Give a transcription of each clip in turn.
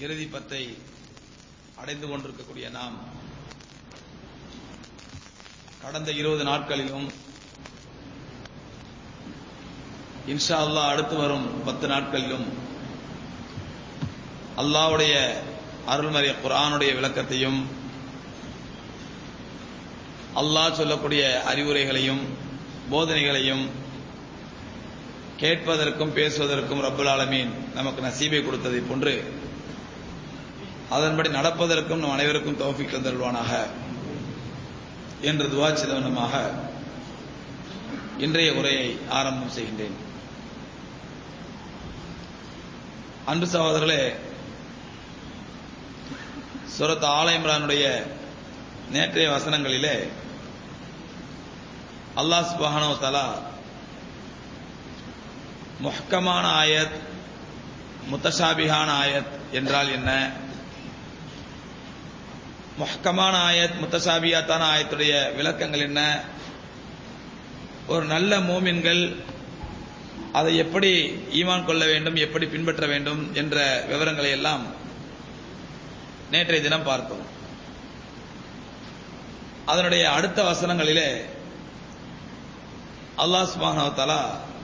இறுதி பத்தை அடைந்து கொண்டிருக்கக்கூடிய நாம் கடந்த இருபது நாட்களிலும் இன்ஷா அல்லாஹ் அடுத்து வரும் பத்து நாட்களிலும் அல்லாஹ்வுடைய அருள்மறை குர்ஆனுடைய விளக்கத்தையும் அல்லாஹ் சொல்லக்கூடிய அறிவுரைகளையும் போதனைகளையும் கேட்பதற்கும் பேசுவதற்கும் ரப்புல் ஆலமீன் நமக்கு நசீபை கொடுத்ததை போன்று அதன்படி நடப்பதற்கும் நம் அனைவருக்கும் தௌஃபிக் தந்தருள்வானாக என்று துவா சிதவனமாக இன்றைய உரையை ஆரம்பம் செய்கின்றேன் அன்பு சகோதரர்களே சுரத் ஆல இம்ரானுடைய நேற்றைய வசனங்களிலே அல்லாஹ் சுபஹானோ தலா முஹ்கமான ஆயத் முத்தஷாபிகான ஆயத் என்றால் என்ன முஹ்கமான ஆயத் முத்தசாபியாத்தான ஆயத்துடைய விளக்கங்கள் என்ன ஒரு நல்ல மூமின்கள் அதை எப்படி ஈமான் கொள்ள வேண்டும் எப்படி பின்பற்ற வேண்டும் என்ற விவரங்களை எல்லாம் நேற்றைய தினம் பார்த்தோம் அதனுடைய அடுத்த வசனங்களிலே அல்லாஹ் சுபானவத்தாலா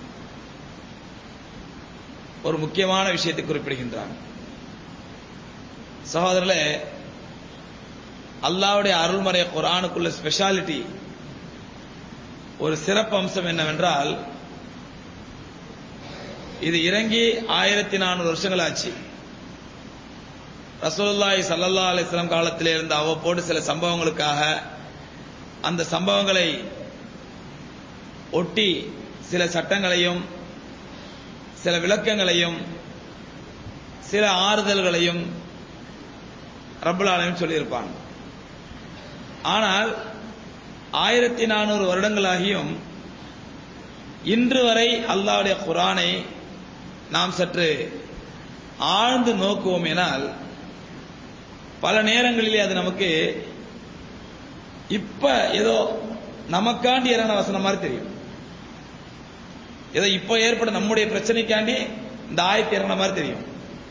ஒரு முக்கியமான விஷயத்தை குறிப்பிடுகின்றான் சகோதரர்களே அல்லாவுடைய அருள்மறை குரானுக்குள்ள ஸ்பெஷாலிட்டி ஒரு சிறப்பு அம்சம் என்னவென்றால் இது இறங்கி ஆயிரத்தி நானூறு வருஷங்கள் ஆச்சு ரசூலுல்லாஹி சல்லல்லா அலிஸ்லாம் காலத்திலே இருந்த அவ்வப்போடு சில சம்பவங்களுக்காக அந்த சம்பவங்களை ஒட்டி சில சட்டங்களையும் சில விளக்கங்களையும் சில ஆறுதல்களையும் ரப்புல் ஆலமின் சொல்லியிருப்பான் ஆனால் ஆயிரத்தி நானூறு வருடங்களாகியும் இன்று வரை அல்லாவுடைய குரானை நாம் சற்று ஆழ்ந்து நோக்குவோம் எனால் பல நேரங்களிலே அது நமக்கு இப்ப ஏதோ நமக்காண்டி இறங்கின வசனம் மாதிரி தெரியும் ஏதோ இப்ப ஏற்பட நம்முடைய பிரச்சனைக்காண்டி இந்த ஆயத்து இறங்கின மாதிரி தெரியும்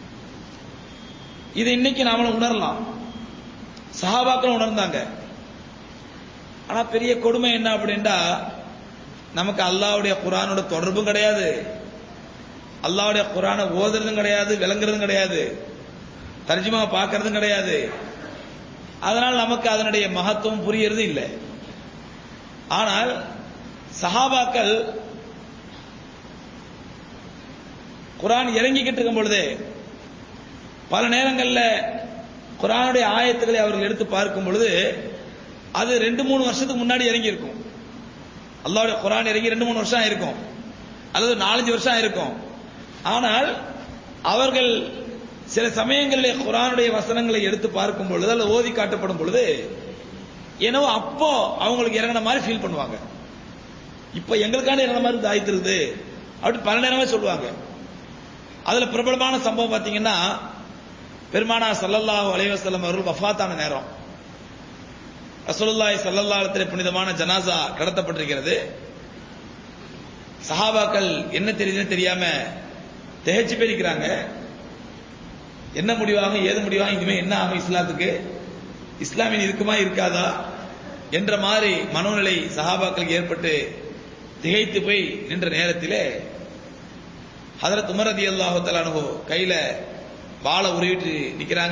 இது இன்னைக்கு நாமளும் உணரலாம் சஹாபாக்களும் உணர்ந்தாங்க ஆனா பெரிய கொடுமை என்ன அப்படின்டா நமக்கு அல்லாவுடைய குரானோட தொடர்பும் கிடையாது அல்லாவுடைய குரானை ஓதுறதும் கிடையாது விளங்குறதும் கிடையாது தர்ஜுமா பார்க்கறதும் கிடையாது அதனால் நமக்கு அதனுடைய மகத்துவம் புரியறது இல்லை ஆனால் சஹாபாக்கள் குரான் இறங்கிக்கிட்டு இருக்கும் பொழுது பல நேரங்களில் குரானுடைய ஆயத்துக்களை அவர்கள் எடுத்து பார்க்கும் பொழுது அது ரெண்டு மூணு வருஷத்துக்கு முன்னாடி இறங்கி இருக்கும் அல்லாவுடைய குரான் இறங்கி ரெண்டு மூணு வருஷம் ஆயிருக்கும் அல்லது நாலஞ்சு வருஷம் ஆயிருக்கும் ஆனால் அவர்கள் சில சமயங்களில் குரானுடைய வசனங்களை எடுத்து பார்க்கும் பொழுது அல்லது ஓதி காட்டப்படும் பொழுது ಏನೋ அப்போ அவங்களுக்கு இறங்கின மாதிரி ஃபீல் பண்ணுவாங்க இப்ப எங்களுக்கான இறங்கின மாதிரி தாய்த்திருது அப்படி பல நேரமே சொல்லுவாங்க அதுல பிரபலமான சம்பவம் பாத்தீங்கன்னா பெருமானா சல்லல்லாஹு அலைவசல்லம் அவர்கள் வஃபாத்தான நேரம் ரசூலுல்லாஹி சல்லல்லாஹு புனிதமான ஜனாசா கடத்தப்பட்டிருக்கிறது சஹாபாக்கள் என்ன தெரியுதுன்னு தெரியாம திகைச்சு போயிருக்கிறாங்க என்ன முடிவாகும் ஏது முடிவாகும் இனிமே என்ன ஆகும் இஸ்லாத்துக்கு இஸ்லாமின் இருக்குமா இருக்காதா என்ற மாதிரி மனோநிலை சஹாபாக்களுக்கு ஏற்பட்டு திகைத்து போய் நின்ற நேரத்திலே ஹதரத் உமர் ரதி அல்லாஹு கையில வாழை உருவிட்டு நிக்கிறாங்க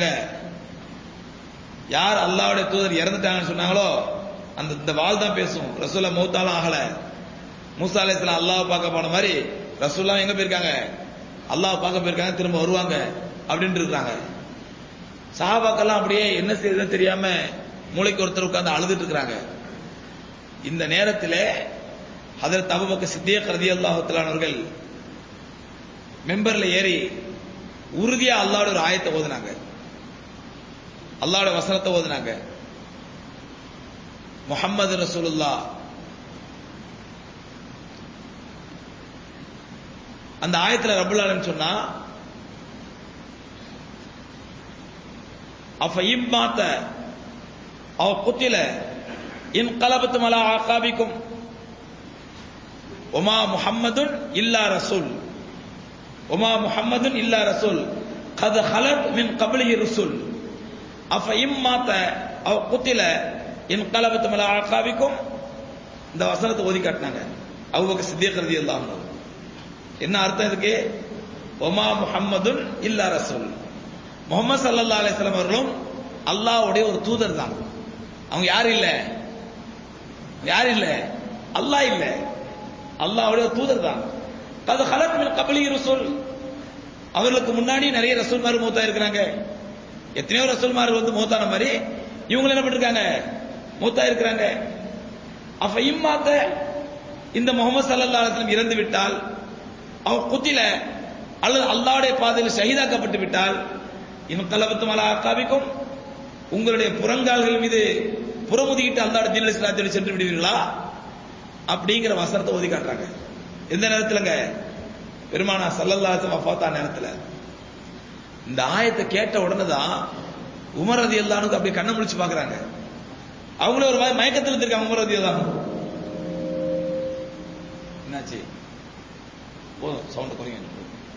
யார் அல்லாவுடைய தூதர் இறந்துட்டாங்கன்னு சொன்னாங்களோ அந்த இந்த வாள் தான் பேசும் ரசூல்லா மௌத்தாலும் ஆகல மூசா அலையாம் அல்லாஹ் பார்க்க போன மாதிரி ரசூல்லா எங்க போயிருக்காங்க அல்லாஹ் பார்க்க போயிருக்காங்க திரும்ப வருவாங்க அப்படின்னு இருக்காங்க சஹாபாக்கெல்லாம் அப்படியே என்ன செய்யுதுன்னு தெரியாம மூளைக்கு ஒருத்தர் உட்கார்ந்து அழுதுட்டு இருக்கிறாங்க இந்த நேரத்தில் அதில் தபபக்க சித்திய கருதி அல்லாஹத்திலானவர்கள் மெம்பர்ல ஏறி உறுதியா அல்லாவோட ஒரு ஆயத்தை ஓதுனாங்க அல்லாவோட வசனத்தை ஓதுனாங்க முகம்மது ரசூலுல்லா அந்த ஆயத்துல ரபுல்லாலன்னு சொன்னா அஃபையும் மாத்த அவ குத்தில இன் கலபத்து மலா ஆகாபிக்கும் ஒமா முஹம்மதுன் இல்லா ரசூல் ஒமா முஹம்மதுன் இல்லா ரசூல் கத ஹலத் மின் கபலி ருசுல் அஃப இம்மாத்த அவ குத்தில இன் கலபத்து மல ஆக்காவிக்கும் இந்த வசனத்தை ஓதி காட்டினாங்க அவங்க சித்தியக்கரதி எல்லாம் என்ன அர்த்தம் இதுக்கு ஒமா முஹம்மதுன் இல்லா ரசூல் முகமது சல்லா அலிஸ்லாம் அவர்களும் அல்லாஹ்வுடைய ஒரு தூதர் தான் அவங்க யாரும் இல்ல யாரும் இல்ல அல்லாஹ் இல்ல அல்லாஹ்வுடைய ஒரு தூதர் தான் அது ஹலத் மின் கபலி ரசூல் அவர்களுக்கு முன்னாடி நிறைய ரசூல்மார் மூத்தா இருக்கிறாங்க எத்தனையோ ரசூல்மார் வந்து மூத்தான மாதிரி இவங்க என்ன பண்ணிருக்காங்க மூத்தா இருக்கிறாங்க அப்ப இம்மாத்த இந்த முகமது சல்லா அலுவலம் இறந்து விட்டால் அவன் குத்தில அல்லது அல்லாவுடைய பாதையில் ஷஹீதாக்கப்பட்டு விட்டால் இவன் கலபத்து மலா காவிக்கும் உங்களுடைய புறங்கால்கள் மீது புறமுதிக்கிட்டு அல்லாட தீன இஸ்லாத்தோடு சென்று விடுவீர்களா அப்படிங்கிற வசனத்தை ஒதுக்கி காட்டுறாங்க எந்த நேரத்துலங்க பெருமானா சல்லல்லாஹு வஃபாத்தா நேரத்துல இந்த ஆயத்தை கேட்ட உடனே தான் உமர் ரதி அல்லானுக்கு அப்படியே கண்ணை முழிச்சு பாக்குறாங்க அவங்களே ஒரு மாதிரி மயக்கத்தில் இருந்திருக்காங்க உமர் ரதி அல்லானு என்னாச்சு போதும் சவுண்ட் குறைங்க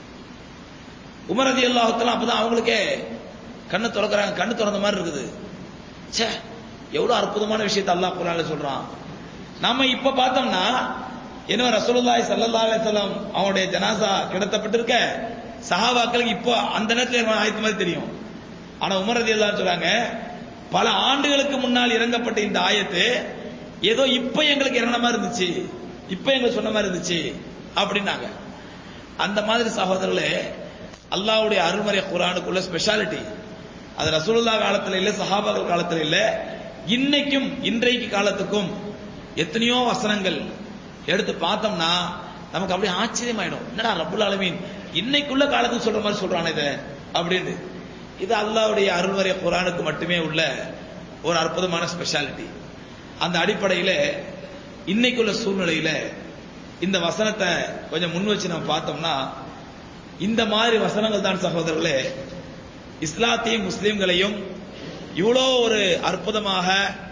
உமர் ரதி அல்லாஹத்தெல்லாம் அப்பதான் அவங்களுக்கே கண்ணை திறக்கிறாங்க கண்ணு திறந்த மாதிரி இருக்குது ச்சே எவ்வளவு அற்புதமான விஷயத்தை அல்லாஹ் குரான்ல சொல்றான் நாம இப்ப பார்த்தோம்னா என்ன ரசூலுல்லாஹி ஸல்லல்லாஹு அலைஹி வஸல்லம் அவங்களுடைய ஜனாசா கிடத்தப்பட்டிருக்க சஹாபாக்களுக்கு இப்போ அந்த நேரத்தில் ஆயத்து மாதிரி தெரியும் ஆனா உமர் ரலியல்லாஹு சொல்றாங்க பல ஆண்டுகளுக்கு முன்னால் இறங்கப்பட்ட இந்த ஆயத்து ஏதோ இப்ப எங்களுக்கு இறங்கின மாதிரி இருந்துச்சு இப்ப எங்களுக்கு சொன்ன மாதிரி இருந்துச்சு அப்படின்னாங்க அந்த மாதிரி சகோதரர்களே அல்லாஹ்வுடைய அருள்மறை குரானுக்குள்ள ஸ்பெஷாலிட்டி அது ரசூலுல்லா காலத்துல இல்ல சஹாபாக்கள் காலத்துல இல்ல இன்னைக்கும் இன்றைக்கு காலத்துக்கும் எத்தனையோ வசனங்கள் எடுத்து பார்த்தோம்னா நமக்கு அப்படியே ஆச்சரியமாயிடும் என்னடா ரப்புல் ஆலமீன் இன்னைக்குள்ள காலத்துக்கு சொல்ற மாதிரி சொல்றானே இத அப்படின்னு இது அல்லாஹ்வுடைய அருள்வரை குரானுக்கு மட்டுமே உள்ள ஒரு அற்புதமான ஸ்பெஷாலிட்டி அந்த அடிப்படையில இன்னைக்குள்ள சூழ்நிலையில இந்த வசனத்தை கொஞ்சம் முன் வச்சு நம்ம பார்த்தோம்னா இந்த மாதிரி வசனங்கள் தான் சகோதரர்களே இஸ்லாத்தையும் முஸ்லிம்களையும் இவ்வளோ ஒரு அற்புதமாக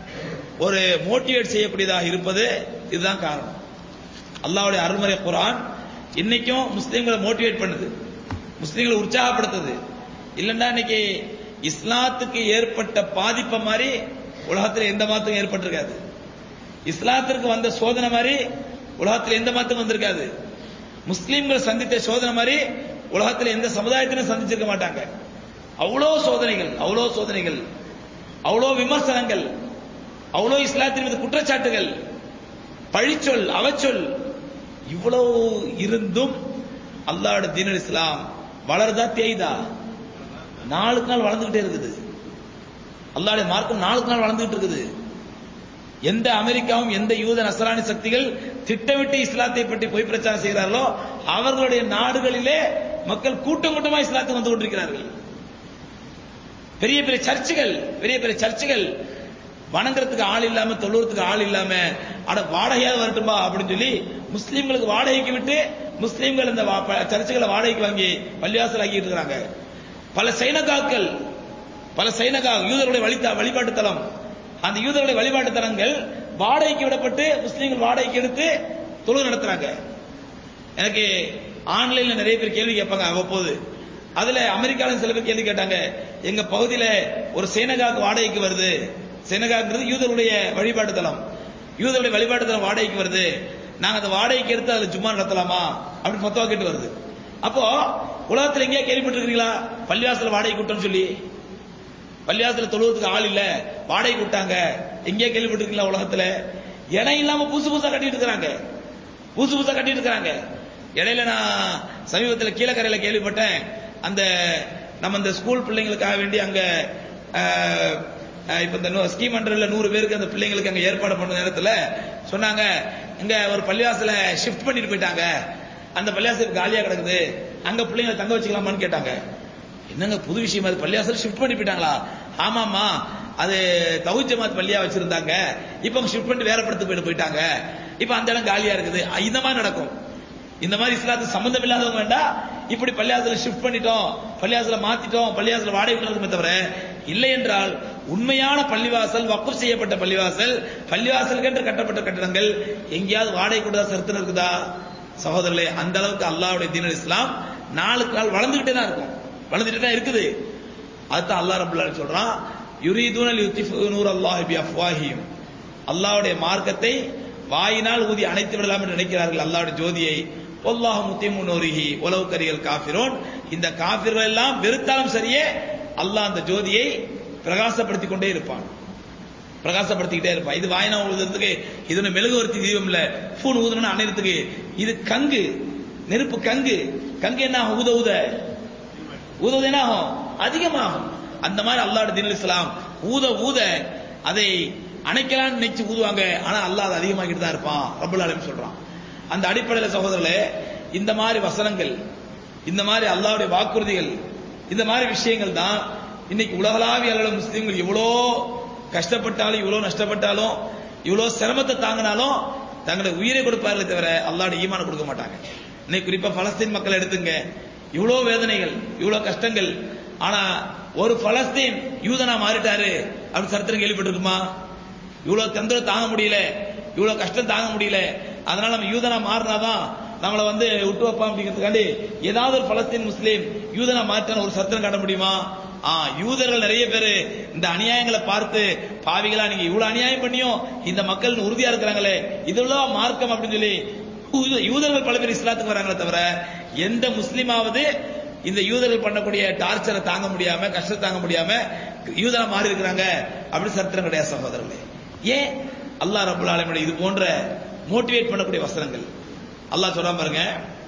ஒரு மோட்டிவேட் செய்யக்கூடியதாக இருப்பது இதுதான் காரணம் அல்லாவுடைய அருள்முறை குரான் இன்னைக்கும் முஸ்லீம்களை மோட்டிவேட் பண்ணுது முஸ்லீம்களை உற்சாகப்படுத்துது இல்லைன்னா இன்னைக்கு இஸ்லாத்துக்கு ஏற்பட்ட பாதிப்பை மாதிரி உலகத்தில் எந்த மாத்தம் ஏற்பட்டிருக்காது இஸ்லாத்திற்கு வந்த சோதனை மாதிரி உலகத்தில் எந்த மாத்தம் வந்திருக்காது முஸ்லீம்கள் சந்தித்த சோதனை மாதிரி உலகத்தில் எந்த சமுதாயத்திலும் சந்திச்சிருக்க மாட்டாங்க அவ்வளோ சோதனைகள் அவ்வளோ சோதனைகள் அவ்வளோ விமர்சனங்கள் அவ்வளோ இஸ்லாத்தின் மீது குற்றச்சாட்டுகள் பழிச்சொல் அவச்சொல் இவ்வளவு இருந்தும் அல்லாஹ்வோட தீனல் இஸ்லாம் வளருதா தேய்தா நாளுக்கு நாள் வளர்ந்துகிட்டே இருக்குது அல்லாஹ்வுடைய மார்க்கம் நாளுக்கு நாள் வளர்ந்துகிட்டு இருக்குது எந்த அமெரிக்காவும் எந்த யூத நசராணி சக்திகள் திட்டமிட்டு இஸ்லாத்தை பற்றி பொய் பிரச்சாரம் செய்கிறார்களோ அவர்களுடைய நாடுகளிலே மக்கள் கூட்டம் கூட்டமாக இஸ்லாத்துக்கு வந்து கொண்டிருக்கிறார்கள் பெரிய பெரிய சர்ச்சுகள் பெரிய பெரிய சர்ச்சுகள் வணங்குறதுக்கு ஆள் இல்லாம தொழுறதுக்கு ஆள் இல்லாம அட வாடகையாவது வரட்டுமா அப்படின்னு சொல்லி முஸ்லீம்களுக்கு வாடகைக்கு விட்டு முஸ்லீம்கள் இந்த வா- ப- சர்ச்சுகளை வாடகைக்கு வாங்கி பள்ளிவாசல் ஆக்கிட்டு இருக்காங்க பல சைனகாக்கள் பல சைனகா யூதருடைய வழித்தா வழிபாட்டு தலம் அந்த யூதருடைய வழிபாட்டு தலங்கள் வாடகைக்கு விடப்பட்டு முஸ்லீம்கள் வாடகைக்கு எடுத்து தொழு நடத்துறாங்க எனக்கு ஆன்லைன்ல நிறைய பேர் கேள்வி கேட்பாங்க அவ்வப்போது அதுல அமெரிக்கால சில பேர் கேள்வி கேட்டாங்க எங்க பகுதியில ஒரு சேனகாக்கு வாடகைக்கு வருது சேனகாங்கிறது யூதருடைய வழிபாட்டு தலம் யூதருடைய வழிபாட்டு தலம் வாடகைக்கு வருது நாங்க அந்த வாடகைக்கு எடுத்து அதுல ஜும்மா நடத்தலாமா அப்படின்னு ஃபத்வா கேட்டு வருது அப்போ உலகத்துல எங்கேயா கேள்விப்பட்டிருக்கீங்களா பள்ளிவாசல வாடகை கூட்டம்னு சொல்லி பள்ளிவாசல தொழுவதுக்கு ஆள் இல்ல வாடகை விட்டாங்க எங்கேயா கேள்விப்பட்டிருக்கீங்களா உலகத்துல இடம் இல்லாம புதுசு புதுசா கட்டிட்டு இருக்கிறாங்க புதுசு புதுசா கட்டிட்டு இருக்கிறாங்க இடையில நான் சமீபத்தில் கீழக்கரையில கேள்விப்பட்டேன் அந்த நம்ம இந்த ஸ்கூல் பிள்ளைங்களுக்காக வேண்டி அங்க அஹ், அஹ், இப்ப இந்த ஸ்கீம் அண்டர்ல நூறு பேருக்கு அந்த பிள்ளைங்களுக்கு அங்க ஏற்பாடு பண்ண நேரத்துல சொன்னாங்க இங்க ஒரு பள்ளிவாசல ஷிஃப்ட் பண்ணிட்டு போயிட்டாங்க அந்த பள்ளிவாசல் காலியா கிடக்குது அங்க பிள்ளைங்களை தங்க வச்சுக்கலாமான்னு கேட்டாங்க என்னங்க புது விஷயம் அது பள்ளிவாசல் ஷிஃப்ட் பண்ணி போயிட்டாங்களா ஆமாமா அது தவுஜ் ஜமாத் பள்ளியா வச்சிருந்தாங்க இப்ப ஷிஃப்ட் பண்ணி வேற படத்துக்கு போயிட்டு போயிட்டாங்க இப்ப அந்த இடம் காலியா இருக்குது அ, இந்த மாதிரி நடக்கும் இந்த மாதிரி இஸ்லாத்துக்கு சம்பந்தம் இல்லாதவங்க வேண்டாம் இப்படி பள்ளியாசல ஷிஃப்ட் பண்ணிட்டோம் பள்ளியாசல மாத்திட்டோம் பள்ளியாசல வாடகை விட்டுறதுமே தவிர இல்லை என்றால் உண்மையான பள்ளிவாசல் வக்குப் செய்யப்பட்ட பள்ளிவாசல் பள்ளிவாசலுக்கென்று கட்டப்பட்ட கட்டடங்கள் எங்கேயாவது வாடகை கூட சரித்திரம் இருக்குதா சகோதரர்களே அந்த அளவுக்கு அல்லாஹ்வுடைய தீனல் இஸ்லாம் நாளுக்கு நாள் வளர்ந்துகிட்டே தான் இருக்கும் வளர்ந்துட்டு தான் இருக்குது அதுதான் அல்லாஹ் ரபுல்லா சொல்றான் யுரீதுனல் யுத்திஃபு நூர் அல்லாஹ் பி அஃப்வாஹியும் அல்லாஹ்வுடைய மார்க்கத்தை வாயினால் ஊதி அணைத்து விடலாம் என்று நினைக்கிறார்கள் அல்லாஹ்வுடைய ஜோதியை ஒல்லாஹ் முத்திமு நூரிஹி உலவு கரியல் காஃபிரோன் இந்த காஃபிர்கள் எல்லாம் வெறுத்தாலும் சரியே அல்லாஹ் அந்த ஜோதியை பிரகாசப்படுத்திக் கொண்டே இருப்பான் பிரகாசப்படுத்திக்கிட்டே இருப்பான் இது வாயினா ஊதுறதுக்கு இது ஒண்ணு மெழுகுவர்த்தி தீபம் இல்ல பூன் ஊதுனா அணைறதுக்கு இது கங்கு நெருப்பு கங்கு கங்கு என்ன ஆகும் ஊத ஊத ஊதுவது என்ன ஆகும் அதிகமாகும் அந்த மாதிரி அல்லாஹ் தீன் இஸ்லாம் ஊத ஊத அதை அணைக்கலாம்னு நினைச்சு ஊதுவாங்க ஆனா அல்லாஹ் அதை அதிகமாக்கிட்டு தான் இருப்பான் ரப்பல் ஆலமீன் சொல்றான் அந்த அடிப்படையில் சகோதரர்களே இந்த மாதிரி வசனங்கள் இந்த மாதிரி அல்லாஹ்வுடைய வாக்குறுதிகள் இந்த மாதிரி விஷயங்கள் தான் இன்னைக்கு உலகளாவிய அளவில் முஸ்லீம்கள் எவ்வளோ கஷ்டப்பட்டாலும் இவ்வளோ நஷ்டப்பட்டாலும் இவ்வளோ சிரமத்தை தாங்கினாலும் தங்களுடைய உயிரை கொடுப்பார்களே தவிர அல்லாஹ்வுடைய ஈமான கொடுக்க மாட்டாங்க இன்னைக்கு குறிப்பா பலஸ்தீன் மக்கள் எடுத்துங்க இவ்வளோ வேதனைகள் இவ்வளோ கஷ்டங்கள் ஆனா ஒரு பலஸ்தீன் யூதனா மாறிட்டாரு அப்படின்னு சரித்திரம் கேள்விப்பட்டிருக்குமா இவ்வளவு தொந்தரவு தாங்க முடியல இவ்வளவு கஷ்டம் தாங்க முடியல அதனால நம்ம யூதனா மாறினாதான் நம்மளை வந்து விட்டு வைப்பான் அப்படிங்கிறதுக்காண்டி ஏதாவது ஒரு பலஸ்தீன் முஸ்லீம் யூதனா மாற்றான ஒரு சத்திரம் காட்ட முடியுமா ஆ யூதர்கள் நிறைய பேர் இந்த அநியாயங்களை பார்த்து பாவிகளா நீங்க இவ்வளவு அநியாயம் பண்ணியும் இந்த மக்கள் உறுதியா இருக்கிறாங்களே இதெல்லாம் மார்க்கம் அப்படின்னு சொல்லி யூத- யூதர்கள் பல பேர் இஸ்லாத்துக்கு வராங்களே தவிர எந்த முஸ்லீமாவது இந்த யூதர்கள் பண்ணக்கூடிய டார்ச்சரை தாங்க முடியாம கஷ்டத்தை தாங்க முடியாம யூதரா மாறி இருக்கிறாங்க அப்படி சரித்திரம் கிடையாது சகோதரர்களே ஏன் அல்லாஹ் ரபுல் ஆலமீன் இது போன்ற மோட்டிவேட் பண்ணக்கூடிய வசனங்கள் அல்லாஹ் சொல்றான் பாருங்க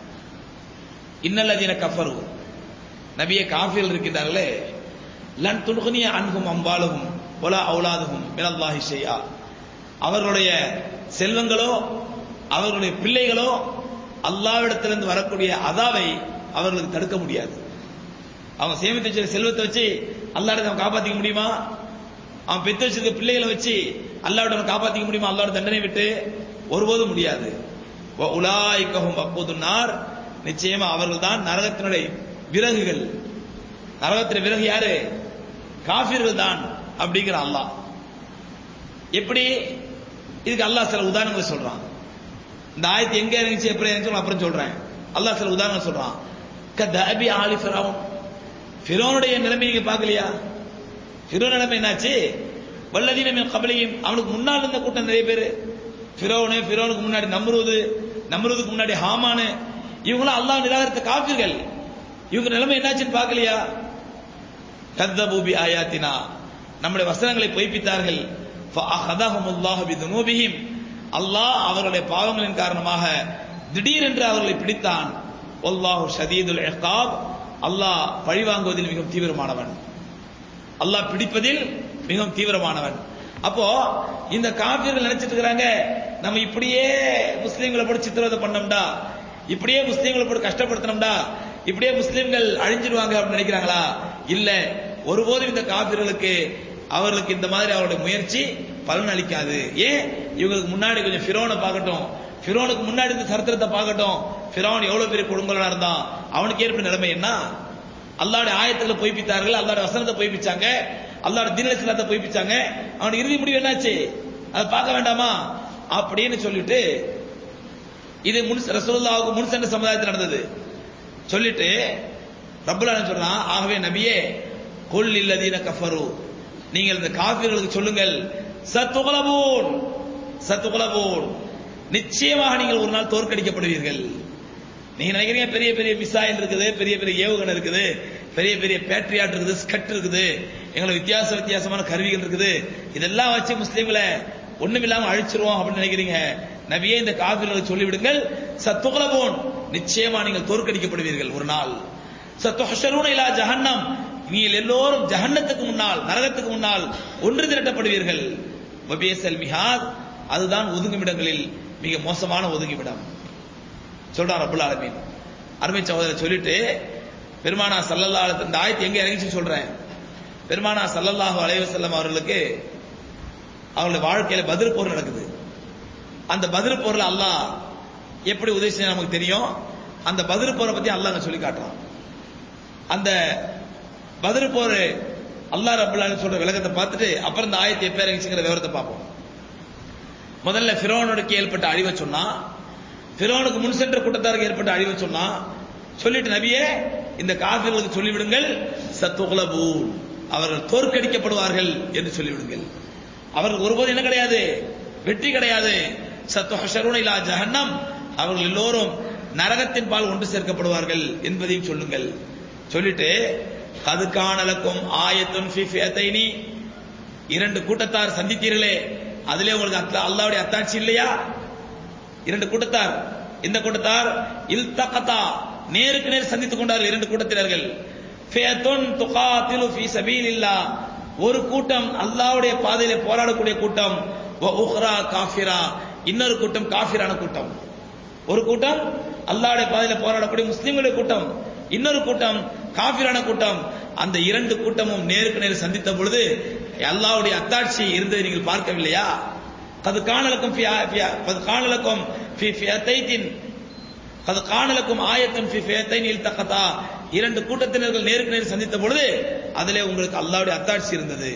இன்னல்லதீன கஃபரு நபியே காஃபிர்கள் இருக்கின்றார்களே லன் துன்குனிய அன்ஹும் அம்பாலுகும் ஒலா அவுலாதுகும் மினல்லாஹி ஷைஆ அவர்களுடைய செல்வங்களோ அவர்களுடைய பிள்ளைகளோ அல்லாவிடத்திலிருந்து வரக்கூடிய அதாவை அவர்களுக்கு தடுக்க முடியாது அவங்க சேமித்து வச்சிருக்க செல்வத்தை வச்சு அல்லாட அவன் காப்பாத்திக்க முடியுமா அவன் பெற்று வச்சிருக்க பிள்ளைகளை வச்சு அல்லாவிட அவன் காப்பாத்திக்க முடியுமா அல்லாவோட தண்டனை விட்டு ஒருபோதும் முடியாது உலாய்க்ககும் அப்போதுன்னார் நிச்சயமா அவர்கள் தான் நரகத்தினுடைய விறகுகள் நரகத்தின் விறகு யாரு காஃபிர்கள் தான் அப்படிங்கிற அல்லாஹ் எப்படி இதுக்கு அல்லாஹ் சில உதாரணங்களை சொல்றான் இந்த ஆயத்து எங்க இறங்கிச்சு எப்படி இறங்கிச்சு அப்புறம் சொல்றேன் அல்லாஹ் சில உதாரணம் சொல்றான் கதபி ஆலி ஃபிரௌன் ஃபிரௌனுடைய நிலைமை நீங்க பார்க்கலையா ஃபிரௌன் நிலைமை என்னாச்சு வல்லதீன மின் கபலியும் அவனுக்கு முன்னால் இருந்த கூட்டம் நிறைய பேர் ஃபிரௌனு ஃபிரௌனுக்கு முன்னாடி நம்ருது நம்ருதுக்கு முன்னாடி ஹாமானு இவங்களாம் அல்லாஹ் நிராகரித்த காஃபிர்கள் இவங்க நிலைமை என்னாச்சுன்னு பார்க்கலையா கத்தபூபி ஆயாத்தினா நம்முடைய வசனங்களை பொய்ப்பித்தார்கள் ஃபஅஹதஹுமுல்லாஹு பிதுனூபிஹிம் அல்லாஹ் அவர்களுடைய பாவங்களின் காரணமாக திடீரென்று அவர்களை பிடித்தான் வல்லாஹு ஷதீதுல் இகாப் அல்லாஹ் பழிவாங்குவதில் மிகவும் தீவிரமானவன் அல்லாஹ் பிடிப்பதில் மிகவும் தீவிரமானவன் அப்போ இந்த காபிர்கள் நினைச்சிட்டு இருக்கிறாங்க நம்ம இப்படியே முஸ்லீம்களை போட்டு சித்திரவதை பண்ணோம்டா இப்படியே முஸ்லீம்களை போட்டு கஷ்டப்படுத்தினோம்டா இப்படியே முஸ்லீம்கள் அழிஞ்சிருவாங்க அப்படின்னு நினைக்கிறாங்களா இல்ல ஒருபோதும் இந்த காபிர்களுக்கு அவர்களுக்கு இந்த மாதிரி அவருடைய முயற்சி பலன் அளிக்காது ஏன் இவங்களுக்கு முன்னாடி கொஞ்சம் ஃபிரோனை பார்க்கட்டும் ஃபிரோனுக்கு முன்னாடி இந்த சரித்திரத்தை பார்க்கட்டும் ஃபிரோன் எவ்வளவு பெரிய கொடுங்கலனா இருந்தான் அவனுக்கு ஏற்பட்ட நிலைமை என்ன அல்லாவுடைய ஆயத்துல பொய்ப்பித்தார்கள் அல்லாவுடைய வசனத்தை பொய்ப்பிச்சாங்க அல்லாவுடைய தீனலட்சணத்தை பொய்ப்பிச்சாங்க அவனுடைய இறுதி முடிவு என்னாச்சு அதை பார்க்க வேண்டாமா அப்படின்னு சொல்லிட்டு இது முன் ரசூலுல்லாவுக்கு முன் சென்ற சமுதாயத்தில் நடந்தது சொல்லிட்டு ரப்புல்லான சொல்றான் ஆகவே நபியே கொல் இல்லதீன கஃபரு நீங்கள் இந்த காபிர்களுக்கு சொல்லுங்கள் சத்துகுலபூன் சத்துகுலபூன் நிச்சயமாக நீங்கள் ஒரு நாள் தோற்கடிக்கப்படுவீர்கள் நீங்க நினைக்கிறீங்க பெரிய பெரிய மிசைல் இருக்குது பெரிய பெரிய ஏவுகணை இருக்குது பெரிய பெரிய பேட்ரியாட் இருக்குது ஸ்கட் இருக்குது எங்களை வித்தியாச வித்தியாசமான கருவிகள் இருக்குது இதெல்லாம் வச்சு முஸ்லீம்களை ஒண்ணுமில்லாம அழிச்சிருவோம் அப்படின்னு நினைக்கிறீங்க நபியே இந்த காபிர்களுக்கு சொல்லிவிடுங்கள் சத்துகுலபோன் நிச்சயமா நீங்கள் தோற்கடிக்கப்படுவீர்கள் ஒரு நாள் சத்துஹஷரூன இலா ஜஹன்னம் நீங்கள் எல்லோரும் ஜஹன்னத்துக்கு முன்னால் நரகத்துக்கு முன்னால் ஒன்று திரட்டப்படுவீர்கள் வபியசல் மிஹாத் அதுதான் ஒதுங்குமிடங்களில் மிக மோசமான ஒதுங்குமிடம் சொல்றான் ரப்புல் ஆலமீன் அருமை சகோதரர் சொல்லிட்டு பெருமானா சல்லல்லா இந்த ஆயத்து எங்க இறங்கிச்சு சொல்றேன் பெருமானா சல்லல்லாஹு அலைஹி வஸல்லம் அவர்களுக்கு அவங்களுடைய வாழ்க்கையில பதில் போர் நடக்குது அந்த பதில் போர்ல அல்லாஹ் எப்படி உதவி செய்ய நமக்கு தெரியும் அந்த பதில் போரை பத்தி அல்லாஹ் அங்க சொல்லி காட்டுறான் அந்த பதில் போர் அல்லாஹ் ரப்புல் ஆலமீன் சொல்ற விளக்கத்தை பார்த்துட்டு அப்புறம் இந்த ஆயத்தை எப்ப இறங்கிச்சுங்கிற விவரத்தை பார்ப்போம் முதல்ல ஃபிரோனுக்கு ஏற்பட்ட அழிவை சொன்னா பிறவனுக்கு முன் சென்ற கூட்டத்தாருக்கு ஏற்பட்ட அழிவை சொன்னா சொல்லிட்டு நபியே இந்த காபிர்களுக்கு சொல்லிவிடுங்கள் சத்துகுலபூன் அவர்கள் தோற்கடிக்கப்படுவார்கள் என்று சொல்லிவிடுங்கள் அவர்கள் ஒருபோது என்ன கிடையாது வெற்றி கிடையாது சத்து இலா ஜஹன்னம் அவர்கள் எல்லோரும் நரகத்தின் பால் ஒன்று சேர்க்கப்படுவார்கள் என்பதையும் சொல்லுங்கள் சொல்லிட்டு அது காணலக்கும் ஆயத்துன் ஃபிஃபியத்தைனி இரண்டு கூட்டத்தார் சந்தித்தீர்களே அதிலே உங்களுக்கு அத்தா- அல்லாஹ்வுடைய அத்தாட்சி இல்லையா இரண்டு கூட்டத்தார் இந்த கூட்டத்தார் இல்தகதா நேருக்கு நேர் சந்தித்துக் கொண்டார்கள் இரண்டு கூட்டத்தினர்கள் ஃபியத்துன் துகாத்திலு ஃபீ சபீலில்லாஹ் ஒரு கூட்டம் அல்லாஹ்வுடைய பாதையிலே போராடக்கூடிய கூட்டம் வ உஹ்ரா காஃபிரா இன்னொரு கூட்டம் காஃபிரான கூட்டம் ஒரு கூட்டம் அல்லாஹ்வுடைய பாதையில போராடக்கூடிய முஸ்லிம்களுடைய கூட்டம் இன்னொரு கூட்டம் காஃபிரான கூட்டம் அந்த இரண்டு கூட்டமும் நேருக்கு நேர் சந்தித்த பொழுது அல்லாஹ்வுடைய அத்தாட்சி இருந்ததை நீங்கள் பார்க்கவில்லையா கது காணலக்கும் ஃபி ஆ- ஃபி ஆ- கது காணலக்கும் ஃபி ஃபியத்தைத்தின் அது காணலுக்கும் ஆயத்தன் ஃபி ஃபியத்தைன் இல்தகதா இரண்டு கூட்டத்தினர்கள் நேருக்கு நேர் சந்தித்த பொழுது அதிலே உங்களுக்கு அல்லாஹ்வுடைய அத்தாட்சி இருந்தது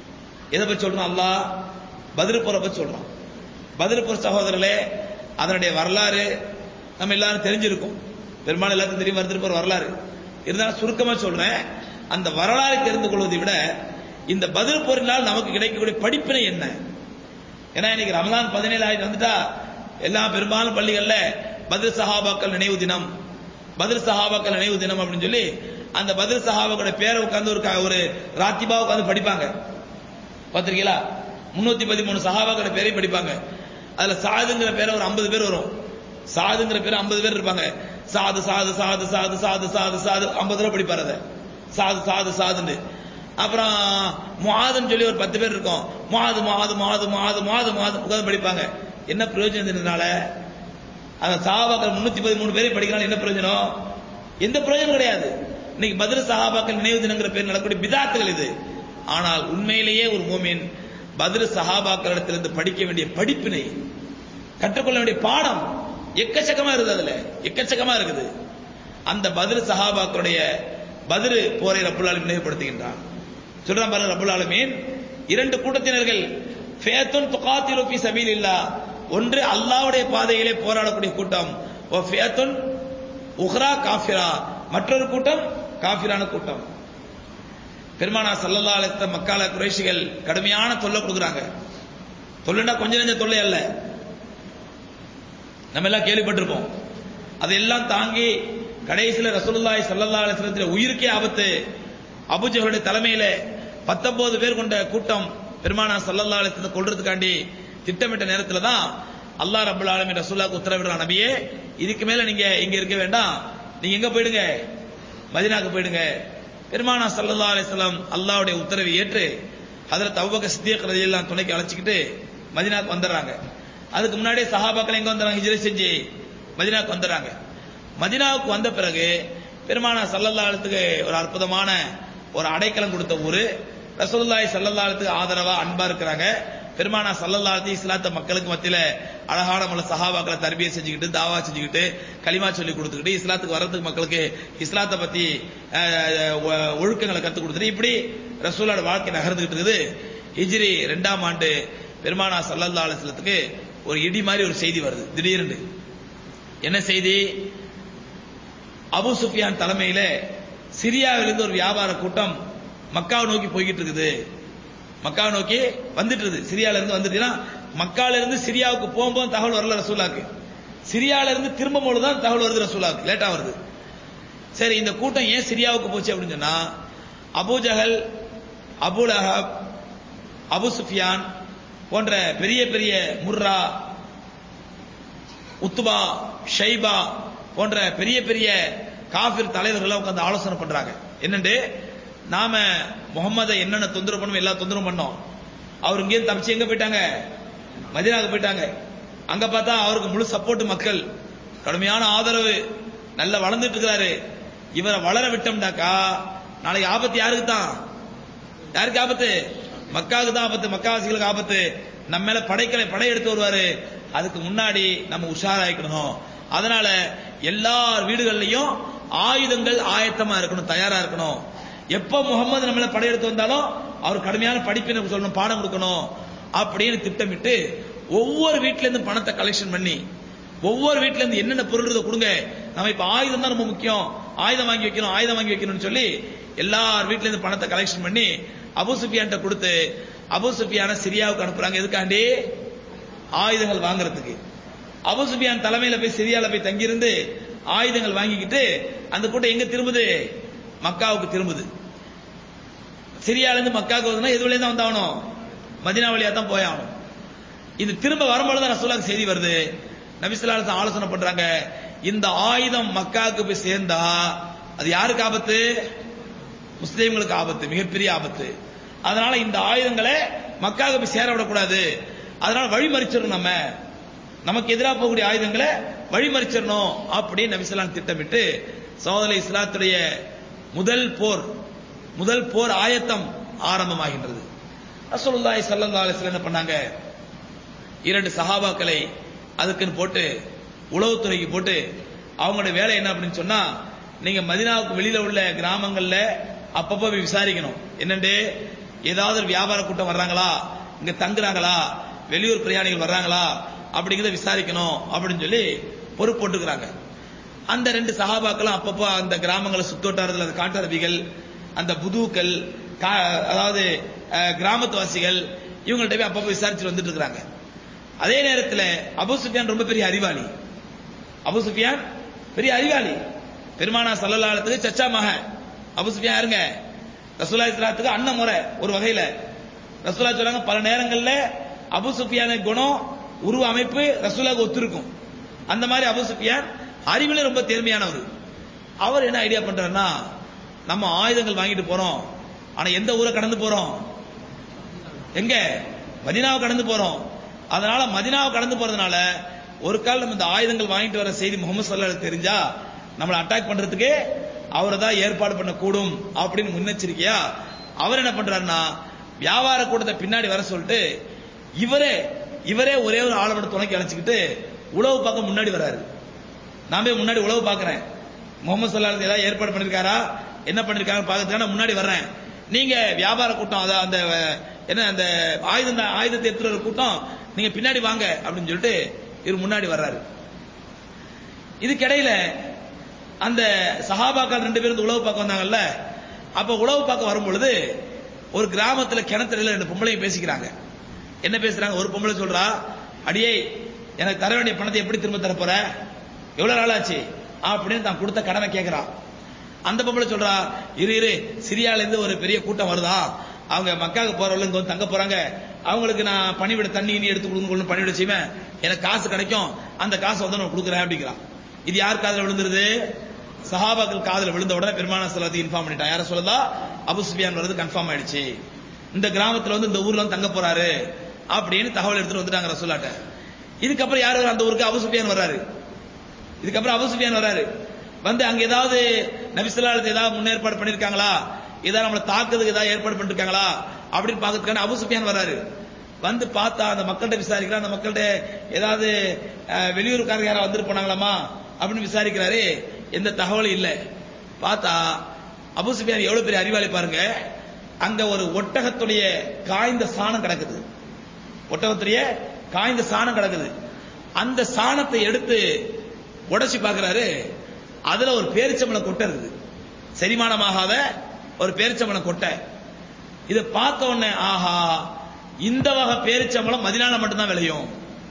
எதை பத்தி சொல்றான் அல்லாஹ் பதில் போற பத்தி சொல்றான் பதில் போர் சகோதரர்களே அதனுடைய வரலாறு நம்ம எல்லாரும் தெரிஞ்சிருக்கும் பெரும்பாலும் எல்லாத்துக்கும் தெரியும் பதில் போர் வரலாறு இருந்தாலும் சுருக்கமா சொல்றேன் அந்த வரலாறை தெரிந்து கொள்வதை விட இந்த பதில் போரினால் நமக்கு கிடைக்கக்கூடிய படிப்பினை என்ன ஏன்னா இன்னைக்கு ரமலான் பதினேழு ஆயிரம் வந்துட்டா எல்லா பெரும்பாலும் பள்ளிகள்ல பதில் சஹாபாக்கள் நினைவு தினம் பதில் சஹாபாக்கள் நினைவு தினம் அப்படின்னு சொல்லி அந்த பதில் சஹாபாக்களோட பேரை உட்கார்ந்து ஒரு க- ஒரு ராத்திபா உட்கார்ந்து படிப்பாங்க பார்த்திருக்கீங்களா முன்னூத்தி பதிமூணு சஹாபாக்களோட பேரையும் படிப்பாங்க அதுல சாதுங்கிற பேரை ஒரு 50 பேர் வரும் சாதுங்கிற பேர் 50 பேர் இருப்பாங்க சாது சாது சாது சாது சாது சாது சாது 50 தடவை படிப்பார் அதை சாது சாது சாதுன்னு அப்புறம் முஆதுன்னு சொல்லி ஒரு பத்து பேர் இருக்கும் முஆது முஆது முஆது முஆது முஆது முஆது உட்கார்ந்து படிப்பாங்க என்ன பிரயோஜனம் இதனால அந்த சஹாபாக்கள் முன்னூத்தி பதிமூணு பேரை படிக்கிறாங்க என்ன பிரயோஜனம் எந்த பிரயோஜனம் கிடையாது இன்னைக்கு பதில் சஹாபாக்கள் நினைவு தினங்கிற பேர் நடக்கக்கூடிய பிதாத்துகள் இது ஆனால் உண்மையிலேயே ஒரு மூமின் பதில் சஹாபாக்களிடத்திலிருந்து படிக்க வேண்டிய படிப்பினை கற்றுக்கொள்ள வேண்டிய பாடம் எக்கச்சக்கமா இருக்குது அதுல எக்கச்சக்கமா இருக்குது அந்த பதில் சஹாபாக்களுடைய பதில் போரை ரப்புல் ஆலமீன் நினைவுபடுத்துகின்றான் சொல்றான் பாருங்க ரப்புல் ஆலமீன் இரண்டு கூட்டத்தினர்கள் ஃபேத்துன் துகாத்திலு ஃபீ சபீலில்லாஹ் ஒன்று அல்லாஹ்வுடைய பாதையிலே போராடக்கூடிய கூட்டம் ஓ ஃபேத்துன் உஹ்ரா காஃபிரா மற்றொரு கூட்டம் காஃபிரான கூட்டம் பெருமானா சல்லல்லா அலைத்த மக்கால குறைஷிகள் கடுமையான தொல்லை கொடுக்குறாங்க தொல்லைன்னா கொஞ்ச நெஞ்ச தொல்லை அல்ல நம்ம எல்லாம் கேள்விப்பட்டிருப்போம் அதையெல்லாம் தாங்கி கடைசியில ரசூலுல்லாஹி ஸல்லல்லாஹு அலைஹி வஸல்லத்தில் உயிருக்கே ஆபத்து அபூஜஹலுடைய தலைமையில 19 பேர் கொண்ட கூட்டம் பெருமானா ஸல்லல்லாஹு அலைஹி வஸல்லம் கொல்றதுக்காண்டி திட்டமிட்ட நேரத்துல தான் அல்லாஹ் ரப்பல் ஆலமீன் ரசூலுல்லாஹ்க்கு உத்தரவிடுறான் நபியே இதுக்கு மேல நீங்க இங்க இருக்க வேண்டாம் நீங்க எங்க போயிடுங்க மதீனாக்கு போயிடுங்க பெருமானா ஸல்லல்லாஹு அலைஹி வஸல்லம் அல்லாஹ்வுடைய உத்தரவை ஏற்று ஹஜரத் அபூபக்கர் சித்திக் ரலியல்லாஹு அன்ஹு துணைக்கு அழைச்சிக்கிட்டு மதீனாக்கு வந்துடுறாங்க அதுக்கு முன்னாடியே சஹாபாக்கள் எங்க வந்துறாங்க ஹிஜ்ரத் செஞ்சு மதீனாவுக்கு வந்துடுறாங்க மதீனாவுக்கு வந்த பிறகு பெருமானா சல்லல்லா அலத்துக்கு ஒரு அற்புதமான ஒரு அடைக்கலம் கொடுத்த ஊரு ரசூலுல்லாஹி சல்லல்லா அலத்துக்கு ஆதரவா அன்பா இருக்கிறாங்க பெருமானா சல்லல்லா அலத்தி இஸ்லாத்த மக்களுக்கு மத்தியில அழகான முள்ள சஹாபாக்களை தர்பியை செஞ்சுக்கிட்டு தாவா செஞ்சுக்கிட்டு களிமா சொல்லி கொடுத்துக்கிட்டு இஸ்லாத்துக்கு வர்றதுக்கு மக்களுக்கு இஸ்லாத்தை பத்தி அஹ், ஒ- ஒழுக்கங்களை கத்துக் கொடுத்துட்டு இப்படி ரசூலோட வாழ்க்கை நகர்ந்துகிட்டு இருக்குது ஹிஜ்ரி ரெண்டாம் ஆண்டு பெருமானா சல்லல்லா அலிஸ்லத்துக்கு ஒரு இடி மாதிரி ஒரு செய்தி வருது திடீர்னு என்ன செய்தி அபு சுஃபியான் தலைமையில சிரியாவிலிருந்து ஒரு வியாபார கூட்டம் மக்காவை நோக்கி போய்கிட்டு இருக்குது மக்காவை நோக்கி வந்துட்டு இருக்குது சிரியால இருந்து வந்துட்டுனா மக்கால இருந்து சிரியாவுக்கு போகும்போது தகவல் வரல ரசூலாக்கு சிரியால இருந்து திரும்பும் பொழுது தான் தகவல் வருது ரசூலாக்கு லேட்டா வருது சரி இந்த கூட்டம் ஏன் சிரியாவுக்கு போச்சு அப்படின்னு சொன்னா அபூஜஹல் அபுல் அஹப் அபு சுஃபியான் போன்ற பெரிய பெரிய முர்ரா உத்துபா ஷைபா போன்ற பெரிய பெரிய காஃபிர் தலைவர்கள் உட்கார்ந்து ஆலோசனை பண்றாங்க என்னண்டு நாம முகம்மதை என்னென்ன தொந்தரவு பண்ணும் எல்லா தொந்தரவும் பண்ணோம் அவர் இங்கேயும் தப்பிச்சு எங்க போயிட்டாங்க மதினாவுக்கு போயிட்டாங்க அங்க பார்த்தா அவருக்கு முழு சப்போர்ட் மக்கள் கடுமையான ஆதரவு நல்லா வளர்ந்துட்டு இருக்கிறாரு இவரை வளர விட்டோம்னாக்கா நாளைக்கு ஆபத்து யாருக்கு தான் யாருக்கு ஆபத்து மக்காவுக்கு தான் ஆபத்து மக்காவாசிகளுக்கு ஆபத்து நம்ம மேல படைக்கலை படை எடுத்து வருவாரு அதுக்கு முன்னாடி நம்ம உஷாராயிக்கணும் அதனால எல்லார் வீடுகள்லயும் ஆயுதங்கள் ஆயத்தமா இருக்கணும் தயாரா இருக்கணும் எப்ப முகமது நம்மள படையெடுத்து வந்தாலும் அவர் கடுமையான படிப்பினை சொல்லணும் பாடம் கொடுக்கணும் அப்படின்னு திட்டமிட்டு ஒவ்வொரு வீட்ல இருந்து பணத்தை கலெக்ஷன் பண்ணி ஒவ்வொரு வீட்ல இருந்து என்னென்ன பொருள் இருக்கோ கொடுங்க நம்ம இப்ப ஆயுதம் தான் ரொம்ப முக்கியம் ஆயுதம் வாங்கி வைக்கணும் ஆயுதம் வாங்கி வைக்கணும்னு சொல்லி எல்லார் வீட்ல இருந்து பணத்தை கலெக்ஷன் பண்ணி அபு சுஃபியான்ட்ட கொடுத்து அபு சுஃபியான சிரியாவுக்கு அனுப்புறாங்க எதுக்காண்டி ஆயுதங்கள் வாங்குறதுக்கு அபு சுஃபியான் தலைமையில போய் சிரியால போய் தங்கியிருந்து ஆயுதங்கள் வாங்கிக்கிட்டு அந்த கூட்டம் எங்க திரும்புது மக்காவுக்கு திரும்புது சிரியால இருந்து மக்காவுக்கு வருதுன்னா எது வழியா தான் வந்தாகணும் மதினா வழியா தான் போயாகணும் இது திரும்ப வரும்பொழுது தான் ரசூலாக்கு செய்தி வருது நபிசுல்லாஸ் ஆலோசனை பண்றாங்க இந்த ஆயுதம் மக்காவுக்கு போய் சேர்ந்தா அது யாருக்கு ஆபத்து முஸ்லீம்களுக்கு ஆபத்து மிகப்பெரிய ஆபத்து அதனால இந்த ஆயுதங்களை மக்காவுக்கு போய் சேர விடக்கூடாது அதனால வழிமறிச்சிடணும் நம்ம நமக்கு எதிராக போகக்கூடிய ஆயுதங்களை வழிமறிச்சிடணும் அப்படின்னு நபிசுல்லாம் திட்டமிட்டு சோதனை இஸ்லாத்துடைய முதல் போர் முதல் போர் ஆயத்தம் ஆரம்பமாகின்றது ரசூலுல்லாஹி ஸல்லல்லாஹு அலைஹி வஸல்லம் என்ன பண்ணாங்க இரண்டு சஹாபாக்களை அதுக்குன்னு போட்டு உளவுத்துறைக்கு போட்டு அவங்களுடைய வேலை என்ன அப்படின்னு சொன்னா நீங்க மதினாவுக்கு வெளியில உள்ள கிராமங்கள்ல அப்பப்போ போய் விசாரிக்கணும் என்னண்டு ஏதாவது ஒரு வியாபார கூட்டம் வர்றாங்களா இங்க தங்குறாங்களா வெளியூர் பிரயாணிகள் வர்றாங்களா அப்படிங்கிறத விசாரிக்கணும் அப்படின்னு சொல்லி பொறுப்பு போட்டுக்கிறாங்க அந்த ரெண்டு சகாபாக்களும் அப்பப்போ அந்த கிராமங்களை சுத்தோட்டாரத்தில் அந்த காட்டரபிகள் அந்த புதுக்கள் கா- அதாவது அஹ், கிராமத்துவாசிகள் இவங்கள்ட்ட போய் அப்பப்போ விசாரிச்சுட்டு வந்துட்டு இருக்கிறாங்க அதே நேரத்தில் அபு சுஃபியான் ரொம்ப பெரிய அறிவாளி அபு சுஃபியான் பெரிய அறிவாளி பெருமானா சல்லல்லாஹத்துக்கு சச்சா மகன் அபு சுஃபியான் யாருங்க ரசூலா இஸ்லாத்துக்கு அண்ணன் முறை ஒரு வகையில ரசூலா சொல்றாங்க பல நேரங்கள்ல அபு சுஃபியான குணம் உருவ அமைப்பு ரசூலாவுக்கு ஒத்திருக்கும் அந்த மாதிரி அபு சுஃபியான் அறிவிலே ரொம்ப தேர்மையானவர் அவர் என்ன ஐடியா பண்றாருன்னா நம்ம ஆயுதங்கள் வாங்கிட்டு போறோம் ஆனா எந்த ஊரை கடந்து போறோம் எங்க மதினாவை கடந்து போறோம் அதனால மதினாவை கடந்து போறதுனால ஒரு கால் நம்ம இந்த ஆயுதங்கள் வாங்கிட்டு வர செய்தி முகமது சல்லா தெரிஞ்சா நம்மளை அட்டாக் பண்றதுக்கு அவரை தான் ஏற்பாடு பண்ணக்கூடும் அப்படின்னு முன்னெச்சரிக்கையா அவர் என்ன பண்றாருன்னா வியாபார கூட்டத்தை பின்னாடி வர சொல்லிட்டு இவரே இவரே ஒரே ஒரு ஆளை மட்டும் துணைக்கு அழைச்சிக்கிட்டு உழவு பார்க்க முன்னாடி வராரு நான் போய் முன்னாடி உழவு பார்க்கறேன் முகமது சல்லா ஏதாவது ஏற்பாடு பண்ணிருக்காரா என்ன பண்ணிருக்காங்க பார்க்கறதுக்காக நான் முன்னாடி வர்றேன் நீங்க வியாபார கூட்டம் அதான் அந்த அஹ், என்ன அந்த ஆயுதம் தான் ஆயுதத்தை எடுத்துட்டு வர கூட்டம் நீங்க பின்னாடி வாங்க அப்படின்னு சொல்லிட்டு இவர் முன்னாடி வர்றாரு இதுக்கிடையில அந்த சஹாபாக்கள் ரெண்டு பேரும் இந்த உழவு பார்க்க வந்தாங்கல்ல அப்ப உழவு பார்க்க வரும் பொழுது ஒரு கிராமத்துல கிணத்துல ரெண்டு பொம்பளையும் பேசிக்கிறாங்க என்ன பேசுறாங்க ஒரு பொம்பளை சொல்றா அடியே எனக்கு தர வேண்டிய பணத்தை எப்படி திரும்ப தர போற எவ்வளவு நாள் ஆச்சு அப்படின்னு தான் கொடுத்த கடனை கேட்கறான் அந்த பொம்பளை சொல்றா இரு இரு சிரியால இருந்து ஒரு பெரிய கூட்டம் வருதா அவங்க மக்காவுக்கு போறவங்க இங்க வந்து தங்க போறாங்க அவங்களுக்கு நான் பணிவிட தண்ணி நீ எடுத்து கொடுங்க பணிவிட செய்வேன் எனக்கு காசு கிடைக்கும் அந்த காசை வந்து நான் கொடுக்குறேன் அப்படிங்கிறான் இது யார் காதுல விழுந்துருது சஹாபாக்கள் காதுல விழுந்த உடனே பெருமான சலாத்தி இன்ஃபார்ம் பண்ணிட்டான் யார சொல்லதா அபு சுஃபியான் வர்றது கன்ஃபார்ம் ஆயிடுச்சு இந்த கிராமத்துல வந்து இந்த ஊர்ல வந்து தங்க போறாரு அப்படின்னு தகவல் எடுத்துட்டு வந்துட்டாங்க ரசூலாட்ட இதுக்கப்புறம் யாரு அந்த ஊருக்கு அபு சுஃபியான் வர்றாரு இதுக்கப்புறம் அபு சுஃபியான் வராரு வந்து அங்க ஏதாவது நபிசுல்லாலத்து ஏதாவது முன்னேற்பாடு பண்ணிருக்காங்களா ஏதாவது நம்மளை தாக்குறதுக்கு ஏதாவது ஏற்பாடு பண்ணிருக்காங்களா அப்படின்னு பார்க்கறதுக்கான அபு சுஃபியான் வராரு வந்து பார்த்தா அந்த மக்கள்கிட்ட விசாரிக்கிறார் அந்த மக்கள்கிட்ட ஏதாவது அஹ், வெளியூர்காரங்க யாராவது வந்துட்டு போனாங்களாமா அப்படின்னு விசாரிக்கிறாரு எந்த தகவலும் இல்லை பார்த்தா அபு சுஃபியான் எவ்வளவு பெரிய அறிவாளி பாருங்க அங்க ஒரு ஒட்டகத்துடைய காய்ந்த சாணம் கிடக்குது ஒட்டகத்துடைய காய்ந்த சாணம் கிடக்குது அந்த சாணத்தை எடுத்து உடைச்சு பார்க்கறாரு அதுல ஒரு பேரிச்சம்பளம் கொட்டை இருக்குது செரிமானமாகாத ஒரு பேரிச்சம்பளம் கொட்டை இதை பார்த்த உடனே ஆஹா இந்த வகை பேரிச்சம்பளம் மதினால மட்டும்தான் விளையும்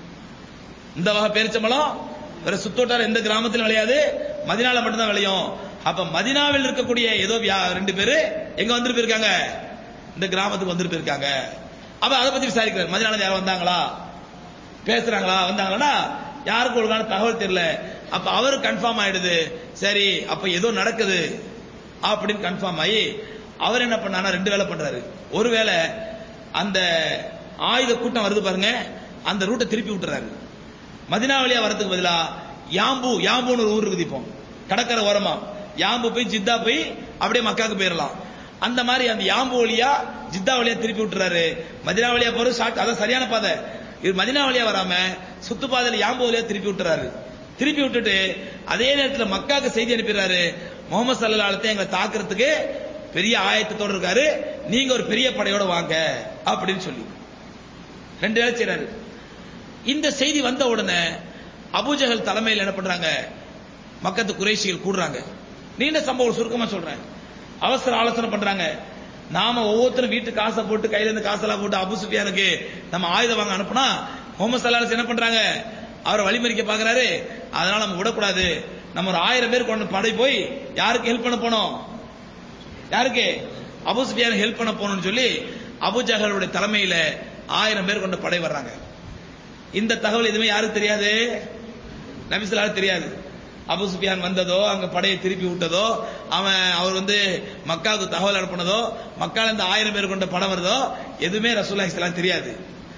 இந்த வகை பேரிச்சம்பளம் வேற சுத்தோட்டார் எந்த கிராமத்திலும் விளையாது மதினால மட்டும்தான் விளையும் அப்ப மதினாவில் இருக்கக்கூடிய ஏதோ வியா- ரெண்டு பேரு எங்க வந்துட்டு போயிருக்காங்க இந்த கிராமத்துக்கு வந்துட்டு போயிருக்காங்க அப்ப அதை பத்தி விசாரிக்கிறார் மதினால யாரும் வந்தாங்களா பேசுறாங்களா வந்தாங்களா யாருக்கும் ஒழுங்கான தகவல் தெரியல அப்ப அவரு கன்ஃபார்ம் ஆயிடுது சரி அப்ப ஏதோ நடக்குது அப்படின்னு கன்ஃபார்ம் ஆகி அவர் என்ன பண்ணாருன்னா ரெண்டு வேலை பண்றாரு ஒருவேளை அந்த ஆயுத கூட்டம் வருது பாருங்க அந்த ரூட்டை திருப்பி விட்டுறாரு மதினா வழியா வரதுக்கு பதிலா யாம்பு யாம்புன்னு ஒரு ஊர் இருக்குது இப்போ கடற்கரை ஓரமா யாம்பு போய் ஜித்தா போய் அப்படியே மக்காவுக்கு போயிடலாம் அந்த மாதிரி அந்த யாம்பு வழியா ஜித்தா வழியா திருப்பி விட்டுறாரு மதினா வழியா போறது ஷார்ட் அதான் சரியான பாதை இது மதினா வழியா வராம சுத்து பாதையில யாம்பு வழியா திருப்பி விட்டுறாரு திருப்பி விட்டுட்டு அதே நேரத்தில் மக்காவுக்கு செய்தி அனுப்பிடுறாரு முகமது சல்லா அலத்தை எங்களை தாக்குறதுக்கு பெரிய ஆயத்தத்தோட இருக்காரு நீங்க ஒரு பெரிய படையோட வாங்க அப்படின்னு சொல்லி ரெண்டு வேலை செய்றாரு இந்த செய்தி வந்த உடனே அபூஜஹல் தலைமையில் என்ன பண்றாங்க மக்கத்து குறைஷிகள் கூடுறாங்க நீண்ட சம்பவம் சுருக்கமா சொல்றேன் அவசர ஆலோசனை பண்றாங்க நாம ஒவ்வொருத்தரும் வீட்டு காசை போட்டு கையில இருந்து காசெல்லாம் போட்டு அபு சுஃபியானுக்கு நம்ம ஆயுதம் வாங்க அனுப்புனா முகமது சல்லாஸ் என்ன பண்றாங்க அவரை வழிமறிக்க பாக்குறாரு அதனால நம்ம விடக்கூடாது நம்ம ஒரு ஆயிரம் பேர் கொண்டு படை போய் யாருக்கு ஹெல்ப் பண்ண போனோம் யாருக்கு அபு சுஃபியான் ஹெல்ப் பண்ண போகணும்னு சொல்லி அபு ஜஹலுடைய தலைமையில ஆயிரம் பேர் கொண்ட படை வர்றாங்க இந்த தகவல் எதுவுமே யாருக்கு தெரியாது நபிசுல்லாருக்கு தெரியாது அபு சுஃபியான் வந்ததோ அங்க படையை திருப்பி விட்டதோ அவன் அவர் வந்து மக்காவுக்கு தகவல் அனுப்புனதோ மக்கால இருந்து ஆயிரம் பேர் கொண்ட படம் வருதோ எதுவுமே ரசூல்லா இஸ்லாம் தெரியாது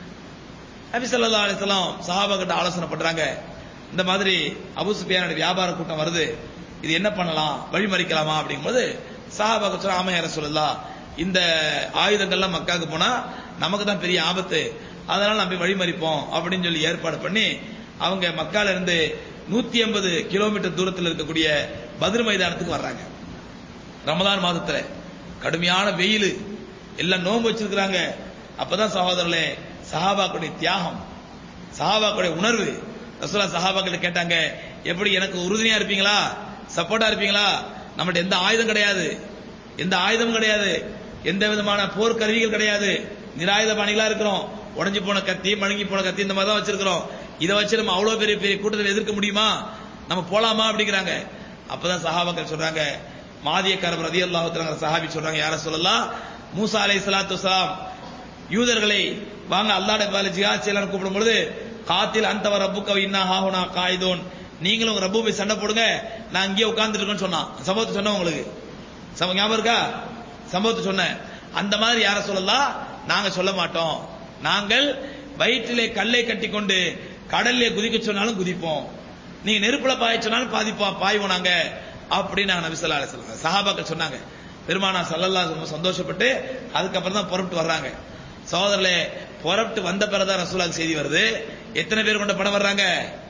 நபி ஸல்லல்லாஹு அலைஹி வஸல்லம் சஹாபா கிட்ட ஆலோசனை பண்றாங்க இந்த மாதிரி அபு சுஃபியானுடைய வியாபார கூட்டம் வருது இது என்ன பண்ணலாம் வழிமறிக்கலாமா அப்படிங்கும்போது சஹாபாக்கு சொல்ல ஆமா யார சொல்லலாம் இந்த ஆயுதங்கள்லாம் மக்காவுக்கு போனா நமக்கு தான் பெரிய ஆபத்து அதனால நம்ம வழிமறிப்போம் அப்படின்னு சொல்லி ஏற்பாடு பண்ணி அவங்க மக்கால இருந்து நூத்தி ஐம்பது கிலோமீட்டர் தூரத்தில் இருக்கக்கூடிய பதிர் மைதானத்துக்கு வர்றாங்க ரமதான் மாதத்துல கடுமையான வெயில் எல்லாம் நோன்பு வச்சிருக்கிறாங்க அப்பதான் சகோதரர்களே சஹாபாக்களுடைய தியாகம் சஹாபாக்களுடைய உணர்வு ரசூலா சஹாபாக்கிட்ட கேட்டாங்க எப்படி எனக்கு உறுதுணையா இருப்பீங்களா சப்போர்ட்டா இருப்பீங்களா நம்மகிட்ட எந்த ஆயுதம் கிடையாது எந்த ஆயுதமும் கிடையாது எந்த விதமான போர் கருவிகள் கிடையாது நிராயுத பாணிகளா இருக்கிறோம் உடஞ்சு போன கத்தி மழுங்கி போன கத்தி இந்த மாதிரி தான் வச்சிருக்கிறோம் இதை வச்சு நம்ம அவ்வளவு பெரிய பெரிய கூட்டத்தில் எதிர்க்க முடியுமா நம்ம போலாமா அப்படிங்கிறாங்க அப்பதான் சஹாபாக்கள் சொல்றாங்க மாதியக்காரர் ரதி அல்லாஹுங்கிற சஹாபி சொல்றாங்க யார சொல்லலாம் மூசா அலை சலாத்து வசலாம் யூதர்களை வாங்க அல்லாட வேலை ஜிஹாத் செய்யலாம் கூப்பிடும் பொழுது காத்தில் அந்த ரப்புக்க இன்னா ஹாஹுனா காயுதோன் நீங்களும் உங்க ரப்பு போய் சண்டை போடுங்க நான் இங்கே உட்கார்ந்துட்டு இருக்கேன்னு சொன்னான் சம்பவத்தை சொன்னேன் உங்களுக்கு சம ஞாபகம் இருக்கா சம்பவத்தை சொன்னேன் அந்த மாதிரி யார சொல்லலாம் நாங்க சொல்ல மாட்டோம் நாங்கள் வயிற்றிலே கல்லை கட்டி கொண்டு கடல்லே குதிக்க சொன்னாலும் குதிப்போம் நீங்க நெருப்புல பாய சொன்னாலும் பாதிப்போம் பாய்வோம் நாங்க அப்படின்னு நாங்க நபி ஸல்லல்லாஹு அலைஹி வஸல்லம் சஹாபாக்கள் சொன்னாங்க பெருமானா ஸல்லல்லாஹு ரொம்ப சந்தோஷப்பட்டு அதுக்கப்புறம் தான் புறப்பட்டு வர்றாங்க சகோதரர்களே புறப்பட்டு வந்த பிறகுதான் ரசூலாக்கு செய்தி வருது எத்தனை பேர் கொண்ட படம் வர்றாங்க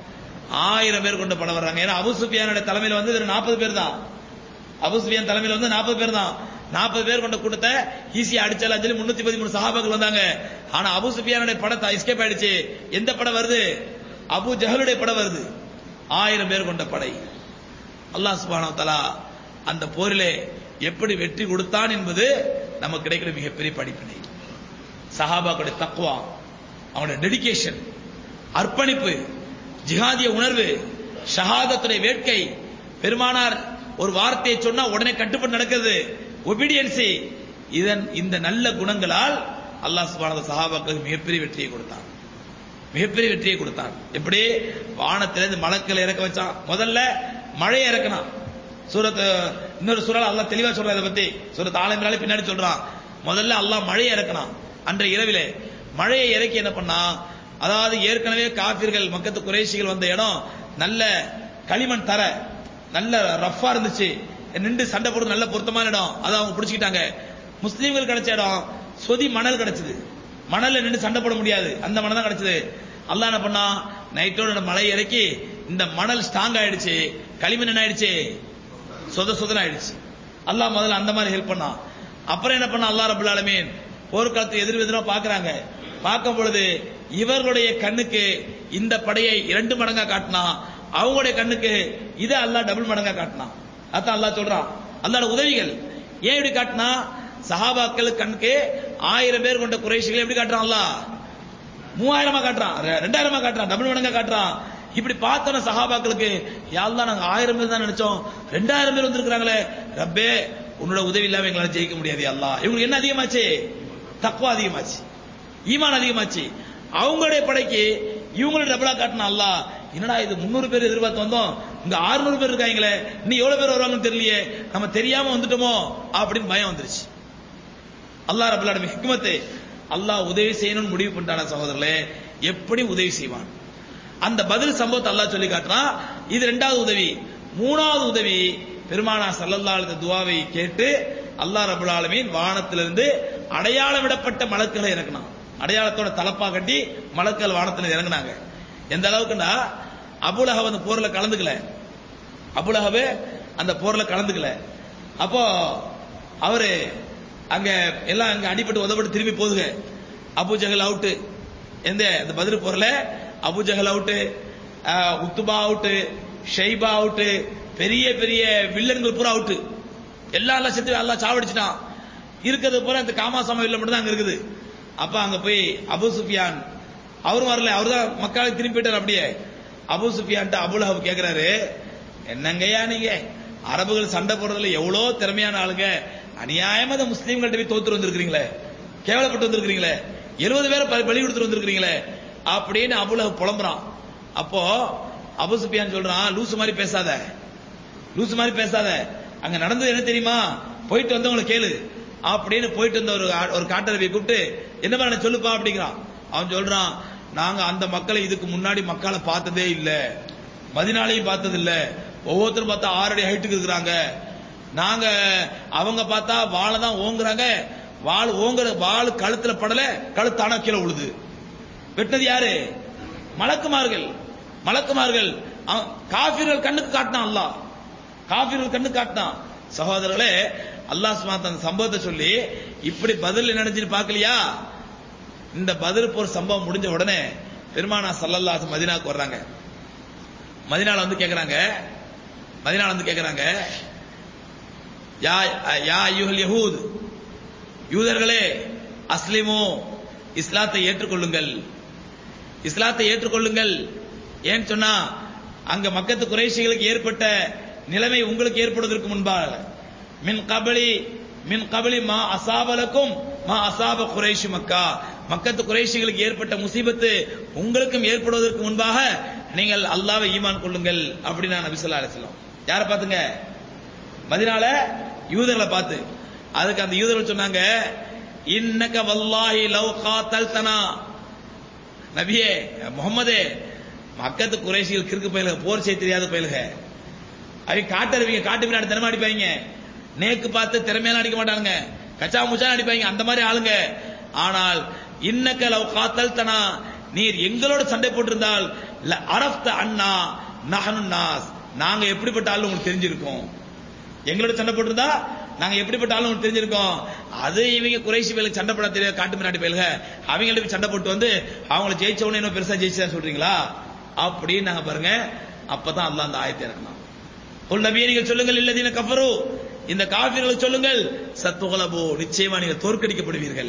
ஆயிரம் பேர் கொண்ட படம் வர்றாங்க ஏன்னா அபு சுஃபியானுடைய தலைமையில் வந்து வெறும் நாற்பது பேர் தான் அபு சுஃபியான் தலைமையில் வந்து நாற்பது பேர் தான் நாற்பது பேர் கொண்ட கூட்டத்தை ஈஸியா அடிச்சாலும் சொல்லி முன்னூத்தி பதிமூணு சஹாபாக்கள் வந்தாங்க ஆனா அபு சுஃபியானுடைய படத்தை எஸ்கேப் ஆயிடுச்சு எந்த படம் வருது அபு ஜஹலுடைய படம் வருது ஆயிரம் பேர் கொண்ட படை அல்லாஹ் சுப்ஹானஹு வ தஆலா அந்த போரிலே எப்படி வெற்றி கொடுத்தான் என்பது நமக்கு கிடைக்கிற மிகப்பெரிய படிப்பினை சஹாபாக்களுடைய தக்குவா அவனுடைய டெடிகேஷன் அர்ப்பணிப்பு ஜிஹாதிய உணர்வு ஷஹாதத்துடைய வேட்கை பெருமானார் ஒரு வார்த்தையை சொன்னா உடனே கட்டுப்பட்டு நடக்கிறது ஒபீடியன்சி இதன் இந்த நல்ல குணங்களால் அல்லாஹ் சுப்ஹானஹு சஹாபாக்களுக்கு மிகப்பெரிய வெற்றியை கொடுத்தான் மிகப்பெரிய வெற்றியை கொடுத்தான் எப்படி வானத்திலிருந்து மலக்கள் இறக்க வச்சான் முதல்ல மழையை இறக்கினான் சூரத் இன்னொரு சூறால அல்லாஹ் தெளிவா சொல்றான் இதை பத்தி சூரத் ஆலமிராலே பின்னாடி சொல்றான் முதல்ல அல்லாஹ் மழையை இறக்கினான் அன்றைய இரவிலே மழையை இறக்கி என்ன பண்ணா அதாவது ஏற்கனவே காபிர்கள் மக்கத்து குறைசிகள் வந்த இடம் நல்ல களிமண் தர நல்ல ரஃபா இருந்துச்சு நின்று சண்டை போடுறது நல்ல பொருத்தமான இடம் அதை அவங்க பிடிச்சிக்கிட்டாங்க முஸ்லீம்கள் கிடைச்ச இடம் சொதி மணல் கிடைச்சது மணல்ல நின்று சண்டை போட முடியாது அந்த மணல் தான் கிடைச்சது அல்லாஹ் என்ன பண்ணா நைட்டோட மழை இறக்கி இந்த மணல் ஸ்ட்ராங் ஆயிடுச்சு களிமண் என்ன ஆயிடுச்சு சொத சொதன ஆயிடுச்சு அல்லாஹ் முதல்ல அந்த மாதிரி ஹெல்ப் பண்ணான் அப்புறம் என்ன பண்ணா அல்லாஹ் ரபுல் ஆலமீன் போர்க்காலத்தை எதிர் எதிராக பாக்குறாங்க பார்க்கும் பொழுது இவர்களுடைய கண்ணுக்கு இந்த படையை இரண்டு மடங்கா காட்டினா அவங்களுடைய கண்ணுக்கு இதை அல்லாஹ் டபுள் மடங்கா காட்டினான் அதான் அல்லாஹ் சொல்றான் அல்லாஹ் உதவிகள் ஏன் இப்படி காட்டினா சஹாபாக்கள் கண்ணுக்கு ஆயிரம் பேர் கொண்ட குறைஷிகள் எப்படி காட்டுறான் அல்லாஹ் மூவாயிரமா காட்டுறான் ரெ- ரெண்டாயிரமா காட்டுறான் டபுள் மடங்கா காட்டுறான் இப்படி பார்த்தோன சஹாபாக்களுக்கு யாழ்தான் நாங்க ஆயிரம் பேர் தான் நினைச்சோம் ரெண்டாயிரம் பேர் வந்திருக்கிறாங்களே ரப்பே உன்னோட உதவி இல்லாம எங்களால ஜெயிக்க முடியாது அல்லாஹ் இவங்களுக்கு என்ன அதிகமாச்சு தக்குவா அதிகமாச்சு ஈமான் அதிகமாச்சு அவங்களுடைய படைக்கு இவங்களுடைய டபுளா காட்டினா அல்லாஹ் என்னடா இது முன்னூறு பேர் எதிர்பார்த்து வந்தோம் இங்க 600 பேர் இருக்காங்களே இன்னும் எவ்வளவு பேர் வருவாங்கன்னு தெரியலையே நம்ம தெரியாம வந்துட்டோமோ அப்படின்னு பயம் வந்துருச்சு அல்லாஹ் ரபுல் ஆலமீன் ஹிக்மத்து அல்லாஹ் உதவி செய்யணும்னு முடிவு பண்ணிட்டான சகோதரர்களே எப்படி உதவி செய்வான் அந்த பதில் சம்பவத்தை அல்லாஹ் சொல்லி காட்டுறான் இது ரெண்டாவது உதவி மூணாவது உதவி பெருமானா சல்லல்லாஹு அலைஹி துவாவை கேட்டு அல்லாஹ் ரபுல் ஆலமீன் வானத்திலிருந்து அடையாளமிடப்பட்ட மலக்குகளை இறக்குனான் அடையாளத்தோட தலப்பா கட்டி மலக்கள் வானத்துல இறங்குனாங்க எந்த அளவுக்குன்னா அபுலஹப் அந்த போர்ல கலந்துக்கல அபுலஹபு அந்த போர்ல கலந்துக்கல அப்போ அவரு அங்க எல்லாம் அங்க அடிபட்டு உதப்பட்டு திரும்பி போதுங்க அபு ஜஹல் அவுட்டு எந்த அந்த பதில் போர்ல Abu Jahl out Utbah out Shaybah out பெரிய பெரிய வில்லன்கள் பூரா அவுட்டு எல்லா எல்லாம் செத்து எல்லாம் சாவடிச்சிட்டான் இருக்கிறது பூரா இந்த காமாசாம வில்ல மட்டும் தான் அங்க இருக்குது அப்ப அங்க போய் அபு சுஃபியான் அவரும் வரல அவர் தான் மக்களுக்கு திரும்பி போயிட்டார் அப்படியே அபு சுஃபியான்ட்ட அபுலஹப் கேக்குறாரு என்னங்கய்யா நீங்க அரபுகள் சண்டை போடுறதுல எவ்வளவு திறமையான ஆளுங்க அநியாயமா இந்த முஸ்லீம்கள்ட்ட போய் தோத்துட்டு வந்திருக்கிறீங்களே கேவலப்பட்டு வந்திருக்கிறீங்களே எழுபது பேரை பலி- பலி கொடுத்துட்டு வந்திருக்கிறீங்களே அப்படின்னு அபுலஹப் புலம்புறான் அப்போ அபு சுஃபியான் சொல்றான் லூசு மாதிரி பேசாத லூசு மாதிரி பேசாத அங்க நடந்தது என்ன தெரியுமா போயிட்டு வந்தவங்களை கேளு அப்படின்னு போயிட்டு வந்த ஒரு ஆ- ஒரு காட்டரவியை கூப்பிட்டு என்ன பண்ண சொல்லுப்பா அப்படிங்கிறான் அவன் சொல்றான் நாங்க அந்த மக்களை இதுக்கு முன்னாடி மக்களை பார்த்ததே இல்ல மதினாலையும் பார்த்தது இல்ல ஒவ்வொருத்தரும் பார்த்தா ஆறடி ஹைட்டுக்கு இருக்கிறாங்க நாங்க அவங்க பார்த்தா வாழை தான் ஓங்குறாங்க வாள் ஓங்குற வாள் கழுத்துல படல கழுத்தான கீழே விழுது வெட்டினது யாரு மலக்குமார்கள் மலக்குமார்கள் அவன் காஃபிர்கள் கண்ணுக்கு காட்டினான் அல்லாஹ் காஃபிர்கள் கண்ணுக்கு காட்டினான் சகோதரர்களே அல்லாஹ் சுப்ஹானஹு அந்த சம்பவத்தை சொல்லி இப்படி பதில் நினைச்சுன்னு பார்க்கலையா இந்த பதில் போர் சம்பவம் முடிஞ்ச உடனே பெருமானா சல்லல்லாஹு மதினாவுக்கு வர்றாங்க மதினால வந்து கேக்குறாங்க மதினால வந்து கேக்குறாங்க யா யா ஐயுஹல் யஹூத் யூதர்களே அஸ்லிமு இஸ்லாத்தை ஏற்றுக்கொள்ளுங்கள் இஸ்லாத்தை ஏற்றுக்கொள்ளுங்கள் ஏன்னு சொன்னா அங்க மக்கத்து குறைஷிகளுக்கு ஏற்பட்ட நிலைமை உங்களுக்கு ஏற்படுவதற்கு முன்பாக மின் கபலி மின் கபலி மா அசாபலக்கும் மா அசாப குறைஷி மக்கா மக்கத்து குறைஷிகளுக்கு ஏற்பட்ட முசீபத்து உங்களுக்கும் ஏற்படுவதற்கு முன்பாக நீங்கள் அல்லாவை ஈமான் கொள்ளுங்கள் அப்படின்னு நான் நபி ஸல்லல்லாஹு அலைஹி வஸல்லம் யாரை பார்த்துங்க மதினால யூதர்களை பார்த்து அதுக்கு அந்த யூதர்கள் சொன்னாங்க இன்னக வல்லாஹி லவ் காத்தல்தனா நபியே முகமதே மக்கத்து குறைசிகள் கிறுக்கு பயிலுக போர் செய்ய தெரியாத பயிலுக அவங்க காட்டறிவிங்க காட்டு பின்னாடி திறமை அடிப்பாங்க நேக்கு பார்த்து திறமையான அடிக்க மாட்டானுங்க கச்சா முச்சா அடிப்பாங்க அந்த மாதிரி ஆளுங்க ஆனால் இன்னக்க லவ் காத்தல் தனா நீர் எங்களோட சண்டை போட்டிருந்தால் ல அரஃப்த அண்ணா நஹனு நாஸ் நாங்க எப்படிப்பட்ட ஆளு உங்களுக்கு தெரிஞ்சிருக்கோம் எங்களோட சண்டை போட்டிருந்தா நாங்க எப்படிப்பட்ட ஆளு உங்களுக்கு தெரிஞ்சிருக்கோம் அது இவங்க குறைசி வேலைக்கு சண்டை போட தெரியாது காட்டு மிராட்டி பயிலுக அவங்கள்ட்ட போய் சண்டை போட்டு வந்து அவங்கள ஜெயிச்ச உடனே இன்னும் பெருசா ஜெயிச்சா சொல்றீங்களா அப்படின்னு நாங்க பாருங்க அப்பதான் அல்லாஹ் அந்த ஆயத்தை இறக்கணும் கொல் நபியே நீங்கள் சொல்லுங்கள் இல்லதீன கஃபரு இந்த காஃபிர்களுக்கு சொல்லுங்கள் சத்துகலபோ நிச்சயமா நீங்கள் தோற்கடிக்கப்படுவீர்கள்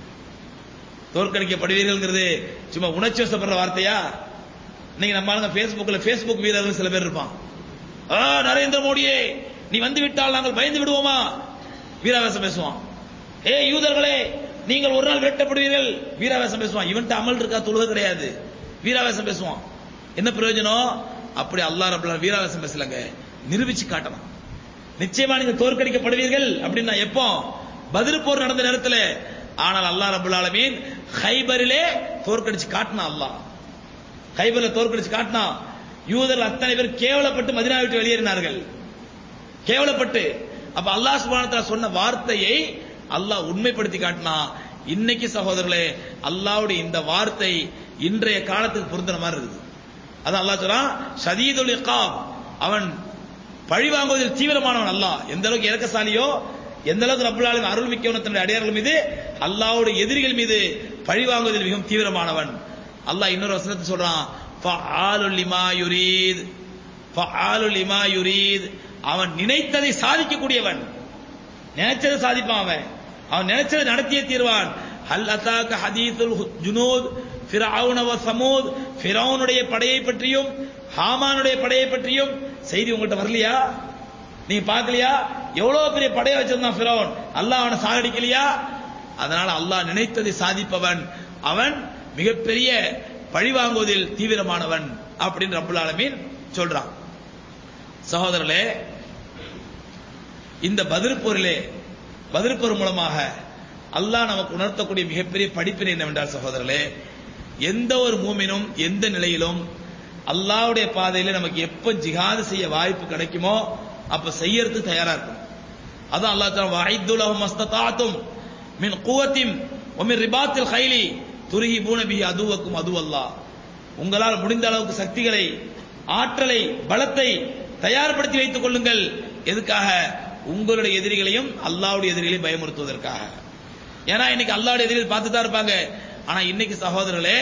தோற்கடிக்கப்படுவீர்கள்ங்கிறது சும்மா உணர்ச்சி வசப்படுற வார்த்தையா நீங்க நம்ம ஆளுங்க Facebookல Facebook வீரர்கள் சில பேர் இருப்பான் ஆ நரேந்திர மோடியே நீ வந்து விட்டால் நாங்கள் பயந்து விடுவோமா வீராவேசம் பேசுவான் ஏ யூதர்களே நீங்கள் ஒரு நாள் வெட்டப்படுவீர்கள் வீராவேசம் பேசுவான் இவன்ட்ட அமல் இருக்கா தொழுக கிடையாது வீராவேசம் பேசுவான் என்ன பிரயோஜனம் அப்படி அல்லாஹ் ரப்பல் ஆலமீன் வீராவேசம் பேசலங்க நிரூபிச்சு காட்டணும் நிச்சயமா நீங்க தோற்கடிக்கப்படுவீர்கள் அப்படின்னா எப்போ பதில் போர் நடந்த நேரத்துல ஆனால் அல்லாஹ் ரப்பல் ஆலமீன் ஹைபரிலே தோற்கடிச்சு காட்டினா அல்லாஹ் ஹைபர்ல தோற்கடிச்சு காட்டினா யூதர்கள் அத்தனை பேர் கேவலப்பட்டு மதினா விட்டு வெளியேறினார்கள் கேவலப்பட்டு அப்ப அல்லாஹ் சுப்ஹானஹு வ தஆலா சொன்ன வார்த்தையை அல்லாஹ் உண்மைப்படுத்தி காட்டினா இன்னைக்கு சகோதரர்களே அல்லாஹ்வுடைய இந்த வார்த்தை இன்றைய காலத்துக்கு பொருந்தின மாதிரி இருக்குது அதான் அல்லாஹ் சொல்றான் ஷதீதுல் இகாப் அவன் பழி வாங்குவதில் தீவிரமானவன் அல்லாஹ் எந்த அளவுக்கு இறக்கசாலியோ எந்த அளவுக்கு ரப்பல் ஆலமீன் அருள் மிக்கவன் தன்னுடைய அடியார்கள் மீது அல்லாஹ்வுடைய எதிரிகள் மீது பழி வாங்குவதில் மிகவும் தீவிரமானவன் அல்லாஹ் இன்னொரு வசனத்தை சொல்றான் ஃபஆலுல் லிமா யுரீத் ஃபஆலுல் லிமா யுரீத் அவன் நினைத்ததை சாதிக்கக்கூடியவன் நினைச்சதை சாதிப்பான் அவன் அவன் நினைச்சதை நடத்தியே தீர்வான் ஹல் அத்தாக்க ஹதீசுல் ஜுனூத் ஃபிரௌன வ சமூத் ஃபிரௌனுடைய படையை பற்றியும் ஹாமானுடைய படையை பற்றியும் செய்தி உங்கள்கிட்ட வரலையா நீங்க பார்க்கலையா எவ்வளவு பெரிய படையை வச்சிருந்தான் ஃபிரௌன் அல்லாஹ் அவனை சாகடிக்கலையா அதனால அல்லாஹ் நினைத்ததை சாதிப்பவன் அவன் மிகப்பெரிய பழி வாங்குவதில் தீவிரமானவன் அப்படின்னு ரப்புல் ஆலமீன் சொல்றான் சகோதரர்களே இந்த பதில் போரிலே பதில் போர் மூலமாக அல்லாஹ் நமக்கு உணர்த்தக்கூடிய மிகப்பெரிய படிப்பினை என்னவென்றால் சகோதரர்களே எந்த ஒரு மூமினும் எந்த நிலையிலும் அல்லாஹ்வுடைய பாதையில நமக்கு எப்ப ஜிஹாது செய்ய வாய்ப்பு கிடைக்குமோ அப்ப செய்யறதுக்கு தயாரா இருக்கும் அதான் அல்லாஹ் தஆலா வஹிதுலஹும் மஸ்ததாத்தும் மின் குவத்தின் ஒமின் ரிபாத்தில் கைலி துருகிபூன பிஹி அதுவக்கும் அதுவல்லாஹ் உங்களால் முடிந்த அளவுக்கு சக்திகளை ஆற்றலை பலத்தை தயார்படுத்தி வைத்துக் கொள்ளுங்கள் எதுக்காக உங்களுடைய எதிரிகளையும் அல்லாஹ்வுடைய எதிரிகளையும் பயமுறுத்துவதற்காக ஏன்னா இன்னைக்கு அல்லாஹ்வுடைய எதிரிகள் பார்த்து தான் இருப்பாங்க ஆனா இன்னைக்கு சகோதரர்களே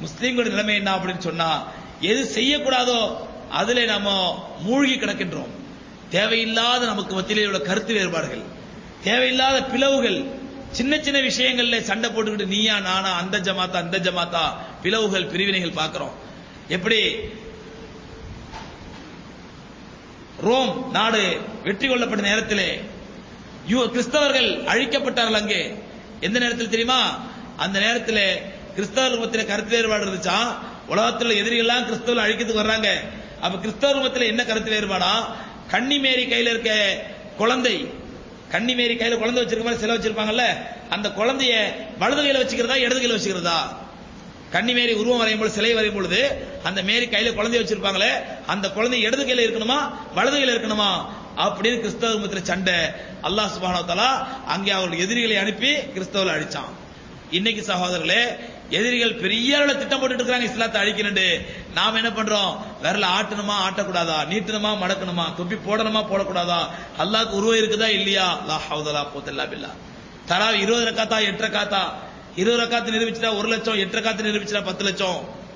முஸ்லீம்களுடைய நிலைமை என்ன அப்படின்னு சொன்னா எது செய்யக்கூடாதோ அதிலே நாம மூழ்கி கிடக்கின்றோம் தேவையில்லாத நமக்கு மத்தியிலே உள்ள கருத்து வேறுபாடுகள் தேவையில்லாத பிளவுகள் சின்ன சின்ன விஷயங்கள்ல சண்டை போட்டுக்கிட்டு நீயா நானா அந்த ஜமாத்தா அந்த ஜமாத்தா பிளவுகள் பிரிவினைகள் பார்க்கிறோம் எப்படி ரோம் நாடு வெற்றி கொள்ளப்பட்ட நேரத்திலே யூ கிறிஸ்தவர்கள் அழிக்கப்பட்டார்கள் அங்கே எந்த நேரத்தில் தெரியுமா அந்த நேரத்தில் கிறிஸ்தவர்கள் மத்தியில கருத்து வேறுபாடு இருந்துச்சா உலகத்தில் எதிரிகள்லாம் கிறிஸ்தவர்கள் அழிக்கிறதுக்கு வர்றாங்க அப்ப கிறிஸ்தவர்கள் மத்தியில என்ன கருத்து வேறுபாடா கன்னிமேரி கையில இருக்க குழந்தை கன்னிமேரி கையில குழந்தை வச்சிருக்க மாதிரி சிலை வச்சிருப்பாங்கல்ல அந்த குழந்தைய வலது கையில வச்சுக்கிறதா இடது கையில வச்சுக்கிறதா கன்னிமேரி உருவம் வரையும் பொழுது சிலை வரையும் பொழுது அந்த மேரி கையில குழந்தை வச்சிருப்பாங்களே அந்த குழந்தை இடது கையில இருக்கணுமா வலது கையில இருக்கணுமா அப்படின்னு கிறிஸ்தவ மத்திர சண்டை அல்லாஹ் சுப்ஹானஹு வ தஆலா அங்கே அவர்கள் எதிரிகளை அனுப்பி கிறிஸ்தவர்களை அழிச்சான் இன்னைக்கு சகோதரர்களே எதிரிகள் பெரிய அளவுல திட்டம் போட்டுட்டு இருக்காங்க இஸ்லாத்தை அழிக்கணும்னு நாம என்ன பண்றோம் விரல ஆட்டணுமா ஆட்டக்கூடாதா நீட்டணுமா மடக்கணுமா தொப்பி போடணுமா போடக்கூடாதா அல்லாஹ்க்கு உருவம் இருக்குதா இல்லையா லா ஹவுதலா போத்தல்லா பில்லா தராவி இருபது ரக்காத்தா எட்டு ரக்காத்தா இருபது ரக்காத்து நிரூபிச்சுட்டா ஒரு லட்சம் எட்டு ரக்காத்து நிரூபிச்சுட்டா பத்து லட்சம்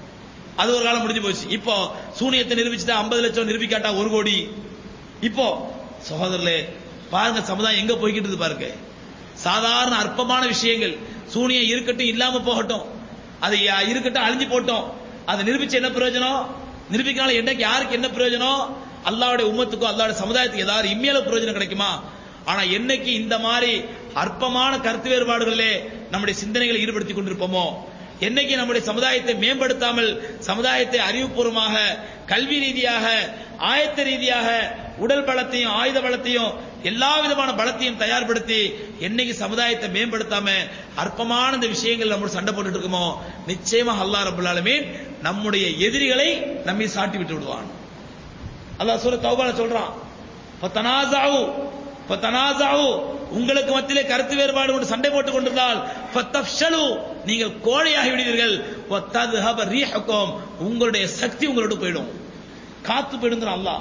அது ஒரு காலம் முடிஞ்சு போச்சு இப்போ சூனியத்தை நிரூபிச்சுட்டா ஐம்பது லட்சம் நிரூபிக்காட்டா ஒரு கோடி இப்போ சகோதரர்களே பாருங்க சமுதாயம் எங்க போய்கிட்டு இருக்கு பாருங்க சாதாரண அற்பமான விஷயங்கள் சூனியம் இருக்கட்டும் இல்லாம போகட்டும் அது யா- இருக்கட்டும் அழிஞ்சு போட்டோம் அதை நிரூபிச்சு என்ன பிரயோஜனம் நிரூபிக்கனால என்னைக்கு யாருக்கு என்ன பிரயோஜனம் அல்லாவுடைய உம்மத்துக்கும் அல்லாவுடைய சமுதாயத்துக்கு ஏதாவது இம்மையில பிரயோஜனம் கிடைக்குமா ஆனா என்னைக்கு இந்த மாதிரி அற்பமான கருத்து வேறுபாடுகளிலே நம்முடைய சிந்தனைகளை ஈடுபடுத்திக் கொண்டிருப்போமோ என்னைக்கு நம்முடைய சமுதாயத்தை மேம்படுத்தாமல் சமுதாயத்தை அறிவுபூர்வமாக கல்வி ரீதியாக ஆயத்த ரீதியாக உடல் பலத்தையும் ஆயுத பலத்தையும் எல்லா விதமான பலத்தையும் தயார்படுத்தி என்னைக்கு சமுதாயத்தை மேம்படுத்தாம அற்பமான இந்த விஷயங்கள் நம்ம சண்டை போட்டுட்டு இருக்கோமோ நிச்சயமா அல்லாஹ் ரபுல் ஆலமீன் நம்முடைய எதிரிகளை நம்மை சாட்டி விட்டு விடுவான் அல்லாஹ் சூரத் தௌபால சொல்றான் ஃபத்தனாஸாவு ஃபத்தனாஸாவு உங்களுக்கு மத்தியிலே கருத்து வேறுபாடு கொண்டு சண்டை போட்டுக் கொண்டிருந்தால் ஃபத்தஃப்ஷலு நீங்கள் கோழையாகி விடுவீர்கள் வத்தத்ஹப ரீஹக்கும் உங்களுடைய சக்தி உங்களோட போயிடும் காத்து போயிடுங்கிறான் அல்லாஹ்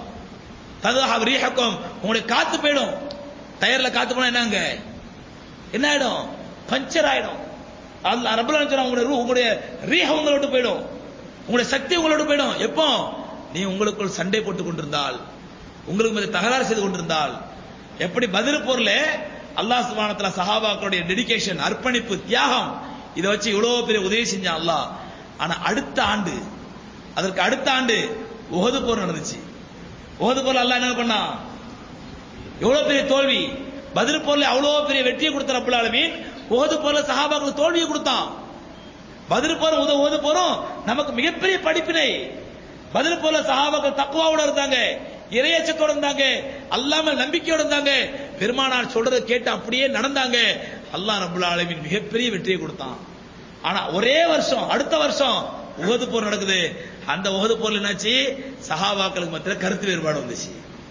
ததுஹப ரீஹக்கும் உங்களுடைய காத்து போயிடும் டயர்ல காத்து போனா என்னங்க என்ன ஆயிடும் பஞ்சர் ஆயிடும் அல்லாஹ் ரப்பல் ஆலமீன் சொல்றான் உங்களுடைய ரூ- உங்களுடைய ரீஹ உங்களை விட்டு போயிடும் உங்களுடைய சக்தி உங்களை விட்டு போயிடும் எப்போ நீ உங்களுக்குள் சண்டை போட்டுக் கொண்டிருந்தால் உங்களுக்கு மீது தகராறு செய்து கொண்டிருந்தால் எப்படி பதில் போர்ல அல்லாஹ் சுபானத்துல சஹாபாக்களுடைய டெடிகேஷன் அர்ப்பணிப்பு தியாகம் இதை வச்சு இவ்வளவு பெரிய உதவி செஞ்சான் அல்லாஹ் ஆனா அடுத்த ஆண்டு அதற்கு அடுத்த ஆண்டு உஹது போர் நடந்துச்சு உஹது போர்ல அல்லாஹ் என்ன பண்ணான் எவ்வளவு பெரிய தோல்வி பதில் போர்ல அவ்வளவு பெரிய வெற்றியை கொடுத்த ரப்பல் ஆலமீன் உஹது போர்ல சஹாபாக்களுக்கு தோல்வியை கொடுத்தான் பதில் போற உத உத போறோம் நமக்கு மிகப்பெரிய படிப்பினை பதில் போல சஹாபாக்கள் தக்குவாவோட இருந்தாங்க இறையச்சத்தோட இருந்தாங்க அல்லாம நம்பிக்கையோட இருந்தாங்க பெருமானார் சொல்றதை கேட்டு அப்படியே நடந்தாங்க அல்லாஹ் ரப்பல் ஆலமீன் மிகப்பெரிய வெற்றியை கொடுத்தான் ஆனா ஒரே வருஷம் அடுத்த வருஷம் உகது போர் நடக்குது அந்த உகது போர்ல என்னாச்சு சஹாபாக்களுக்கு மத்தியில கருத்து வேறுபாடு வந்துச்சு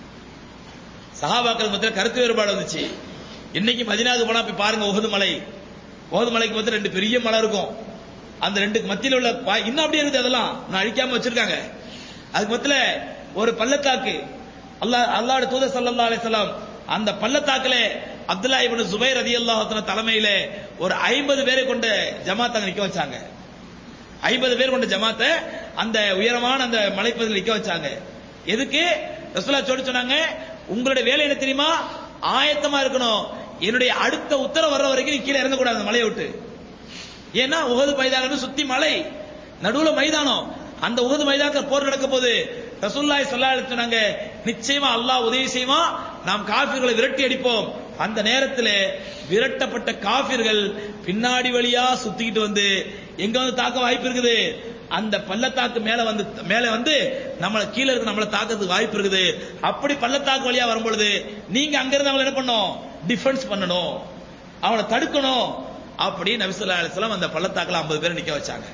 சஹாபாக்கள் மத்தியில கருத்து வேறுபாடு வந்துச்சு இன்னைக்கு மதினாவுக்கு போனா போய் பாருங்க உகது மலை உகது மலைக்கு மத்தியில ரெண்டு பெரிய மலை இருக்கும் அந்த ரெண்டுக்கு மத்தியில உள்ள பா- இன்னும் அப்படியே இருக்குது அதெல்லாம் நான் அழிக்காம வச்சிருக்காங்க அதுக்கு மத்தியில ஒரு பள்ளத்தாக்கு அல்லாஹ் அல்லாஹ்வுடைய தூதர் ஸல்லல்லாஹு அலைஹி வஸல்லம் அந்த பள்ளத்தாக்குல அப்துல்லா இப்னு சுபைர் ரலியல்லாஹு அன்ஹு தலைமையில ஒரு 50 பேரை கொண்ட ஜமாத் அங்க நிக்க வச்சாங்க ஐம்பது பேர் கொண்ட ஜமாத்தை அந்த உயரமான அந்த மலைப்பகுதியில் நிக்க வச்சாங்க எதுக்கு ரசூலா சொல்லி சொன்னாங்க உங்களுடைய வேலை என்ன தெரியுமா ஆயத்தமா இருக்கணும் என்னுடைய அடுத்த உத்தரவு வர்ற வரைக்கும் நீ கீழே இறங்கக்கூடாது அந்த மலையை விட்டு ஏன்னா உகது மைதானம் சுத்தி மலை நடுவுல மைதானம் அந்த உகது மைதானத்துல போர் நடக்க போது ரசூல்லாய் ஸல்லல்லாஹு அலைஹி சொன்னாங்க நிச்சயமா அல்லாஹ் உதவி செய்வான் நாம் காஃபிர்களை விரட்டி அடிப்போம் அந்த நேரத்துல விரட்டப்பட்ட காஃபிர்கள் பின்னாடி வழியா சுத்திக்கிட்டு வந்து எங்க வந்து தாக்க வாய்ப்பு இருக்குது அந்த பள்ளத்தாக்கு மேல வந்து மேல வந்து நம்மள கீழ இருக்க நம்மள தாக்கிறதுக்கு வாய்ப்பு இருக்குது அப்படி பள்ளத்தாக்கு வழியா வரும்பொழுது நீங்க அங்க இருந்து அவங்களை என்ன பண்ணணும் டிஃபென்ஸ் பண்ணணும் அவனை தடுக்கணும் அப்படி நபிசுல்லா அலிஸ்லாம் அந்த பள்ளத்தாக்குல 50 பேர் நிக்க வச்சாங்க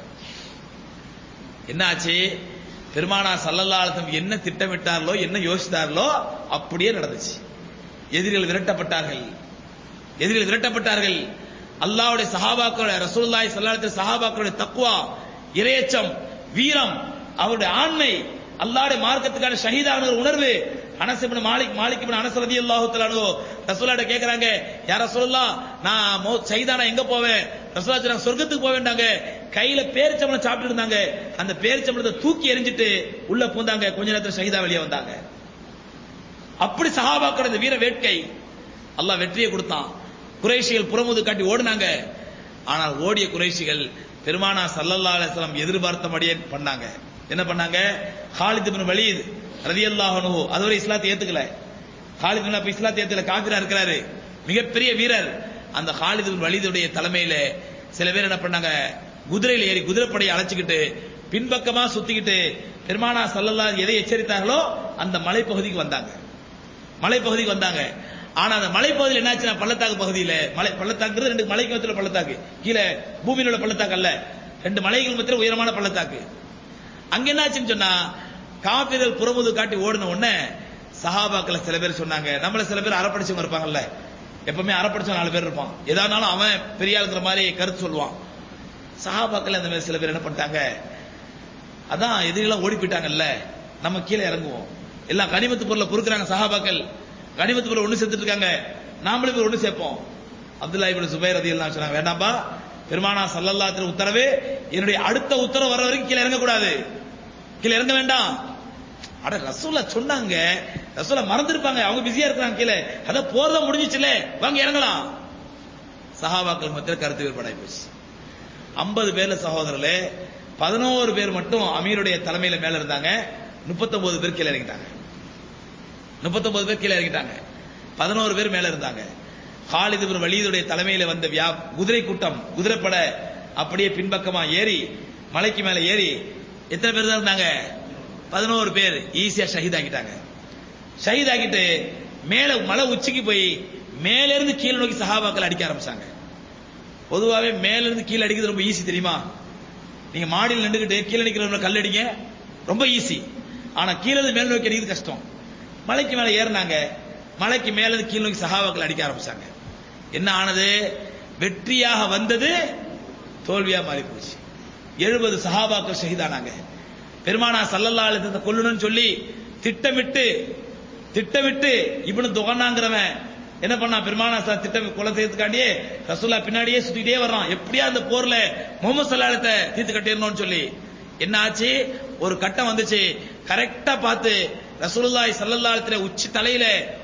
என்னாச்சு பெருமானா சல்லல்லா அலிஸ்லம் என்ன திட்டமிட்டார்களோ என்ன யோசித்தார்களோ அப்படியே நடந்துச்சு எதிரிகள் விரட்டப்பட்டார்கள் எதிரிகள் விரட்டப்பட்டார்கள் அல்லாஹ்வுடைய சஹாபாக்களுடைய ரசூலுல்லாஹி ஸல்லல்லாஹு அலைஹி வஸல்லம் சஹாபாக்களுடைய தக்வா இரையச்சம் வீரம் அவருடைய ஆண்மை அல்லாஹ்வுடைய மார்க்கத்துக்கான ஷஹீதான ஒரு உணர்வு அனஸ் இப்னு மாலிக் மாலிக் இப்னு அனஸ் ரலியல்லாஹு தஆலா அன்ஹு ரசூலுல்லாஹ்ட்ட கேக்குறாங்க யா ரசூலுல்லாஹ் நான் மௌ ஷஹீதானா எங்க போவேன் ரசூலுல்லாஹ் சொன்னாங்க சொர்க்கத்துக்கு போக வேண்டாங்க கையில பேரிச்சம்பளம் சாப்பிட்டு இருந்தாங்க அந்த பேரிச்சம்பளத்தை தூக்கி எறிஞ்சிட்டு உள்ள பூந்தாங்க கொஞ்ச நேரத்துல ஷஹீதா வெளியே வந்தாங்க அப்படி சஹாபாக்களோட இந்த வீர வேட்கை அல்லாஹ் வெற்றியை கொடுத்தான் குறைஷிகள் புறமுது காட்டி ஓடினாங்க ஆனால் ஓடிய குறைஷிகள் பெருமானா சல்லல்லா அலிஸ்லாம் எதிர்பார்த்தபடியே பண்ணாங்க என்ன பண்ணாங்க ஹாலித் பின் வலீத் ரலியல்லாஹு அன்ஹு அதுவரை இஸ்லாத்தை ஏத்துக்கல ஹாலித் பின் அப்ப இஸ்லாத்தை ஏத்துக்கல காபிரா இருக்கிறாரு மிகப்பெரிய வீரர் அந்த ஹாலித் பின் வலீதுடைய தலைமையில சில பேர் என்ன பண்ணாங்க குதிரையில் ஏறி குதிரைப்படையை அழைச்சிக்கிட்டு பின்பக்கமா சுத்திக்கிட்டு பெருமானா சல்லல்லா எதை எச்சரித்தார்களோ அந்த மலைப்பகுதிக்கு வந்தாங்க மலைப்பகுதிக்கு வந்தாங்க ஆனா அந்த மலைப்பகுதியில் என்னாச்சுன்னா பள்ளத்தாக்கு பகுதியில மலை பள்ளத்தாக்குறது ரெண்டு மலைக்கு மத்தியில பள்ளத்தாக்கு கீழே பூமியில உள்ள பள்ளத்தாக்கு அல்ல ரெண்டு மலைகள் மத்தியில உயரமான பள்ளத்தாக்கு அங்க என்னாச்சுன்னு சொன்னா காபிர்கள் புறமுது காட்டி ஓடின உடனே சஹாபாக்கள் சில பேர் சொன்னாங்க நம்மள சில பேர் அறப்படிச்சவங்க இருப்பாங்கல்ல எப்பவுமே அறப்படிச்சவங்க நாலு பேர் இருப்பான் ஏதானாலும் அவன் பெரிய ஆளுங்கிற மாதிரி கருத்து சொல்லுவான் சஹாபாக்கள் அந்த மாதிரி சில பேர் என்ன பண்ணிட்டாங்க அதான் எதிரிலாம் ஓடி போயிட்டாங்கல்ல நம்ம கீழே இறங்குவோம் எல்லாம் கனிமத்து பொருளை பொறுக்கிறாங்க சஹாபாக்கள் கனிமத்து பொருள் ஒண்ணு சேர்த்துட்டு இருக்காங்க நாமளும் போய் ஒண்ணு சேர்ப்போம் அப்துல்லா இப்னு சுபைர் ரதியல்லாஹு சொன்னாங்க வேண்டாம்பா பெருமானா சல்லல்லாஹு உத்தரவு என்னுடைய அடுத்த உத்தரவு வர வரைக்கும் கீழே இறங்கக்கூடாது கீழே இறங்க வேண்டாம் அட ரசூலா சொன்னாங்க ரசூலா மறந்துருப்பாங்க அவங்க பிஸியா இருக்காங்க கீழே அத போறதா முடிஞ்சிச்சுல வாங்க இறங்கலாம் சஹாபாக்கள் மத்தியில் கருத்து வேறுபாடாய் போச்சு ஐம்பது பேர்ல சகோதரர்களே பதினோரு பேர் மட்டும் அமீருடைய தலைமையில மேல இருந்தாங்க முப்பத்தொன்பது பேர் கீழே இறங்கிட்டாங்க முப்பத்தொன்பது பேர் கீழே இறங்கிட்டாங்க பதினோரு பேர் மேல இருந்தாங்க ஹாலித் இப்னு வலீதுடைய தலைமையில வந்த வியா குதிரை கூட்டம் குதிரைப்பட அப்படியே பின்பக்கமா ஏறி மலைக்கு மேல ஏறி எத்தனை பேர் தான் இருந்தாங்க பதினோரு பேர் ஈஸியா ஷஹீத் ஆகிட்டாங்க ஷஹீத் ஆகிட்டு மேல மலை உச்சிக்கு போய் மேல இருந்து கீழே நோக்கி சஹாபாக்கள் அடிக்க ஆரம்பிச்சாங்க பொதுவாவே மேல இருந்து கீழே அடிக்கிறது ரொம்ப ஈஸி தெரியுமா நீங்க மாடியில் நின்றுகிட்டு கீழே நிக்கிறவங்க கல் அடிங்க ரொம்ப ஈஸி ஆனா கீழே இருந்து மேல் நோக்கி அடிக்கிறது கஷ்டம் மலைக்கு மேல ஏறினாங்க மலைக்கு மேல இருந்து கீழ் நோக்கி சஹாபாக்கள் அடிக்க ஆரம்பிச்சாங்க என்ன ஆனது வெற்றியாக வந்தது தோல்வியா மாறி போச்சு எழுபது சஹாபாக்கள் ஷஹீதானாங்க பெருமானா சல்லல்லா அலிசத்தை கொல்லணும்னு சொல்லி திட்டமிட்டு திட்டமிட்டு இவனு துகனாங்கிறவன் என்ன பண்ணா பெருமானா சார் திட்டம் கொலை செய்யறதுக்காண்டியே ரசூல்லா பின்னாடியே சுத்திட்டே வர்றான் எப்படியா அந்த போர்ல முகமது சல்லாலத்தை தீர்த்து கட்டிடணும்னு சொல்லி என்ன ஆச்சு ஒரு கட்டம் வந்துச்சு கரெக்டா பார்த்து ரசூலுல்லாஹி ஸல்லல்லாஹு அலைஹி வஸல்லம் உச்சி தலையில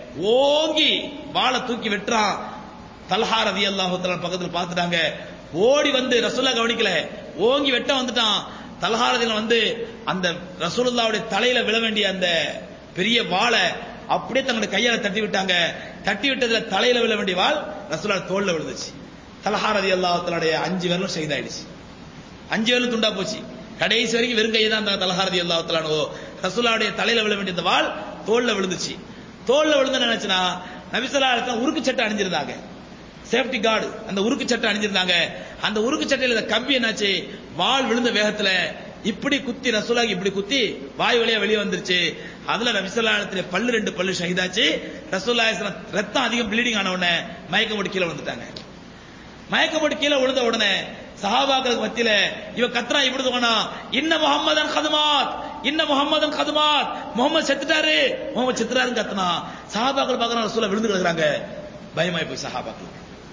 ஓங்கி வாளை தூக்கி வெட்டுறான் தல்ஹா ரலியல்லாஹு தஆலா பக்கத்துல பார்த்துட்டாங்க ஓடி வந்து ரசூல்லா கவனிக்கல ஓங்கி வெட்ட வந்துட்டான் தல்ஹா ரலியல்லாஹு வந்து அந்த ரசூலுல்லாஹ்வுடைய தலையில விழ வேண்டிய அந்த பெரிய வாளை அப்படியே தங்களுடைய கையால தட்டி விட்டாங்க தட்டி விட்டதுல தலையில விழ வேண்டிய வாள் ரசூலா தோல்ல விழுந்துச்சு தல்ஹா ரலியல்லாஹு தஆலாவுடைய அஞ்சு விரலும் ஷஹீதாயிடுச்சு அஞ்சு விரலும் துண்டா போச்சு கடைசி வரைக்கும் வெறும் கையை தான் அந்த தலஹாரதி அல்லா தலானோ ரசூலாவுடைய தலையில விழ வேண்டிய இந்த வாள் தோல்ல விழுந்துச்சு தோல்ல விழுந்து நினைச்சுனா நபிசல்லா அலிஸ்லாம் உருக்கு சட்டை அணிஞ்சிருந்தாங்க சேஃப்டி கார்டு அந்த உருக்கு சட்டை அணிஞ்சிருந்தாங்க அந்த உருக்கு சட்டையில இந்த கம்பி என்னாச்சு வாள் விழுந்த வேகத்துல இப்படி குத்தி ரசூலாக்கு இப்படி குத்தி வாய் வழியா வெளியே வந்துருச்சு அதுல நபிசல்லாத்துல பல்லு ரெண்டு பல்லு ஷஹீதாச்சு ரசூல்லா அலிஸ்லாம் ரத்தம் அதிகம் ப்ளீடிங் ஆன உடனே மயக்கம் போட்டு கீழே வந்துட்டாங்க மயக்கம் போட்டு கீழே விழுந்த உடனே சஹாபாக்களுக்கு மத்தியில இவ கத்ரா இப்படி போனா இன்ன முகம்மதன் கதுமாத் இன்ன முகம்மதன் கதுமாத் முகமது செத்துட்டாரு முகமது செத்துறாருன்னு கத்துனா சஹாபாக்கள் பார்க்கறாங்க ரசூலா விழுந்து கிடக்குறாங்க பயமாய் போய் சஹாபாக்கள்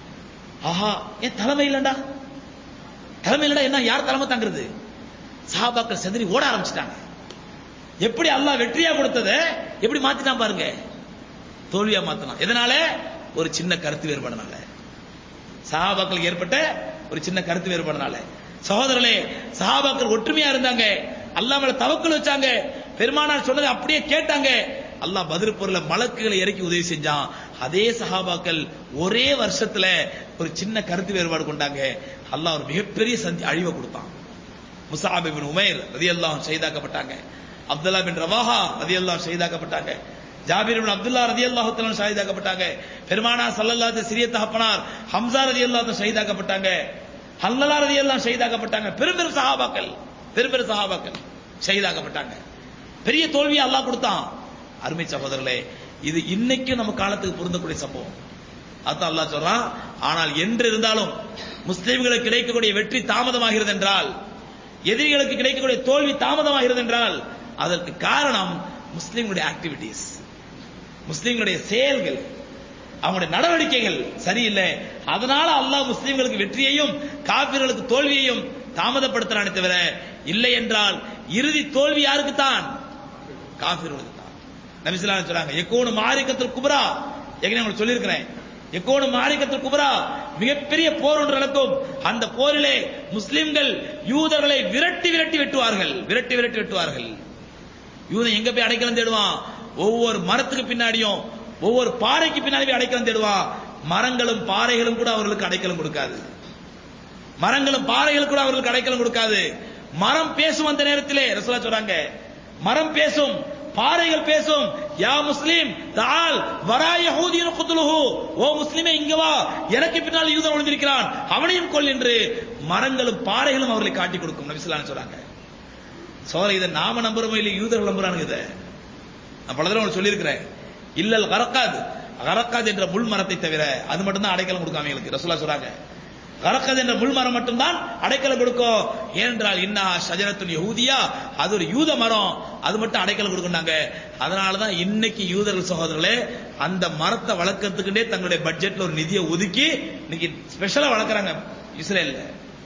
ஆஹா ஏன் தலைமை இல்லண்டா தலைமை இல்லடா என்ன யார் தலைமை தாங்கிறது சஹாபாக்கள் செதறி ஓட ஆரம்பிச்சிட்டாங்க எப்படி அல்லாஹ் வெற்றியா கொடுத்ததை எப்படி மாத்திட்டான் பாருங்க தோல்வியா மாத்தினான் எதனால ஒரு சின்ன கருத்து வேறுபாடுனால சஹாபாக்களுக்கு ஏற்பட்ட ஒரு சின்ன கருத்து வேறுபாடுனால சகோதரர்களே சஹாபாக்கள் ஒற்றுமையா இருந்தாங்க அல்லாஹ் மேல தவக்கல் வச்சாங்க பெருமானார் சொன்னதை அப்படியே கேட்டாங்க அல்லாஹ் பதில் பொருள மலக்குகளை இறக்கி உதவி செஞ்சான் அதே சஹாபாக்கள் ஒரே வருஷத்துல ஒரு சின்ன கருத்து வேறுபாடு கொண்டாங்க அல்லாஹ் ஒரு மிகப்பெரிய சந்தி அழிவை கொடுத்தான் முசாப் பின் உமைர் ரதியல்லாஹு ஷஹீதாக்கப்பட்டாங்க அப்துல்லா பின் ரவாஹா ரதியல்லாஹு ஷஹீதாக்கப்பட்டாங்க ஜாபீர் பின் அப்துல்லா ரதியல்லாஹு தஆலா ஷஹீதாக்கப்பட்டாங்க பெருமானா ஸல்லல்லாஹு சிறிய தகப்பனார் ஹம்சா ரதியல்லாஹு ஷஹீதாக்கப்பட்டாங்க ஹல்லலா ரதியல்லாஹு ஷஹீதாக்கப்பட்டாங்க பெரும் பெரும் சஹாபாக்கள் பெரும் பெரும் சஹாபாக்கள் ஷஹீதாக்கப்பட்டாங்க பெரிய தோல்வியை அல்லாஹ் கொடுத்தான் அருமை சகோதரர்களே இது இன்னைக்கும் நம்ம காலத்துக்கு பொருந்தக்கூடிய சம்பவம் அதான் அல்லாஹ் சொல்றான் ஆனால் என்று இருந்தாலும் முஸ்லிம்களுக்கு கிடைக்கக்கூடிய வெற்றி தாமதமாகிறது என்றால் எதிரிகளுக்கு கிடைக்கக்கூடிய தோல்வி தாமதமாகிறது என்றால் அதற்கு காரணம் முஸ்லிம்களுடைய ஆக்டிவிட்டிஸ் முஸ்லிம்களுடைய செயல்கள் அவங்களுடைய நடவடிக்கைகள் சரியில்லை அதனால அல்லாஹ் முஸ்லிம்களுக்கு வெற்றியையும் காபிர்களுக்கு தோல்வியையும் தாமதப்படுத்துறானே தவிர இல்லை என்றால் இறுதி தோல்வி யாருக்கு தான் காபிர்களுக்கு தான் நபிசுல்லா சொல்றாங்க எக்கோனு மாரிக்கத்தில் குபரா ஏற்கனவே உங்களுக்கு சொல்லியிருக்கிறேன் எக்கோனு மாரிக்கத்தில் குபரா மிகப்பெரிய போர் ஒன்று நடக்கும் அந்த போரிலே முஸ்லிம்கள் யூதர்களை விரட்டி விரட்டி வெட்டுவார்கள் விரட்டி விரட்டி வெட்டுவார்கள் யூதன் எங்க போய் அடைக்கலம் தேடுவான் ஒவ்வொரு மரத்துக்கு பின்னாடியும் ஒவ்வொரு பாறைக்கு பின்னாடி போய் அடைக்கலம் தேடுவான் மரங்களும் பாறைகளும் கூட அவர்களுக்கு அடைக்கலம் கொடுக்காது மரங்களும் பாறைகளும் கூட அவர்களுக்கு அடைக்கலம் கொடுக்காது மரம் பேசும் அந்த நேரத்திலே ரசூலா சொல்றாங்க மரம் பேசும் பாறைகள் பேசும் யா முஸ்லிம் தால் வரா யஹூதியன் குத்துலுஹு ஓ முஸ்லிமே இங்க வா எனக்கு பின்னால் யூதன் ஒளிந்திருக்கிறான் அவனையும் கொல் என்று மரங்களும் பாறைகளும் அவர்களை காட்டி கொடுக்கும் நபிசுல்லான்னு சொல்றாங்க சோழ இதை நாம நம்புறோமோ இல்லை யூதர்கள் நம்புறானுங்க இதை நான் பல தடவை உங்களுக்கு சொல்லியிருக்கிறேன் இல்லல் கரக்காது கரக்காது என்ற முள் மரத்தை தவிர அது மட்டும்தான் அடைக்கலம் கொடுக்கும் அவங்களுக்கு ரசூலா சொல்றாங்க கரக்கது என்ற முள் மரம் மட்டும்தான் அடைக்கலம் கொடுக்கும் ஏனென்றால் இன்னா ஷஜரத்துன் யஹூதியா அது ஒரு யூத மரம் அது மட்டும் அடைக்கலம் கொடுக்குறாங்க அதனாலதான் இன்னைக்கு யூதர்கள் சகோதரர்களே அந்த மரத்தை வளர்க்கறதுக்குண்டே தங்களுடைய பட்ஜெட்ல ஒரு நிதியை ஒதுக்கி இன்னைக்கு ஸ்பெஷலா வளர்க்குறாங்க இஸ்ரேல்ல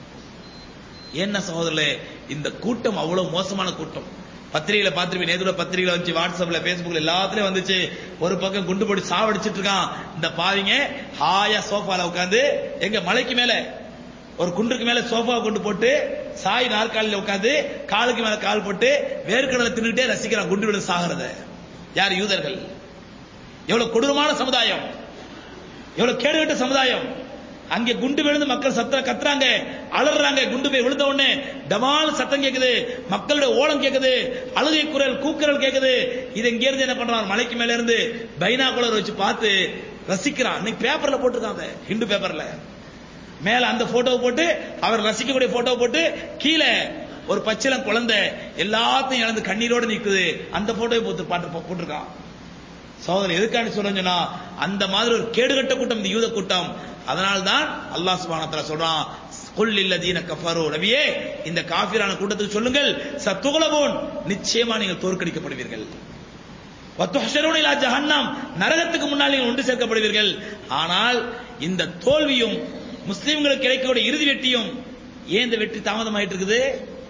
என்ன சகோதரர்களே இந்த கூட்டம் அவ்வளவு மோசமான கூட்டம் பத்திரிகையில பார்த்துருப்பீங்க நேத்துல பத்திரிகையில வந்துச்சு வாட்ஸ்அப்ல பேஸ்புக்ல எல்லாத்துலயும் வந்துச்சு ஒரு பக்கம் குண்டு போட்டு சாவடிச்சிட்டு இருக்கான் இந்த பாவிங்க ஹாயா சோஃபால உட்காந்து எங்க மலைக்கு மேல ஒரு குண்டுக்கு மேல சோஃபா கொண்டு போட்டு சாய் நாற்காலில உட்காந்து காலுக்கு மேல கால் போட்டு வேர்க்கடலை தின்னுட்டே ரசிக்கிறான் குண்டு விட சாகிறத யார் யூதர்கள் எவ்வளவு கொடூரமான சமுதாயம் எவ்வளவு கேடுகட்ட சமுதாயம் அங்கே குண்டு விழுந்து மக்கள் சத்த கத்துறாங்க அலறாங்க குண்டு போய் விழுந்த உடனே டமால் சத்தம் கேக்குது மக்களுடைய ஓலம் கேக்குது அழுகை குரல் கூக்குரல் கேக்குது இது இங்க இருந்து என்ன பண்றான் மலைக்கு மேல இருந்து பைனாகுலர் வச்சு பார்த்து ரசிக்கிறான் இன்னைக்கு பேப்பர்ல போட்டிருக்காங்க ஹிந்து பேப்பர்ல மேல அந்த போட்டோவை போட்டு அவர் ரசிக்கக்கூடிய போட்டோவை போட்டு கீழே ஒரு பச்சிலம் குழந்தை எல்லாத்தையும் இழந்து கண்ணீரோடு நிக்குது அந்த போட்டோவை போட்டு பாட்டு போட்டிருக்கான் சோதரன் எதுக்காண்டி சொல்றேன்னா அந்த மாதிரி ஒரு கேடுகட்ட கூட்டம் இந்த யூத கூட்டம் அதனால தான் அல்லாஹ் சுபானத்துல சொல்றான் குல் இல்லதீன கஃபரு நபியே இந்த காஃபிரான கூட்டத்துக்கு சொல்லுங்கள் சத்துகுலபோன் நிச்சயமா நீங்கள் தோற்கடிக்கப்படுவீர்கள் வத்துஹ்ஷரூன இலா ஜஹன்னம் நரகத்துக்கு முன்னால் நீங்கள் ஒன்று சேர்க்கப்படுவீர்கள் ஆனால் இந்த தோல்வியும் முஸ்லிம்களுக்கு கிடைக்கக்கூடிய இறுதி வெற்றியும் ஏன் இந்த வெற்றி தாமதமாயிட்டு இருக்குது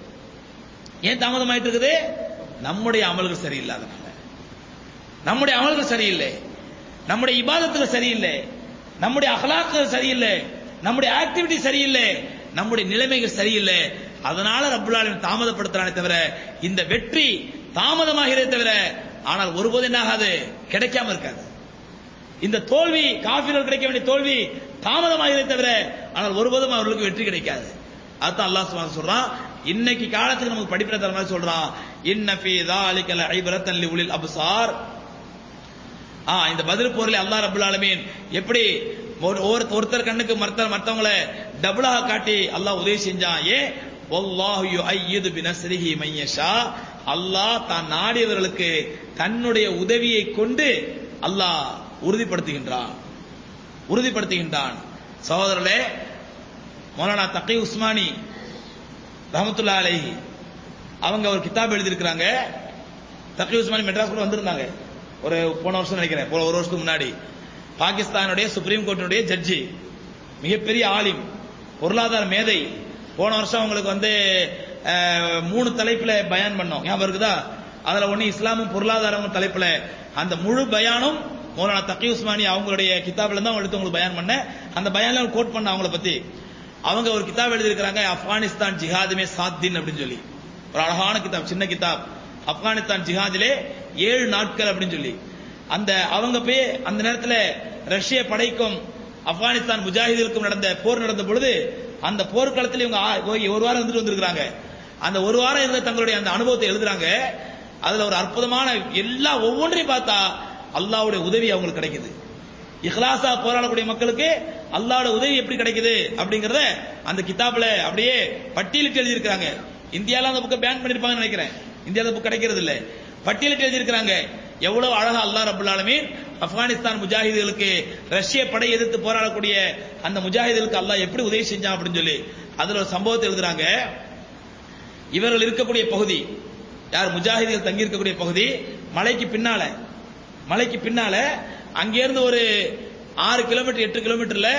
ஏன் தாமதமாயிட்டு இருக்குது நம்முடைய அமல்கள் சரியில்லாதனால நம்முடைய அமல்கள் சரியில்லை நம்முடைய இபாதத்துகள் சரியில்லை நம்முடைய அகலாக்குகள் சரியில்லை நம்முடைய ஆக்டிவிட்டி சரியில்லை நம்முடைய நிலைமைகள் சரியில்லை அதனால ரப்புல்லாலும் தாமதப்படுத்துறானே தவிர இந்த வெற்றி தாமதமாகிறதே தவிர ஆனால் ஒருபோது என்ன ஆகாது கிடைக்காம இருக்காது இந்த தோல்வி காஃபிர்கள் கிடைக்க வேண்டிய தோல்வி தாமதமாகிறதே தவிர ஆனால் ஒருபோதும் அவர்களுக்கு வெற்றி கிடைக்காது அதுதான் அல்லாஹ் சுப்ஹானஹு சொல்றான் இன்னைக்கு காலத்துக்கு நமக்கு படிப்பின தர மாதிரி சொல்றான் இன்ன ஃபீ ذلك لعبرة لأولي الأبصار ஆ இந்த பதில் போரில் அல்லாஹ் ரபுல் ஆலமீன் எப்படி ஒரு ஒரு- ஒருத்தர் கண்ணுக்கு மற்ற மற்றவங்கள டபுளாக காட்டி அல்லாஹ் உதவி செஞ்சான் ஏ வல்லாஹு யுஐயிது பினஸ்ரிஹி மையஷா அல்லாஹ் தான் நாடியவர்களுக்கு தன்னுடைய உதவியை கொண்டு அல்லாஹ் உறுதிப்படுத்துகின்றான் உறுதிப்படுத்துகின்றான் சகோதரர்களே மௌலானா தக்கி உஸ்மானி ரஹமத்துல்லா அலைஹி அவங்க ஒரு கிதாப் எழுதியிருக்கிறாங்க தக்கி உஸ்மானி மெட்ராஸ்குள்ள வந்திருந்தாங்க ஒரு போன வருஷம் நினைக்கிறேன் போன ஒரு வருஷத்துக்கு முன்னாடி பாகிஸ்தானுடைய சுப்ரீம் கோர்ட்டினுடைய ஜட்ஜி மிகப்பெரிய ஆலிம் பொருளாதார மேதை போன வருஷம் அவங்களுக்கு வந்து அஹ், மூணு தலைப்புல பயான் பண்ணோம் ஞாபகம் இருக்குதா அதுல ஒண்ணு இஸ்லாமும் பொருளாதாரமும் தலைப்புல அந்த முழு பயானும் மௌலானா தக்கி உஸ்மானி அவங்களுடைய கிதாப்ல தான் எடுத்து உங்களுக்கு பயான் பண்ணேன் அந்த பயான்ல கோட் பண்ண அவங்கள பத்தி அவங்க ஒரு கிதாப் எழுதியிருக்கிறாங்க ஆப்கானிஸ்தான் ஜிஹாதுமே சாத் தின் அப்படின்னு சொல்லி ஒரு அழகான கிதாப் சின்ன கிதாப் ஆப்கானிஸ்தான் ஜிஹாதிலே ஏழு நாட்கள் அப்படின்னு சொல்லி அந்த அவங்க போய் அந்த நேரத்துல ரஷ்ய படைக்கும் ஆப்கானிஸ்தான் முஜாஹிதுக்கும் நடந்த போர் நடந்த பொழுது அந்த போர்க்களத்தில் இவங்க ஆ- போய் ஒரு வாரம் வந்துட்டு வந்திருக்காங்க அந்த ஒரு வாரம் இருந்த தங்களுடைய அந்த அனுபவத்தை எழுதுறாங்க அதுல ஒரு அற்புதமான எல்லா ஒவ்வொன்றையும் பார்த்தா அல்லாஹ்வுடைய உதவி அவங்களுக்கு கிடைக்குது இஹ்லாஸா போராடக்கூடிய மக்களுக்கு அல்லாஹ்வோட உதவி எப்படி கிடைக்குது அப்படிங்கறத அந்த கிதாப்ல அப்படியே பட்டியலிட்டு எழுதியிருக்காங்க இந்தியால அந்த புக்கை பேன் பண்ணிருப்பாங்கன்னு நினைக்கிறேன் இந்தியால புக் கிடைக்கிறது இல்ல பட்டியலிட்டு எழுதியிருக்காங்க எவ்வளவு அழகா அல்லாஹ் ரபுல் ஆலமீன் ஆப்கானிஸ்தான் முஜாஹிதுகளுக்கு ரஷ்ய படை எதிர்த்து போராடக்கூடிய அந்த முஜாஹிதுகளுக்கு அல்லாஹ் எப்படி உதவி செஞ்சான் அப்படின்னு சொல்லி அதுல ஒரு சம்பவத்தை எழுதுறாங்க இவர்கள் இருக்கக்கூடிய பகுதி யார் முஜாஹிதுகள் தங்கி இருக்கக்கூடிய பகுதி மலைக்கு பின்னால மலைக்கு பின்னால அங்கிருந்து ஒரு ஆறு கிலோமீட்டர் எட்டு கிலோமீட்டர்ல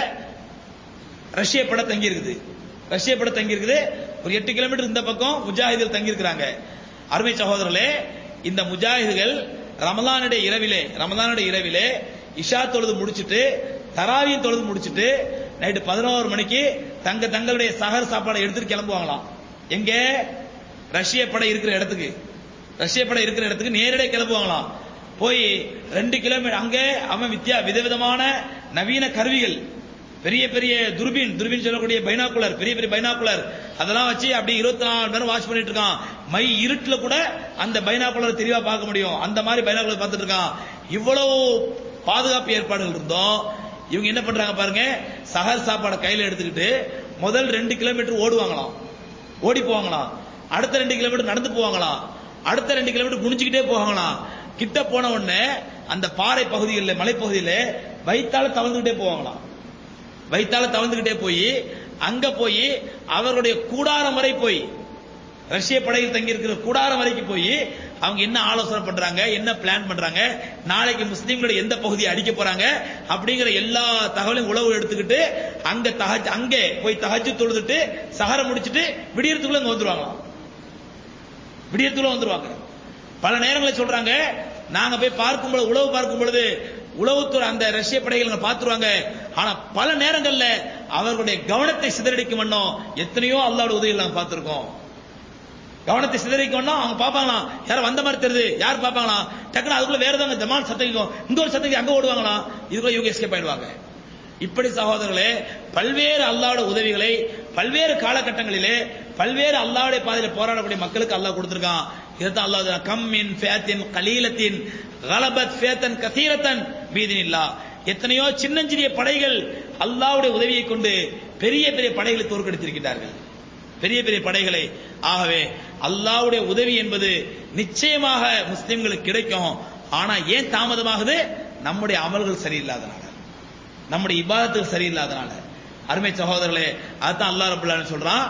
ரஷ்ய படை தங்கி இருக்குது ரஷ்ய படை தங்கி இருக்குது ஒரு எட்டு கிலோமீட்டர் இந்த பக்கம் முஜாஹிதுகள் தங்கி இருக்கிறாங்க அருமை சகோதரர்களே இந்த முஜாஹிதுகள் ரமலானுடைய இரவிலே ரமலானுடைய இரவிலே இஷா தொழுது முடிச்சிட்டு தராவியும் தொழுது முடிச்சிட்டு நைட்டு பதினோரு மணிக்கு தங்க தங்களுடைய சகர் சாப்பாடை எடுத்துட்டு கிளம்புவாங்களாம் எங்க ரஷ்ய படை இருக்கிற இடத்துக்கு ரஷ்ய படை இருக்கிற இடத்துக்கு நேரடியாக கிளம்புவாங்களாம் போய் ரெண்டு கிலோமீட்டர் அங்கே அவன் வித்யா விதவிதமான நவீன கருவிகள் பெரிய பெரிய துர்பின் துர்பின் சொல்லக்கூடிய பைனாக்குலர் பெரிய பெரிய பைனாக்குலர் அதெல்லாம் வச்சு அப்படி இருபத்தி நாலு மணி நேரம் வாட்ச் பண்ணிட்டு இருக்கான் மை இருட்டுல கூட அந்த பைனாக்குலர் தெளிவா பார்க்க முடியும் அந்த மாதிரி பைனாக்குலர் பார்த்துட்டு இருக்கான் இவ்வளவு பாதுகாப்பு ஏற்பாடுகள் இருந்தோம் இவங்க என்ன பண்றாங்க பாருங்க சகர் சாப்பாடை கையில எடுத்துக்கிட்டு முதல் ரெண்டு கிலோமீட்டர் ஓடுவாங்களாம் ஓடி போவாங்களாம் அடுத்த ரெண்டு கிலோமீட்டர் நடந்து போவாங்களாம் அடுத்த ரெண்டு கிலோமீட்டர் குனிஞ்சுக்கிட்டே போவாங்களாம் கிட்ட போன உடனே அந்த பாறை பகுதிகளில் மலைப்பகுதியில் வைத்தால தவழ்ந்துகிட்டே போவாங்களாம் வைத்தால தவழ்ந்துகிட்டே போய் அங்க போய் அவர்களுடைய கூடாரம் வரை போய் ரஷ்ய படையில் தங்கி இருக்கிற கூடாரம் வரைக்கும் போய் அவங்க என்ன ஆலோசனை பண்றாங்க என்ன பிளான் பண்றாங்க நாளைக்கு முஸ்லீம்களுடைய எந்த பகுதியை அடிக்க போறாங்க அப்படிங்கிற எல்லா தகவலையும் உளவு எடுத்துக்கிட்டு அங்க தகஜ் அங்கே போய் தகஜு தொழுதுட்டு சஹர முடிச்சிட்டு விடியறதுக்குள்ள இங்க வந்துருவாங்களாம் விடியறதுக்குள்ள வந்துருவாங்க பல நேரங்களில் சொல்றாங்க நாங்க போய் பார்க்கும் பொழுது உளவு பார்க்கும் பொழுது உளவுத்துறை அந்த ரஷ்ய படைகள் பார்த்துருவாங்க ஆனா பல நேரங்கள்ல அவர்களுடைய கவனத்தை சிதறடிக்கும் வண்ணம் எத்தனையோ அல்லாவோட உதவிகள் நாங்க பார்த்திருக்கோம் கவனத்தை சிதறிக்கணும் அவங்க பாப்பாங்களாம் யாரும் வந்த மாதிரி தெரியுது யார் பாப்பாங்களாம் டக்குனு அதுக்குள்ள வேற ஏதாவது ஜமான் சத்தம் கேட்கும் இந்த ஒரு சத்தம் அங்க ஓடுவாங்களாம் இதுக்குள்ள இவங்க எஸ்கேப் ஆயிடுவாங்க இப்படி சகோதரர்களே பல்வேறு அல்லாவோட உதவிகளை பல்வேறு காலகட்டங்களிலே பல்வேறு அல்லாவுடைய பாதையில போராடக்கூடிய மக்களுக்கு அல்லாஹ் கொடுத்திருக்கான் இதுதான் அல்லாஹ் கம்மின் ஃபேத்தின் கலீலத்தின் கலபத் ஃபேத்தன் கசீரத்தன் பீதினில்லா எத்தனையோ சின்னஞ்சிறிய படைகள் அல்லாவுடைய உதவியை கொண்டு பெரிய பெரிய படைகளை தோற்கடித்திருக்கிறார்கள் பெரிய பெரிய படைகளை ஆகவே அல்லாவுடைய உதவி என்பது நிச்சயமாக முஸ்லிம்களுக்கு கிடைக்கும் ஆனா ஏன் தாமதமாகுது நம்முடைய அமல்கள் சரியில்லாதனால நம்முடைய இபாதத்துகள் சரியில்லாதனால அருமை சகோதரர்களே அதுதான் அல்லாஹ் ரபுல்லா சொல்றான்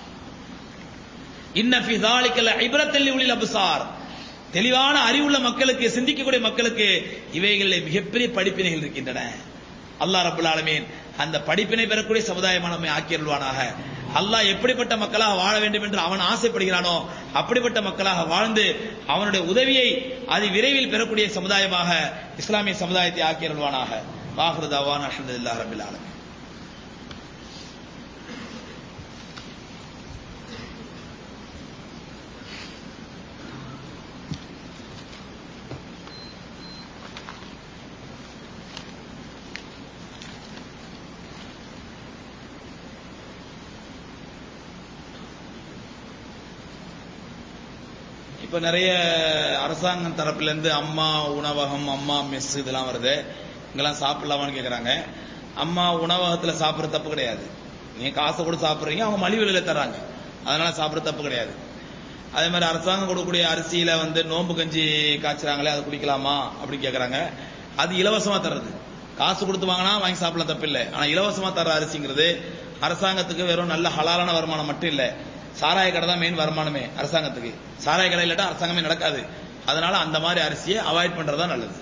இன்ன ஃபி தாலிக்கல் இப்ரத்தல் உளில் அப்சார் தெளிவான அறிவுள்ள மக்களுக்கு சிந்திக்கக்கூடிய மக்களுக்கு இவைகளில் மிகப்பெரிய படிப்பினைகள் இருக்கின்றன அல்லாஹ் ரபுல் ஆலமீன் அந்த படிப்பினை பெறக்கூடிய சமுதாயமான நம்மை ஆக்கியருள்வானாக அல்லாஹ் எப்படிப்பட்ட மக்களாக வாழ வேண்டும் என்று அவன் ஆசைப்படுகிறானோ அப்படிப்பட்ட மக்களாக வாழ்ந்து அவனுடைய உதவியை அது விரைவில் பெறக்கூடிய சமுதாயமாக இஸ்லாமிய சமுதாயத்தை ஆக்கியருள்வானாக வாஹ்ருதாவான் அஹமதுல்லா ரபில் ஆலமீன் இப்ப நிறைய அரசாங்கம் தரப்புல இருந்து அம்மா உணவகம் அம்மா மெஸ் இதெல்லாம் வருது இங்கெல்லாம் சாப்பிடலாமான்னு கேக்குறாங்க அம்மா உணவகத்துல சாப்பிடுறது தப்பு கிடையாது நீங்க காசை கொடுத்து சாப்பிடுறீங்க அவங்க மலிவு விலையில தர்றாங்க அதனால சாப்பிடுறது தப்பு கிடையாது அதே மாதிரி அரசாங்கம் கொடுக்கக்கூடிய அரிசியில வந்து நோம்பு கஞ்சி காய்ச்சுறாங்களே அதை குடிக்கலாமா அப்படின்னு கேக்குறாங்க அது இலவசமா தர்றது காசு கொடுத்து வாங்கினா வாங்கி சாப்பிடலாம் தப்பு இல்லை ஆனா இலவசமா தர அரிசிங்கிறது அரசாங்கத்துக்கு வெறும் நல்ல ஹலாலான வருமானம் மட்டும் இல்லை சாராய கடை தான் மெயின் வருமானமே அரசாங்கத்துக்கு சாராய கடை இல்லாட்டா அரசாங்கமே நடக்காது அதனால அந்த மாதிரி அரிசியை அவாய்ட் பண்றதா நல்லது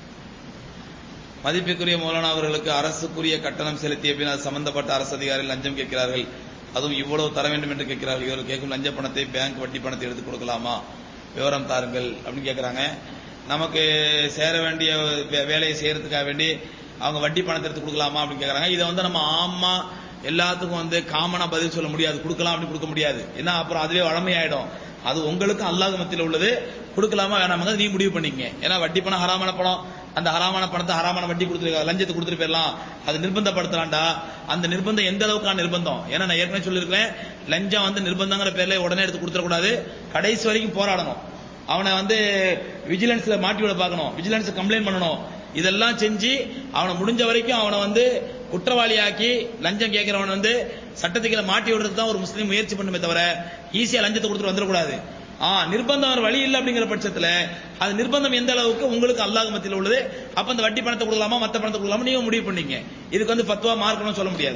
மதிப்புக்குரிய மௌலானா அவர்களுக்கு அரசுக்குரிய கட்டணம் செலுத்திய பின் அது சம்பந்தப்பட்ட அரசு அதிகாரிகள் லஞ்சம் கேட்கிறார்கள் அதுவும் இவ்வளவு தர வேண்டும் என்று கேட்கிறார்கள் இவர்கள் கேட்கும் லஞ்ச பணத்தை பேங்க் வட்டி பணத்தை எடுத்து கொடுக்கலாமா விவரம் தாருங்கள் அப்படின்னு கேட்கிறாங்க நமக்கு சேர வேண்டிய வே- வேலையை செய்யறதுக்காக வேண்டி அவங்க வட்டி பணத்தை எடுத்து கொடுக்கலாமா அப்படின்னு கேட்கறாங்க இதை வந்து நம்ம ஆமா எல்லாத்துக்கும் வந்து காமனா பதில் சொல்ல முடியாது கொடுக்கலாம் அப்படின்னு கொடுக்க முடியாது ஏன்னா அப்புறம் அதுவே வழமையாயிடும் அது உங்களுக்கு அல்லாஹ் மத்தியில் உள்ளது கொடுக்கலாமா வேணாமாங்க நீ முடிவு பண்ணிக்கங்க ஏன்னா வட்டி பணம் ஹராமான பணம் அந்த ஹராமான பணத்தை ஹராமான வட்டி கொடுத்துரு லஞ்சத்தை கொடுத்துட்டு போயிடலாம் அது நிர்பந்தப்படுத்தலாம்டா அந்த நிர்பந்தம் எந்த அளவுக்கான நிர்பந்தம் ஏன்னா நான் ஏற்கனவே சொல்லியிருக்கிறேன் லஞ்சம் வந்து நிர்பந்தங்கிற பேர்ல உடனே எடுத்து கொடுத்துடக்கூடாது கடைசி வரைக்கும் போராடணும் அவனை வந்து விஜிலன்ஸ்ல மாட்டி விட பார்க்கணும் விஜிலன்ஸ் கம்ப்ளைண்ட் பண்ணணும் இதெல்லாம் செஞ்சு அவனை முடிஞ்ச வரைக்கும் அவனை வந்து குற்றவாளியாக்கி லஞ்சம் கேட்கிறவன் வந்து சட்டத்துக்குள்ள மாட்டி விடுறது தான் ஒரு முஸ்லீம் முயற்சி பண்ணுமே தவிர ஈஸியா லஞ்சத்தை கொடுத்துட்டு வந்துடக்கூடாது ஆ நிர்பந்தம் வேற வழி இல்லை அப்படிங்கிற பட்சத்துல அது நிர்பந்தம் எந்த அளவுக்கு உங்களுக்கு அல்லாஹ் மத்தியில் உள்ளது அப்ப அந்த வட்டி பணத்தை கொடுக்கலாமா மத்த பணத்தை கொடுக்கலாமா நீங்க முடிவு பண்ணீங்க இதுக்கு வந்து பத்துவா மார்க்கணும் சொல்ல முடியாது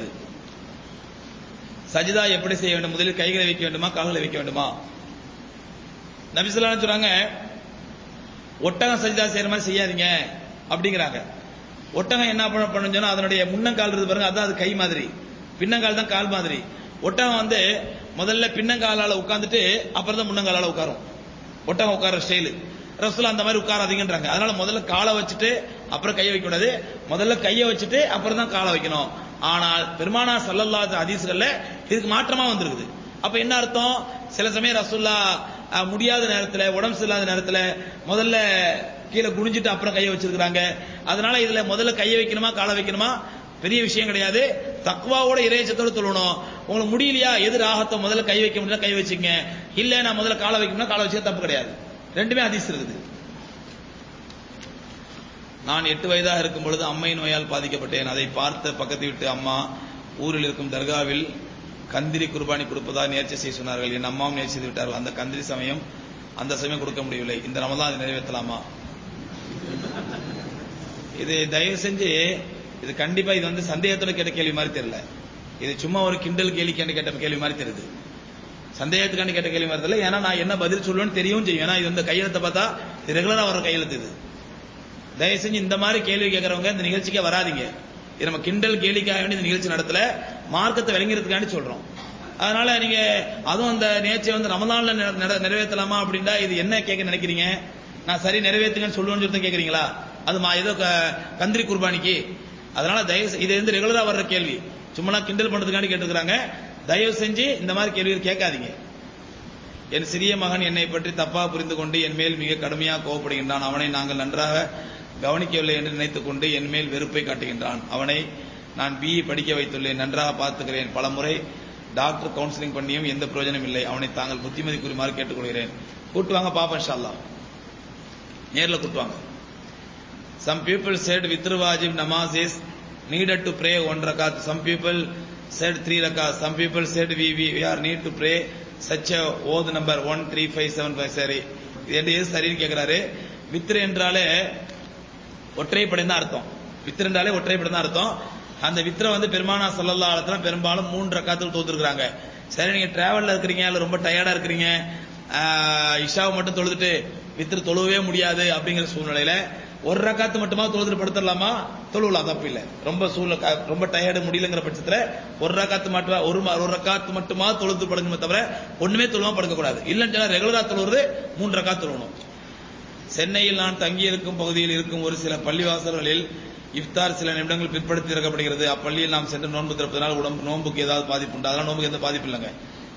சஜிதா எப்படி செய்ய வேண்டும் முதலில் கைகளை வைக்க வேண்டுமா கால்களை வைக்க வேண்டுமா நபிசுல்லா சொல்றாங்க ஒட்டகம் சஜிதா செய்யற மாதிரி செய்யாதீங்க அப்படிங்கிறாங்க ஒட்டகம் என்ன பண்ண பண்ணுன்னு சொன்னா அதனுடைய முன்னங்கால் இருக்கு பாருங்க அதான் அது கை மாதிரி பின்னங்கால் தான் கால் மாதிரி ஒட்டகம் வந்து முதல்ல பின்னங்காலால உட்கார்ந்துட்டு அப்புறம் தான் முன்னங்காலால உட்காரும் ஒட்டகம் உட்கார ஸ்டைலு ரசூல் அந்த மாதிரி உட்காராதீங்கன்றாங்க அதனால முதல்ல காலை வச்சுட்டு அப்புறம் கையை வைக்க கூடாது முதல்ல கையை வச்சுட்டு அப்புறம் தான் காலை வைக்கணும் ஆனால் பெருமானா சல்லல்லாஹு ஹதீஸ்கள்ல இதுக்கு மாற்றமா வந்திருக்குது அப்ப என்ன அர்த்தம் சில சமயம் ரசூல்லா அஹ், முடியாத நேரத்துல உடம்பு சரியில்லாத நேரத்துல முதல்ல கீழே குனிஞ்சிட்டு அப்புறம் கையை வச்சிருக்காங்க அதனால இதுல முதல்ல கையை வைக்கணுமா காலை வைக்கணுமா பெரிய விஷயம் கிடையாது தக்குவாவோட இறைச்சத்தோட சொல்லணும் உங்களுக்கு முடியலையா எது ராகத்தை முதல்ல கை வைக்க முடியல கை வச்சுங்க இல்ல நான் முதல்ல காலை வைக்கணும்னா காலை வச்சுக்க தப்பு கிடையாது ரெண்டுமே ஹதீஸ் இருக்குது நான் எட்டு வயதாக இருக்கும் பொழுது அம்மை நோயால் பாதிக்கப்பட்டேன் அதை பார்த்த பக்கத்து வீட்டு அம்மா ஊரில் இருக்கும் தர்காவில் கந்திரி குர்பானி கொடுப்பதா நேர்ச்சி செய்ய சொன்னார்கள் என் அம்மாவும் நேர்ச்சி செய்து விட்டார்கள் அந்த கந்திரி சமயம் அந்த சமயம் கொடுக்க முடியவில்லை இந்த ரமதான் அதை நிறைவேற்றலாமா இது தயவு செஞ்சு இது கண்டிப்பா இது வந்து சந்தேகத்தோட கேட்ட கேள்வி மாதிரி தெரியல இது சும்மா ஒரு கிண்டல் கேள்விக்காண்டி கேட்ட கேள்வி மாதிரி தெரியுது சந்தேகத்துக்காண்டி கேட்ட கேள்வி மாதிரி தெரியல ஏன்னா நான் என்ன பதில் சொல்லுவேன்னு தெரியவும் செய்யும் ஏன்னா இது இந்த கையெழுத்தை பார்த்தா ரெகுலரா வர கையெழுத்து இது தயவு செஞ்சு இந்த மாதிரி கேள்வி கேட்கறவங்க இந்த நிகழ்ச்சிக்கே வராதீங்க இது நம்ம கிண்டல் கேலிக்காக வேண்டி இந்த நிகழ்ச்சி நடத்தல மார்க்கத்தை விளங்கிறதுக்காண்டி சொல்றோம் அதனால நீங்க அதுவும் அந்த நேர்ச்சியை வந்து ரமதான்ல நிற- நிற- நிறைவேற்றலாமா அப்படின்னா இது என்ன கேட்க நினைக்கிறீங்க நான் சரி நிறைவேற்றுங்கன்னு சொல்லுவேன்னு சொல்லி கேட்கறீங்களா அது மா- ஏதோ க- கந்திரி குர்பானிக்கு அதனால தயவு செ- இது வந்து ரெகுலரா வர்ற கேள்வி சும்மா கிண்டல் பண்றதுக்காண்டி கேட்டுக்கிறாங்க தயவு செஞ்சு இந்த மாதிரி கேள்விகள் கேட்காதீங்க என் சிறிய மகன் என்னை பற்றி தப்பா புரிந்து கொண்டு என் மேல் மிக கடுமையாக கோவப்படுகின்றான் அவனை நாங்கள் நன்றாக கவனிக்கவில்லை என்று நினைத்துக் கொண்டு என் மேல் வெறுப்பை காட்டுகின்றான் அவனை நான் பிஇ படிக்க வைத்துள்ளேன் நன்றாக பார்த்துக்கிறேன் பல முறை டாக்டர் கவுன்சிலிங் பண்ணியும் எந்த பிரயோஜனம் இல்லை அவனை தாங்கள் புத்திமதி கூறுமாறு கேட்டுக்கொள்கிறேன் கூட்டுவாங்க பாப்பா இன்ஷா நேர்ல கூட்டுவாங்க Some people said witr wajib namaz is needed to pray one rakat. Some people said three rakat. Some people said we, we, we are need to pray such a oath number one three five seven five சரி இது என்ன எது சரின்னு கேட்கிறாரு வித்ரு என்றாலே ஒற்றைப்படை தான் அர்த்தம் வித்ரு என்றாலே ஒற்றைப்படை தான் அர்த்தம் அந்த வித்ரை வந்து பெருமானா சல்லல்லா அலத்துல பெரும்பாலும் மூன்று ரக்காத்துக்கு தோத்துருக்காங்க சரி நீங்க டிராவல்ல இருக்கிறீங்க இல்ல ரொம்ப டயர்டா இருக்கிறீங்க ஆஹ், இஷாவை மட்டும் தொழுதுட்டு வித்ரு தொழுவே முடியாது அப்படிங்கிற சூழ்நிலையில ஒரு ரக்காத்து மட்டுமா தொழுதுட்டு படுத்துடலாமா தொழுவலாம் தப்பு இல்ல ரொம்ப சூழ்நிலை க- ரொம்ப டயர்டு முடியலங்கிற பட்சத்துல ஒரு ரக்காத்து மட்டும் ஒரு ம- ஒரு ரக்காத்து மட்டுமா தொழுது படுக்கணுமே தவிர ஒண்ணுமே தொழுவா படுக்க கூடாது இல்லைன்னு சொன்னா ரெகுலரா தொழுவது மூன்று ரக்காத்து தொழணும் சென்னையில் நான் தங்கியிருக்கும் பகுதியில் இருக்கும் ஒரு சில பள்ளிவாசல்களில் இஃப்தார் சில நிமிடங்கள் பிற்படுத்தி திறக்கப்படுகிறது அப்பள்ளியில் நாம் சென்று நோன்பு திறப்பதனால் உடம்பு நோன்புக்கு ஏதாவது பாதிப்பு உண்டு அதெல்லாம் நோன்புக்கு எந்த பாதிப்பு இல்லைங்க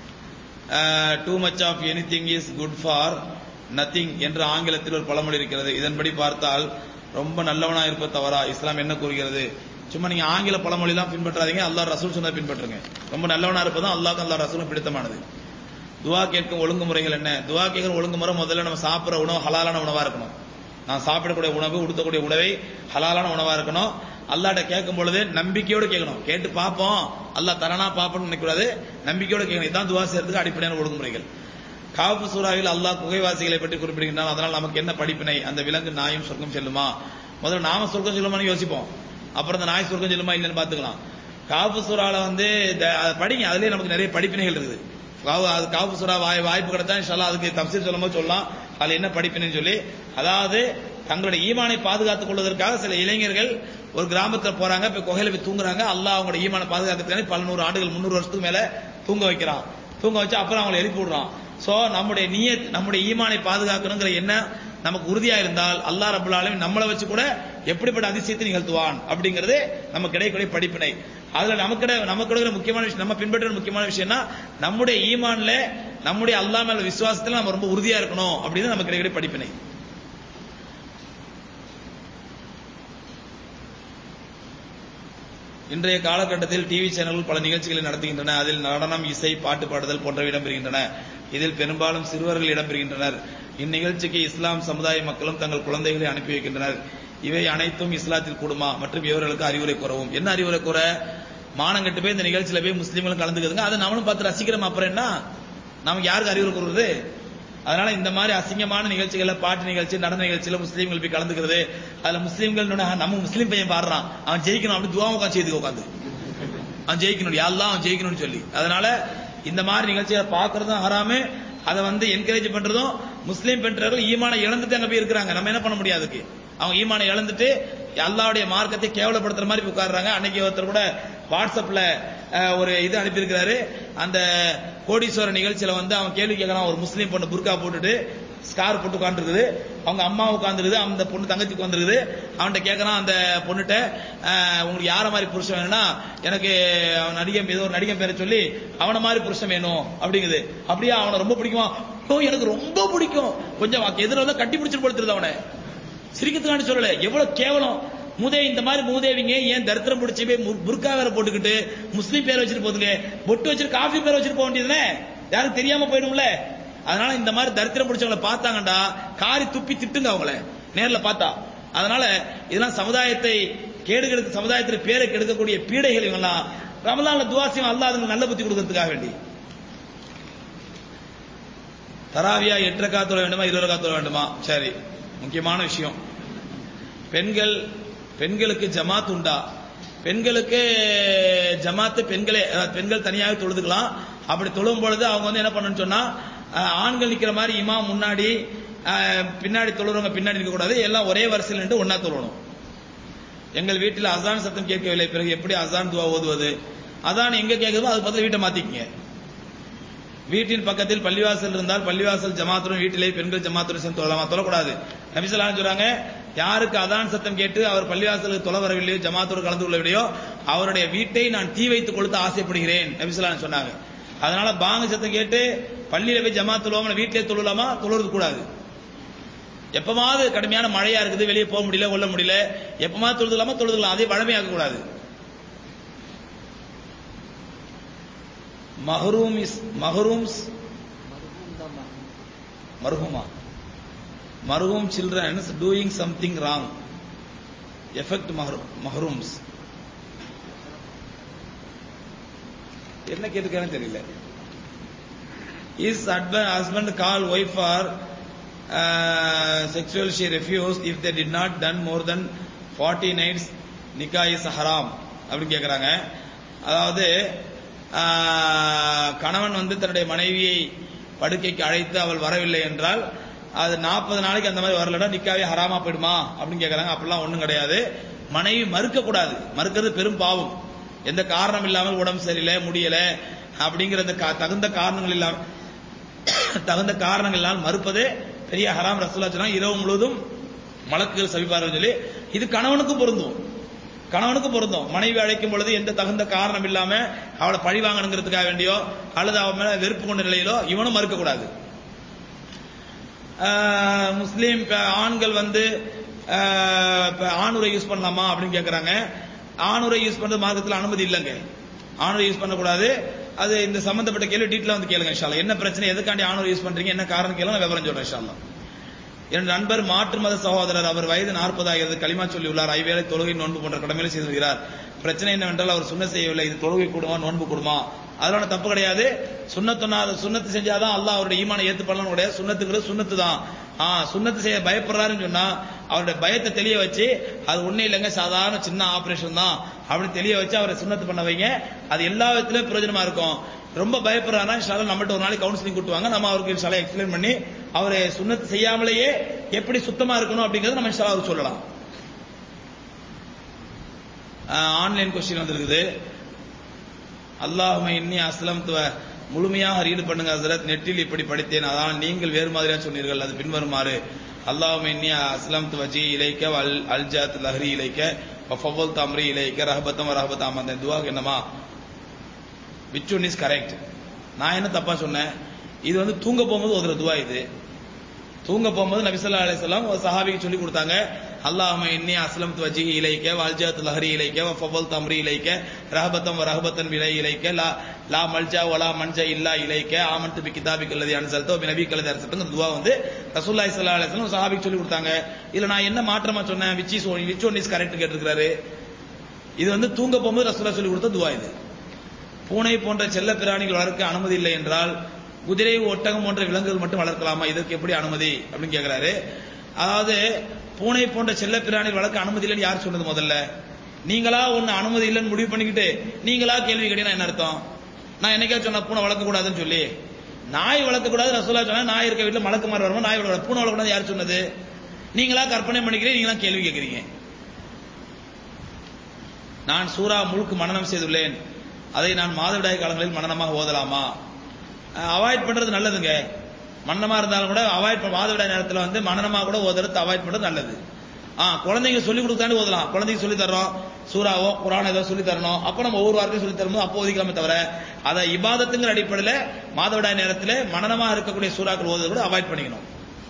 too much of anything is good for nothing என்று ஆங்கிலத்தில் ஒரு பழமொழி இருக்கிறது இதன்படி பார்த்தால் ரொம்ப நல்லவனா இருப்ப தவறா இஸ்லாம் என்ன கூறுகிறது சும்மா நீங்க ஆங்கில பழமொழி தான் பின்பற்றாதீங்க அல்லாஹ் ரசூல் சொன்னதை பின்பற்றுங்க ரொம்ப நல்லவனா இருப்பதும் அல்லாஹ் அல்லாஹ் ரசூலும் பிடித்தமானது துவா கேட்கும் ஒழுங்குமுறைகள் என்ன துவா கேட்கிற ஒழுங்குமுறை முதல்ல நம்ம சாப்பிடுற உணவு ஹலாலான உணவா இருக்கணும் நான் சாப்பிடக்கூடிய உணவு உடுத்தக்கூடிய உணவை ஹலாலான உணவா இருக்கணும் அல்லாட்ட கேட்கும் பொழுது நம்பிக்கையோடு கேட்கணும் கேட்டு பார்ப்போம் அல்லாஹ் தரனா பார்ப்போம்னு நினைக்கூடாது நம்பிக்கையோடு கேட்கணும் இதுதான் துவா செய்யறதுக்கு அடிப்படையான ஒழுங்குமுறைகள் காப்பு சூறாவில் அல்லாஹ் குகைவாசிகளை பற்றி குறிப்பிடுகின்றான் அதனால் நமக்கு என்ன படிப்பினை அந்த விலங்கு நாயும் சொர்க்கம் செல்லுமா முதல்ல நாம சொர்க்கம் செல்லுமான்னு யோசிப்போம் அப்புறம் அந்த நாய் சொர்க்கம் செல்லுமா இல்லைன்னு பாத்துக்கலாம் காப்பு சூறால வந்து இந்த- அதை படிங்க அதுலயே நமக்கு நிறைய படிப்பினைகள் இருக்குது காவு அது காப்பு சூறா வாய் வாய்ப்பு கிடைச்சா இன்ஷால்லா அதுக்கு தப்சீர் சொல்லும் போது சொல்லலாம் அதுல என்ன படிப்பினைன்னு சொல்லி அதாவது தங்களுடைய ஈமானை பாதுகாத்துக் கொள்வதற்காக சில இளைஞர்கள் ஒரு கிராமத்துல போறாங்க இப்ப குகையில போய் தூங்குறாங்க அல்லாஹ் அவங்களோட ஈமானை பாதுகாக்கிறதுக்காக பல நூறு ஆண்டுகள் முன்னூறு வருஷத்துக்கு மேல தூங்க வைக்கிறான் தூங்க வச்சு அப்புறம் அவங்களை எழுப்பி விடுறான் சோ நம்முடைய நியத் நம்முடைய ஈமானை பாதுகாக்கணுங்கிற எண்ணம் நமக்கு உறுதியா இருந்தால் அல்லாஹ் ரபுல் ஆலமீன் நம்மளை வச்சு கூட எப்படிப்பட்ட அதிசயத்தை நிகழ்த்துவான் அப்படிங்கிறது நமக்கு கிடைக்கக்கூடிய படிப்பினை அதுல நமக்கு கிடை- நமக்கு கிடைக்கிற முக்கியமான விஷயம் நம்ம பின்பற்ற முக்கியமான விஷயம்னா நம்முடைய ஈமான்ல நம்முடைய அல்லாஹ் மேல விசுவாசத்துல நம்ம ரொம்ப உறுதியா இருக்கணும் அப்படின்னு நமக்கு கிடைக்கக்கூடிய படிப்பினை இன்றைய காலகட்டத்தில் டிவி சேனல்கள் பல நிகழ்ச்சிகளை நடத்துகின்றன அதில் நடனம் இசை பாட்டு பாடுதல் போன்றவை இடம்பெறுகின்றன இதில் பெரும்பாலும் சிறுவர்கள் இடம்பெறுகின்றனர் இந்நிகழ்ச்சிக்கு இஸ்லாம் சமுதாய மக்களும் தங்கள் குழந்தைகளை அனுப்பி வைக்கின்றனர் இவை அனைத்தும் இஸ்லாத்தில் கூடுமா மற்றும் இவர்களுக்கு அறிவுரை கூறவும் என்ன அறிவுரை கூற மானங்கட்டு போய் இந்த நிகழ்ச்சியில போய் முஸ்லீம்களும் கலந்துக்குதுங்க அதை நம்மளும் பார்த்து ரசிக்கிறோம் அப்புறம் என்ன நமக்கு யாருக்கு அறிவுரை கூறுறது அதனால இந்த மாதிரி அசிங்கமான நிகழ்ச்சிகள்ல பாட்டு நிகழ்ச்சி நடன நிகழ்ச்சியில முஸ்லீம்கள் போய் கலந்துக்கிறது அதுல முஸ்லீம்கள் நம்ம முஸ்லீம் பையன் பாடுறான் அவன் ஜெயிக்கணும் அப்படி துவா உட்காந்து செய்து உட்காந்து அவன் ஜெயிக்கணும் யாரெல்லாம் அவன் ஜெயிக்கணும்னு சொல்லி அதனால இந்த மாதிரி நிகழ்ச்சியை பார்க்கறதும் ஹராமு அதை வந்து என்கரேஜ் பண்றதும் முஸ்லீம் பெற்றவர்கள் ஈமானை இழந்துட்டு அங்க போய் இருக்கிறாங்க நம்ம என்ன பண்ண முடியாது அதுக்கு அவங்க ஈமானை இழந்துட்டு அல்லாவுடைய மார்க்கத்தை கேவலப்படுத்துற மாதிரி போய் உட்கார்றாங்க அன்னைக்கு ஒருத்தர் கூட வாட்ஸ்அப்ல அஹ், ஒரு இது அனுப்பியிருக்கிறாரு அந்த கோடீஸ்வர நிகழ்ச்சியில வந்து அவன் கேள்வி கேட்கறான் ஒரு முஸ்லீம் பொண்ணு புர்கா போட்டுட்டு ஸ்கார் போட்டு உட்காந்துருக்குது அவங்க அம்மா உட்காந்துருக்குது அந்த பொண்ணு தங்கச்சி உட்காந்துருக்குது அவன்கிட்ட கேட்கறான் அந்த பொண்ணுகிட்ட "அஹ், உங்களுக்கு யார மாதிரி புருஷன் வேணும்னா எனக்கு அவன் நடிகன் ஏதோ ஒரு நடிகன் பேரை சொல்லி அவன மாதிரி புருஷன் வேணும் அப்படிங்குது அப்படியே அவனை ரொம்ப பிடிக்குமா ஓ எனக்கு ரொம்ப பிடிக்கும் கொஞ்சம் எதிர வந்து கட்டி பிடிச்சிட்டு படுத்துருது அவனை சிரிக்கிறதுக்காண்டி சொல்லல எவ்வளவு கேவலம் மூதே இந்த மாதிரி மூதேவிங்க ஏன் தரித்திரம் பிடிச்சி போய் மு- புர்கா வேற போட்டுக்கிட்டு முஸ்லீம் பேர் வச்சுட்டு போதுங்க பொட்டு வச்சுட்டு காஃபி பேர் வச்சுட்டு போக வேண்டியதுனே யாரும் தெரியாம போயிடும்ல அதனால இந்த மாதிரி தரித்திரம் பிடிச்சவங்கள பார்த்தாங்கடா காரி துப்பி திட்டுங்க அவங்கள நேர்ல பார்த்தா அதனால இதெல்லாம் சமுதாயத்தை கேடுகெடுக்க சமுதாயத்தில் பேரை கெடுக்கக்கூடிய பீடைகள் இவங்கெல்லாம் ரமலான்ல துவாசியம் அல்லாஹ் அதுங்களுக்கு நல்ல புத்தி கொடுக்கறதுக்காக வேண்டி தராவியா எட்டு ரக்கா தொழ வேண்டுமா இருபது ரக்கா தொழ வேண்டுமா சரி முக்கியமான விஷயம் பெண்கள் பெண்களுக்கு ஜமாத் உண்டா பெண்களுக்கு ஜமாத்து பெண்களே அதாவது பெண்கள் தனியாக தொழுதுக்கலாம் அப்படி தொழும் பொழுது அவங்க வந்து என்ன பண்ணணும்னு சொன்னா அஹ், ஆண்கள் நிக்கிற மாதிரி இமாம் முன்னாடி அஹ், பின்னாடி தொழுறவங்க பின்னாடி நிற்க கூடாது எல்லாம் ஒரே வரிசையில் நின்று ஒண்ணா தொழணும் எங்கள் வீட்டில் அசான் சத்தம் கேட்கவில்லை பிறகு எப்படி அசான் துவா ஓதுவது அதான் எங்க கேட்குதோ அது பதில் வீட்டை மாத்திக்கங்க வீட்டின் பக்கத்தில் பள்ளிவாசல் இருந்தால் பள்ளிவாசல் ஜமாத்துடன் வீட்டிலே பெண்கள் ஜமாத்துடன் சேர்ந்து தொழலாமா தொழக்கூடாது நபிசல்லாம் சொல்றாங்க யாருக்கு அதான் சத்தம் கேட்டு அவர் பள்ளிவாசலுக்கு தொலை வரவில்லையோ ஜமாத்தோடு கலந்து கொள்ளவில்லையோ அவருடைய வீட்டை நான் தீ வைத்து கொளுத்த ஆசைப்படுகிறேன் நபிசல்லாம் சொன்னாங்க அதனால பாங்க சத்தம் கேட்டு பள்ளியில போய் ஜமாத் தொழுவாங்க வீட்டிலே தொழலாமா தொழுறது கூடாது எப்பமாவது கடுமையான மழையா இருக்குது வெளியே போக முடியல கொள்ள முடியல எப்பமாவது தொழுதுலாமா தொழுதுலாம் அதே வழமையாக்க கூடாது மஹரூம் இஸ் மஹரூம்ஸ் மர்ஹூமா மர்ஹூம் childrens doing something wrong effect மஹரூம்ஸ் என்ன கேட்டுக்கான்னு தெரியல is husband call wife are sexual she refuse if they did not done more then forty nights நிக்கா இஸ் ஹராம் அப்படின்னு கேட்குறாங்க அதாவது ஆஹ், கணவன் வந்து தன்னுடைய மனைவியை படுக்கைக்கு அழைத்து அவள் வரவில்லை என்றால் அது நாற்பது நாளைக்கு அந்த மாதிரி வரலன்னா நிக்காவே ஹராமா போயிடுமா அப்படின்னு கேட்கறாங்க அப்படிலாம் ஒண்ணும் கிடையாது மனைவி மறுக்க கூடாது மறுக்கிறது பெரும் பாவம் எந்த காரணம் இல்லாமல் உடம்பு சரியில்லை முடியல அப்படிங்கிற அந்த கா- தகுந்த காரணங்கள் இல்லாம தகுந்த காரணங்கள் இல்லாமல் மறுப்பதே பெரிய ஹராம் ரசூலா சொன்னாங்க இரவு முழுவதும் மலக்குகள் சவிப்பார்கள் சொல்லி இது கணவனுக்கும் பொருந்தும் கணவனுக்கும் பொருந்தும் மனைவி அழைக்கும் பொழுது எந்த தகுந்த காரணம் இல்லாம அவளை பழி வாங்கணுங்கிறதுக்காக வேண்டியோ அல்லது அவன் மேல வெறுப்பு கொண்ட நிலையிலோ இவனும் மறுக்க கூடாது ஆஹ் முஸ்லீம் ப- ஆண்கள் வந்து ஆஹ் இப்ப ஆணுரை யூஸ் பண்ணலாமா அப்படின்னு கேக்குறாங்க ஆணுரை யூஸ் பண்றது மார்க்கத்தில் அனுமதி இல்லைங்க ஆணுரை யூஸ் பண்ணக்கூடாது அது இந்த சம்பந்தப்பட்ட கேள்வி டீட்டெயிலாக வந்து கேளுங்க இன்ஷால்லா என்ன பிரச்சனை எதுக்காண்டி ஆணுரை யூஸ் பண்றீங்க என்ன காரணம் கேளுங்க நான் விவரம் சொல்றேன் இன்ஷால்லா என் நண்பர் மாற்று மத சகோதரர் அவர் வயது நாற்பது ஆகிறது களிமா சொல்லியுள்ளார் ஐவேளை தொழுகை நோன்பு போன்ற கடமைகளை செய்து வருகிறார் பிரச்சனை என்னவென்றால் அவர் சுண்ண செய்யவில்லை இது தொழுகை கூடுமா நோன்பு கூடுமா அதனால தப்பு கிடையாது சுண்ணத்துனா சுண்ணத்து செஞ்சாதான் அல்லாஹ் அவருடைய ஈமானை ஏத்து பண்ணலாம் கிடையாது சுண்ணத்துங்கிறது சுண்ணத்து தான் ஆ சுண்ணத்து செய்ய பயப்படுறாருன்னு சொன்னா அவருடைய பயத்தை தெளிய வச்சு அது ஒண்ணு இல்லைங்க சாதாரண சின்ன ஆபரேஷன் தான் அப்படின்னு தெளிய வச்சு அவரை சுண்ணத்து பண்ண வைங்க அது எல்லா விதத்திலும் பிரயோஜனமா இருக்கும் ரொம்ப பயப்படுறாருன்னா இன்ஷால்லா நம்மகிட்ட ஒரு நாளைக்கு கவுன்சிலிங் கூட்டுவாங்க நம்ம அவருக்கு இன்ஷால்லா எக்ஸ்பிளைன் பண்ணி அவரை சுண்ணத்து செய்யாமலேயே எப்படி சுத்தமா இருக்கணும் அப்படிங்கறத நம்ம இன்ஷால்லா அவருக்கு சொல்லலாம் ஆன்லைன் கொஸ்டின் வந்திருக்குது அல்லாஹும இன்னி அஸ்லம் முழுமையாக ரீடு பண்ணுங்க ஹசரத் நெட்டில் இப்படி படித்தேன் அதான் நீங்கள் வேறு மாதிரியா சொன்னீர்கள் அது பின்வருமாறு அல்லாஹும இன்னி அஸ்லம் வஜி இலைக்க அல் அல்ஜாத் லஹரி இலைக்க ஃபவல் தம்ரி இலைக்க ரஹபத்தம் ரஹபத்தாம் அந்த துவாக்கு என்னமா விச் ஒன் இஸ் கரெக்ட் நான் என்ன தப்பா சொன்னேன் இது வந்து தூங்க போகும்போது ஒரு துவா இது தூங்க போகும்போது நபிசல்லா அலிஸ்லாம் ஒரு சஹாபிக்கு சொல்லி கொடுத்தாங்க அல்லாஹ்ம இன்னி அஸ்லம் வஜி இலைக்க வால்ஜாத் லஹரி இலைக்க ஃபவல் தம்ரி இலைக்க ரஹபத்தம் ரஹபத்தன் விலை இலைக்க லா லா மல்ஜா வலா மன்ஜா இல்லா இலைக்க ஆமன்து பி கிதாபிக் அல்லது அனுசல்தோ பி நபி கல்லது அரசத்துங்க துவா வந்து ரசூல்லாய் சல்லா அலிஸ்லாம் சஹாபிக்கு சொல்லி கொடுத்தாங்க இதுல நான் என்ன மாற்றமா சொன்னேன் which is which one is correct கேட்டிருக்காரு இது வந்து தூங்க போகும்போது ரசூல்லா சொல்லி கொடுத்த துவா இது பூனை போன்ற செல்ல பிராணிகள் வளர்க்க அனுமதி இல்லை என்றால் குதிரை ஒட்டகம் போன்ற விலங்குகள் மட்டும் வளர்க்கலாமா இதற்கு எப்படி அனுமதி அப்படின்னு கேக்குறாரு அதாவது பூனை போன்ற செல்ல பிராணிகள் வளர்க்க அனுமதி இல்லைன்னு யார் சொன்னது முதல்ல நீங்களா ஒண்ணு அனுமதி இல்லைன்னு முடிவு பண்ணிக்கிட்டு நீங்களா கேள்வி கேட்டீங்கன்னா என்ன அர்த்தம் நான் என்னைக்கா சொன்ன பூனை வளர்க்க கூடாதுன்னு சொல்லி நாய் வளர்க்க கூடாது ரசோல்லா சொன்னா நாய் இருக்க வீட்டுல மலக்கு மாதிரி வருமா நாய் வளர்க்க பூனை வளர்க்க யார் சொன்னது நீங்களா கற்பனை பண்ணிக்கிறீங்க நீங்களா கேள்வி கேட்கறீங்க நான் சூரா முழுக்கு மனனம் செய்துள்ளேன் அதை நான் மாதவிடாய் காலங்களில் மனனமாக ஓதலாமா அவாய்ட் பண்றது நல்லதுங்க மன்னமா இருந்தாலும் கூட அவாய்ட் மாதவிடாய் நேரத்தில் வந்து மனநமா கூட ஓதுறது அவாய்ட் பண்றது நல்லது ஆ குழந்தைங்க சொல்லி கொடுத்தாண்டு ஓதலாம் குழந்தைங்க சொல்லி தர்றோம் சூறாவோ குரான் ஏதோ சொல்லி தரணும் அப்ப நம்ம ஒவ்வொரு வார்த்தையும் சொல்லி தரும்போது அப்போ ஓதிக்கலாமே தவிர அதை இபாதத்துங்கிற அடிப்படையில் மாதவிடாய் நேரத்தில் மனநமா இருக்கக்கூடிய சூறாக்கள் ஓதுறது கூட அவாய்ட் பண்ணிக்கணும்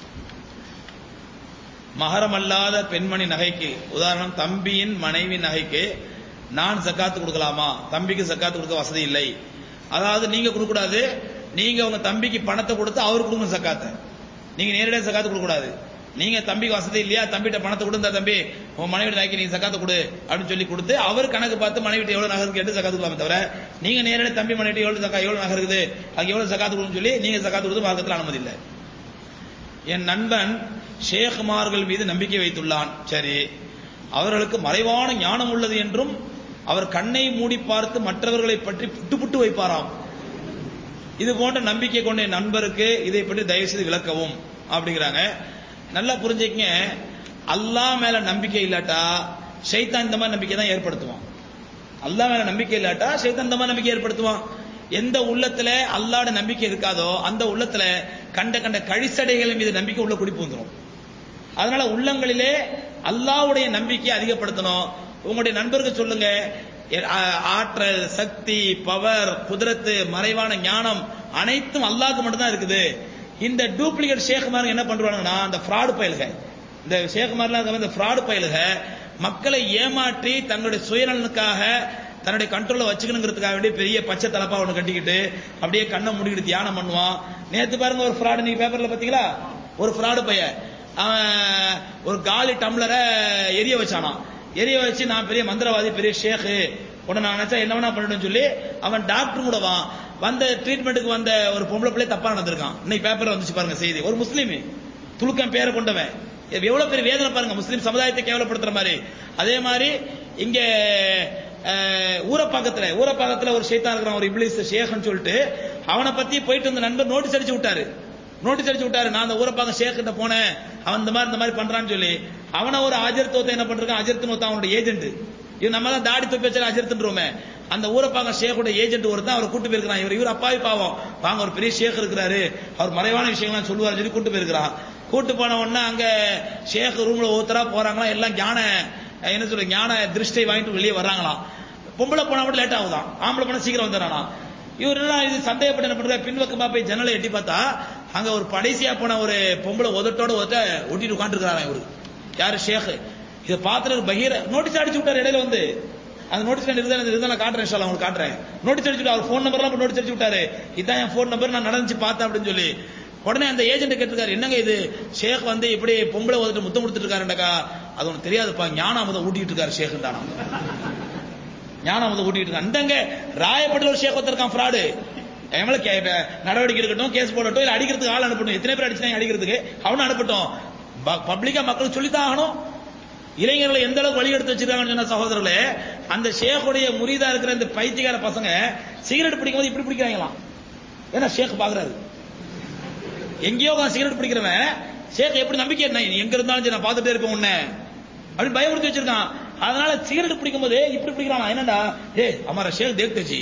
மகரம் அல்லாத பெண்மணி நகைக்கு உதாரணம் தம்பியின் மனைவி நகைக்கு நான் சக்காத்து கொடுக்கலாமா தம்பிக்கு சக்காத்து கொடுக்க வசதி இல்லை அதாவது நீங்க கொடுக்க கூடாது நீங்க உங்க தம்பிக்கு பணத்தை கொடுத்து அவருக்கு கொடுங்க சக்காத்தை நீங்க நேரடியாக சக்காத்து கொடுக்க கூடாது நீங்க தம்பிக்கு வசதி இல்லையா தம்பிகிட்ட பணத்தை கொடுத்தா தம்பி உன் மனைவி நகைக்கு நீங்க சக்காத்து கொடு அப்படின்னு சொல்லி கொடுத்து அவர் கணக்கு பார்த்து மனைவிட்டு எவ்வளவு நகை கேட்டு சக்காத்து கொடுக்கலாமே தவிர நீங்க நேரடியாக தம்பி மனைவிட்டு எவ்வளவு சக்கா எவ்வளவு நகை இருக்குது அங்க எவ்வளவு சக்காத்து கொடுன்னு சொல்லி நீங்க சக்காத்து கொடுத்து மார்க்கத்தில் அனுமதி இல்லை என் நண்பன் ஷேகுமார்கள் மீது நம்பிக்கை வைத்துள்ளான் சரி அவர்களுக்கு மறைவான ஞானம் உள்ளது என்றும் அவர் கண்ணை மூடி பார்த்து மற்றவர்களை பற்றி புட்டு புட்டு வைப்பாராம் இது போன்ற நம்பிக்கை கொண்ட என் நண்பருக்கு இதை பற்றி தயவு செய்து விளக்கவும் அப்படிங்கிறாங்க நல்லா புரிஞ்சுக்கங்க அல்லாஹ் மேல நம்பிக்கை இல்லாட்டா ஷைத்தான் இந்த மாதிரி நம்பிக்கை தான் ஏற்படுத்துவான் அல்லாஹ் மேல நம்பிக்கை இல்லாட்டா ஷைத்தான் இந்த மாதிரி நம்பிக்கை ஏற்படுத்துவான் எந்த உள்ளத்துல அல்லாட நம்பிக்கை இருக்காதோ அந்த உள்ளத்துல கண்ட கண்ட கழிசடைகள் மீது நம்பிக்கை உள்ள குடிப்பு வந்துடும் அதனால உள்ளங்களிலே அல்லாவுடைய நம்பிக்கையை அதிகப்படுத்தணும் உங்களுடைய நண்பருக்கு சொல்லுங்க ஆற்றல் சக்தி பவர் குதிரத்து மறைவான ஞானம் அனைத்தும் அல்லாஹ்க்கு மட்டும்தான் இருக்குது இந்த டூப்ளிகேட் ஷேகுமார் என்ன பண்றாங்கன்னா அந்த ஃப்ராடு பயலுக இந்த ஷேகுமார்லாம் இந்த ஃப்ராடு பயலுக மக்களை ஏமாற்றி தங்களுடைய சுயநலனுக்காக தன்னுடைய கண்ட்ரோல்ல வச்சுக்கணுங்கிறதுக்காக வேண்டிய பெரிய பச்சை தலப்பா ஒன்று கட்டிக்கிட்டு அப்படியே கண்ணை மூடிக்கிட்டு தியானம் பண்ணுவான் நேத்து பாருங்க ஒரு ஃப்ராடு நீங்க பேப்பர்ல பாத்தீங்களா ஒரு ஃப்ராடு பைய அவன் ஒரு காலி டம்ளரை எரிய வச்சானான் எரிய வச்சு நான் பெரிய மந்திரவாதி பெரிய ஷேக்கு உடனே நான் நினைச்சா என்ன வேணா பண்ணணும்னு சொல்லி அவன் டாக்டர் கூட வா வந்த ட்ரீட்மெண்ட்டுக்கு வந்த ஒரு பொம்பளை பிள்ளை தப்பா நடந்திருக்கான் இன்னைக்கு பேப்பர்ல வந்துச்சு பாருங்க செய்தி ஒரு முஸ்லீம் துலுக்கம் பேரை கொண்டவன் எவ்வளவு பெரிய வேதனை பாருங்க முஸ்லீம் சமுதாயத்தை கேவலப்படுத்துற மாதிரி அதே மாதிரி இங்க ஊரப்பாக்கத்துல ஊரப்பாக்கத்துல ஒரு ஷைத்தான் இருக்கிறான் ஒரு இப்ளிஸ் ஷேக்னு சொல்லிட்டு அவனை பத்தி போயிட்டு அந்த நண்பர் நோட்டீஸ் அடிச்சு விட்டாரு நோட்டீஸ் அடிச்சு விட்டாரு நான் அந்த ஊரப்பாக்கம் ஷேக் கிட்ட போனேன் அவன் இந்த மாதிரி இந்த மாதிரி பண்றான்னு சொல்லி அவனை ஒரு அஜர்த்தோத்தை என்ன பண்றான் அஜர்த்து அவனோட ஏஜென்ட் இவன் நம்ம தான் தாடி தொப்பி வச்சு அஜர்த்துன்றோமே அந்த ஊரப்பாங்க ஷேக்கோட ஏஜென்ட் ஒருத்தன் அவர் கூட்டு போயிருக்கிறான் இவர் இவர் அப்பாவி பாவம் வாங்க ஒரு பெரிய ஷேக் இருக்கிறாரு அவர் மறைவான விஷயங்கள்லாம் சொல்லுவார் சொல்லி கூட்டு போயிருக்கிறான் கூட்டு போன உடனே அங்க ஷேக் ரூம்ல ஒருத்தரா போறாங்களா எல்லாம் ஞான என்ன சொல்ற ஞான திருஷ்டை வாங்கிட்டு வெளியே வர்றாங்களாம் பொம்பளை போனா மட்டும் லேட் ஆகுதான் ஆம்பளை போனா சீக்கிரம் வந்துடுறானா இவர் என்ன இது சந்தேகப்பட்டு என்ன பண்ற பின்வக்கமா போய் ஜன்னலை எட்டி பார்த்தா அங்க ஒரு படைசியா போன ஒரு பொம்பளை உதட்டோட ஒருத்த ஒட்டிட்டு உட்காந்துருக்கிறாரா இவரு யாரு ஷேக் இதை பார்த்துட்டு பகீர நோட்டீஸ் அடிச்சு விட்டாரு இடையில வந்து அந்த நோட்டீஸ் இருந்தா இருந்தா நான் காட்டுறேன் சார் உங்களுக்கு காட்டுறேன் நோட்டீஸ் அடிச்சு அவர் ஃபோன் நம்பர்லாம் நோட்டீஸ் அடிச்சு விட்டாரு இதான் என் ஃபோன் நம்பர் நான் நடந்துச்சு பார்த்தேன் அப்படின்னு சொல்லி உடனே அந்த ஏஜென்ட் கேட்டிருக்காரு என்னங்க இது ஷேக் வந்து இப்படி பொம்பளை வந்துட்டு முத்தம் கொடுத்துட்டு இருக்காருண்டக்கா அது உனக்கு தெரியாதுப்பா ஞானாமதம் ஊட்டிட்டு இருக்காரு ஷேக் தானா ஞானாமதம் ஊட்டிட்டு இருக்காரு அந்தங்க ராயப்பட்டில் ஒரு ஷேக் ஒருத்தருக்கான் ஃப்ராடு எவ்வளவு நடவடிக்கை எடுக்கட்டும் கேஸ் போடட்டும் இல்ல அடிக்கிறதுக்கு ஆள் அனுப்பட்டும் எத்தனை பேர் அடிச்சுட்டாங்க அடிக்கிறதுக்கு அவனும் அனுப்பட்டும் பப்ளிக்கா மக்களுக்கு சொல்லித்தான் ஆகணும் இளைஞர்களை எந்த அளவுக்கு வழி எடுத்து வச்சிருக்காங்கன்னு சொன்ன சகோதரர்களே அந்த ஷேக்குடைய முறிதா இருக்கிற இந்த பைத்தியக்கார பசங்க சிகரெட் பிடிக்கும் போது இப்படி பிடிக்கிறாங்களாம் ஏன்னா ஷேக் பாக்குறாரு எங்கேயோ சிகரெட் பிடிக்கிறவன் ஷேக் எப்படி நம்பிக்கை என்ன எங்க இருந்தாலும் சரி நான் பார்த்துட்டே இருப்பேன் உன்ன அப்படின்னு பயமுறுத்தி வச்சிருக்கான் அதனால சிகரெட் பிடிக்கும் போது இப்படி பிடிக்கிறான் என்னடா ஏ அமாரா ஷேக் தேக்தச்சு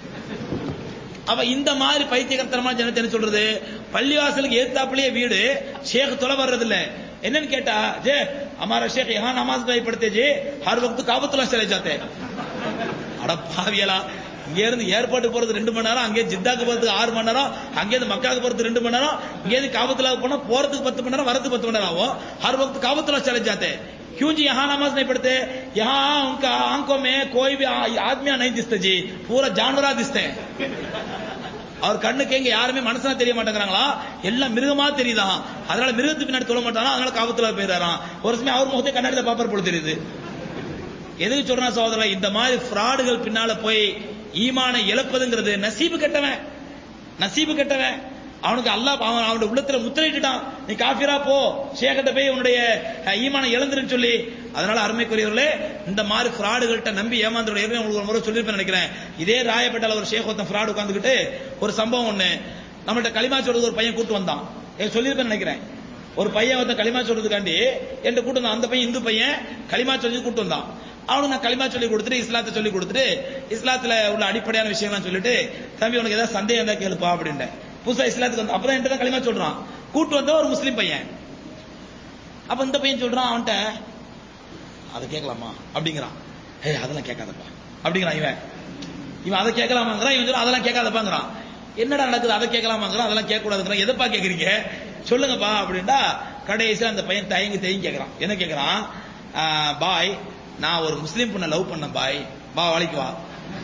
அவ இந்த மாதிரி பைத்தியகரத்தனமான ஜனத்தை என்ன சொல்றது பள்ளிவாசலுக்கு ஏத்தாப்புலயே வீடு ஷேக் தொலை வர்றது இல்ல என்னன்னு கேட்டா ஜே हमारा शेख यहाँ नमाज नहीं पढ़ते जी हर वक्त काबतुल्ला चले जाते அட பாவியலா இங்க இருந்து ஏர்போர்ட்டுக்கு போறது ரெண்டு மணி நேரம் அங்கே ஜித்தாக்கு போறதுக்கு ஆறு மணி நேரம் அங்கேருந்து மக்காவுக்கு போறது ரெண்டு மணி நேரம் இங்கேருந்து காபத்துலாவுக்கு போனா போறதுக்கு பத்து மணி நேரம் வரதுக்கு பத்து மணி நேரம் ஆகும் हर वक्त काबतुल्ला चले जाते क्यों जी यहाँ नमाज नहीं पढ़ते यहाँ उनका आंखों में कोई भी आदमिया नहीं दिखते जी पूरा जानवरा दिखते हैं அவர் கண்ணுக்கு எங்க யாருமே மனசுனா தெரிய மாட்டேங்கிறாங்களா எல்லாம் மிருகமா தெரியுதான் அதனால மிருகத்துக்கு பின்னாடி சொல்ல மாட்டானா அதனால காபத்துல போயிடறான் ஒரு சமயம் அவர் முகத்தை கண்ணாடியில் பாப்பர் போல தெரியுது எதுக்கு சொல்றா சகோதரர் இந்த மாதிரி ஃப்ராடுகள் பின்னால போய் ஈமான இழப்பதுங்கிறது நசீபு கெட்டவன் நசீபு கெட்டவன் அவனுக்கு அல்லாஹ் அவன் அவனுடைய உள்ளத்துல முத்திரையிட்டான் நீ காஃபிரா போ ஷேகிட்ட போய் உன்னுடைய ஈமான இழந்துருன்னு சொல்லி அதனால அருமைக்குரியவர்களே இந்த மாதிரி ஃப்ராடுகள்கிட்ட நம்பி ஏமாந்தோட ஏற்கனவே உங்களுக்கு ஒரு முறை சொல்லியிருப்பேன் நினைக்கிறேன் இதே ராயப்பேட்டால ஒரு ஷேக் ஒருத்தன் ஃப்ராடு உட்காந்துக்கிட்டு ஒரு சம்பவம் ஒண்ணு நம்மள்ட்ட களிமா சொல்றது ஒரு பையன் கூட்டு வந்தான் சொல்லியிருப்பேன் நினைக்கிறேன் ஒரு பையன் ஒருத்தன் களிமா சொல்றதுக்காண்டி என்கிட்ட கூட்டு வந்தான் அந்த பையன் இந்து பையன் களிமா சொல்லி கூட்டு வந்தான் அவனுக்கு நான் களிமா சொல்லி கொடுத்துட்டு இஸ்லாத்தை சொல்லி கொடுத்துட்டு இஸ்லாத்துல உள்ள அடிப்படையான விஷயம்லாம் சொல்லிட்டு தம்பி உனக்கு ஏதாவது சந்தேகம் இருந்தா கேளுப்பா அப்படின்ட்டேன் புதுசா இஸ்லாத்துக்கு வந்து அப்பதான் என்கிட்ட தான் களிமா சொல்றான் கூட்டு வந்த ஒரு முஸ்லீம் பையன் அப்ப இந்த பையன் சொல்றான் அவன்கிட்ட அதை கேட்கலாமா அப்படிங்கிறான் ஏய் அதெல்லாம் கேட்காதப்பா அப்படிங்கிறான் இவன் இவன் அதை கேட்கலாமாங்கிறான் இவன் சொல்றான் அதெல்லாம் கேட்காதப்பாங்கிறான் என்னடா நடக்குது அதை கேட்கலாமாங்கிறான் அதெல்லாம் கேட்க கூடாதுங்கிறான் எதப்பா கேக்குறீங்க சொல்லுங்கப்பா அப்படின்டா கடைசியில் அந்த பையன் தயங்கி தயங்கி கேட்கறான் என்ன கேட்கறான் "ஆஹ், பாய் நான் ஒரு முஸ்லீம் பொண்ணை லவ் பண்ணேன் பாய் வா வளைக்கு வா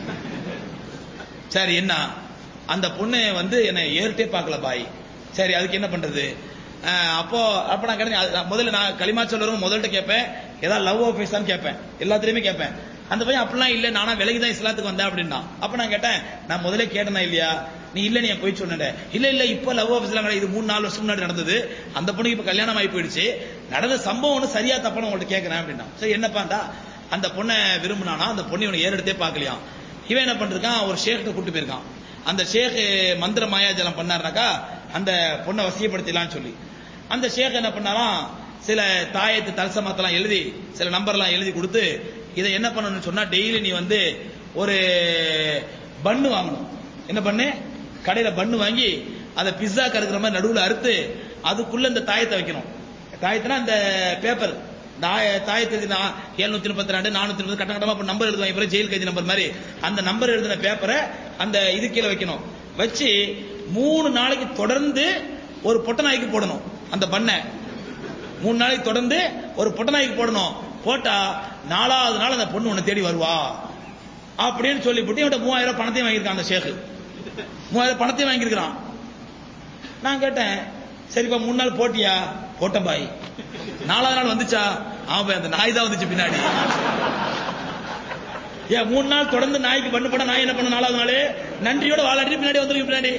சரி என்ன அந்த பொண்ணு வந்து என்னை ஏறிட்டே பார்க்கல பாய் சரி அதுக்கு என்ன பண்றது அஹ் அப்போ அப்ப நான் கிடையாது அது- நான் முதல்ல நான் களிமா சொல்றவங்க முதல்ல கேட்பேன் ஏதாவது லவ் ஆஃபீஸான்னு கேட்பேன் எல்லாத்துலயுமே கேட்பேன் அந்த பையன் அப்படிலாம் இல்ல நானா விலகி தான் இஸ்லாத்துக்கு வந்தேன் அப்படின்னா அப்ப நான் கேட்டேன் நான் முதல்ல கேட்டனா இல்லையா நீ இல்ல நீ போய் சொன்ன இல்ல இல்ல இப்ப லவ் ஆஃபீஸ்லாம் கிடையாது இது மூணு நாலு வருஷம் முன்னாடி நடந்தது அந்த பொண்ணுக்கு இப்ப கல்யாணம் ஆகி போயிடுச்சு நடந்த சம்பவம் ஒண்ணு சரியா தப்பான உங்கள்ட்ட கேட்கறேன் அப்படின்னா சரி என்னப்பாண்டா அந்த பொண்ணை விரும்பினானா அந்த பொண்ணு இவனை ஏறெடுத்தே பார்க்கலையாம் இவன் என்ன பண்ணிருக்கான் ஒரு ஷேக்கிட்ட கூட்டு போயிருக்கான் அந்த ஷேக் மந்திர மாயாஜலம் பண்ணாருனாக்கா அந்த பொண்ணை வசியப்படுத்திடலாம்னு சொல்லி அந்த ஷேக் என்ன பண்ணாராம் சில தாயத்து தலசமத்தெல்லாம் எழுதி சில நம்பர்லாம் எழுதி கொடுத்து இதை என்ன பண்ணணும்னு சொன்னா டெய்லி நீ வந்து ஒரு பன்னு வாங்கணும் என்ன பண்ணு கடையில பன்னு வாங்கி அதை பிஸ்ஸா கருக்கிற மாதிரி நடுவுல அறுத்து அதுக்குள்ள இந்த தாயத்தை வைக்கணும் தாயத்துனா அந்த பேப்பர் தாயத்துக்கு எழுநூத்தி முப்பத்தி ரெண்டு நானூத்தி முப்பது கட்ட கட்டமா நம்பர் எழுதுவாங்க பிறகு ஜெயில் கைதி நம்பர் மாதிரி அந்த நம்பர் எழுதின பேப்பரை அந்த இது கீழே வைக்கணும் வச்சு மூணு நாளைக்கு தொடர்ந்து ஒரு பொட்ட நாய்க்கு போடணும் அந்த பண்ணை மூணு நாளைக்கு தொடர்ந்து ஒரு பொட்ட நாய்க்கு போடணும் போட்டா நாலாவது நாள் அந்த பொண்ணு உன்னை தேடி வருவா அப்படின்னு சொல்லிவிட்டு இவன் மூவாயிரம் ரூபாய் பணத்தையும் வாங்கியிருக்கான் அந்த ஷேக்கு மூவாயிரம் பணத்தையும் வாங்கியிருக்கிறான் நான் கேட்டேன் சரிப்பா மூணு நாள் போட்டியா போட்டேன் பாய் நாலாவது நாள் வந்துச்சா ஆமா பாய், அந்த நாய் தான் வந்துச்சு பின்னாடி ஏன் மூணு நாள் தொடர்ந்து நாய்க்கு பண்ணு பண்ண நாய் என்ன பண்ண நாலாவது நாள் நன்றியோட வாழாட்டி பின்னாடி வந்துருக்கு பின்னாடி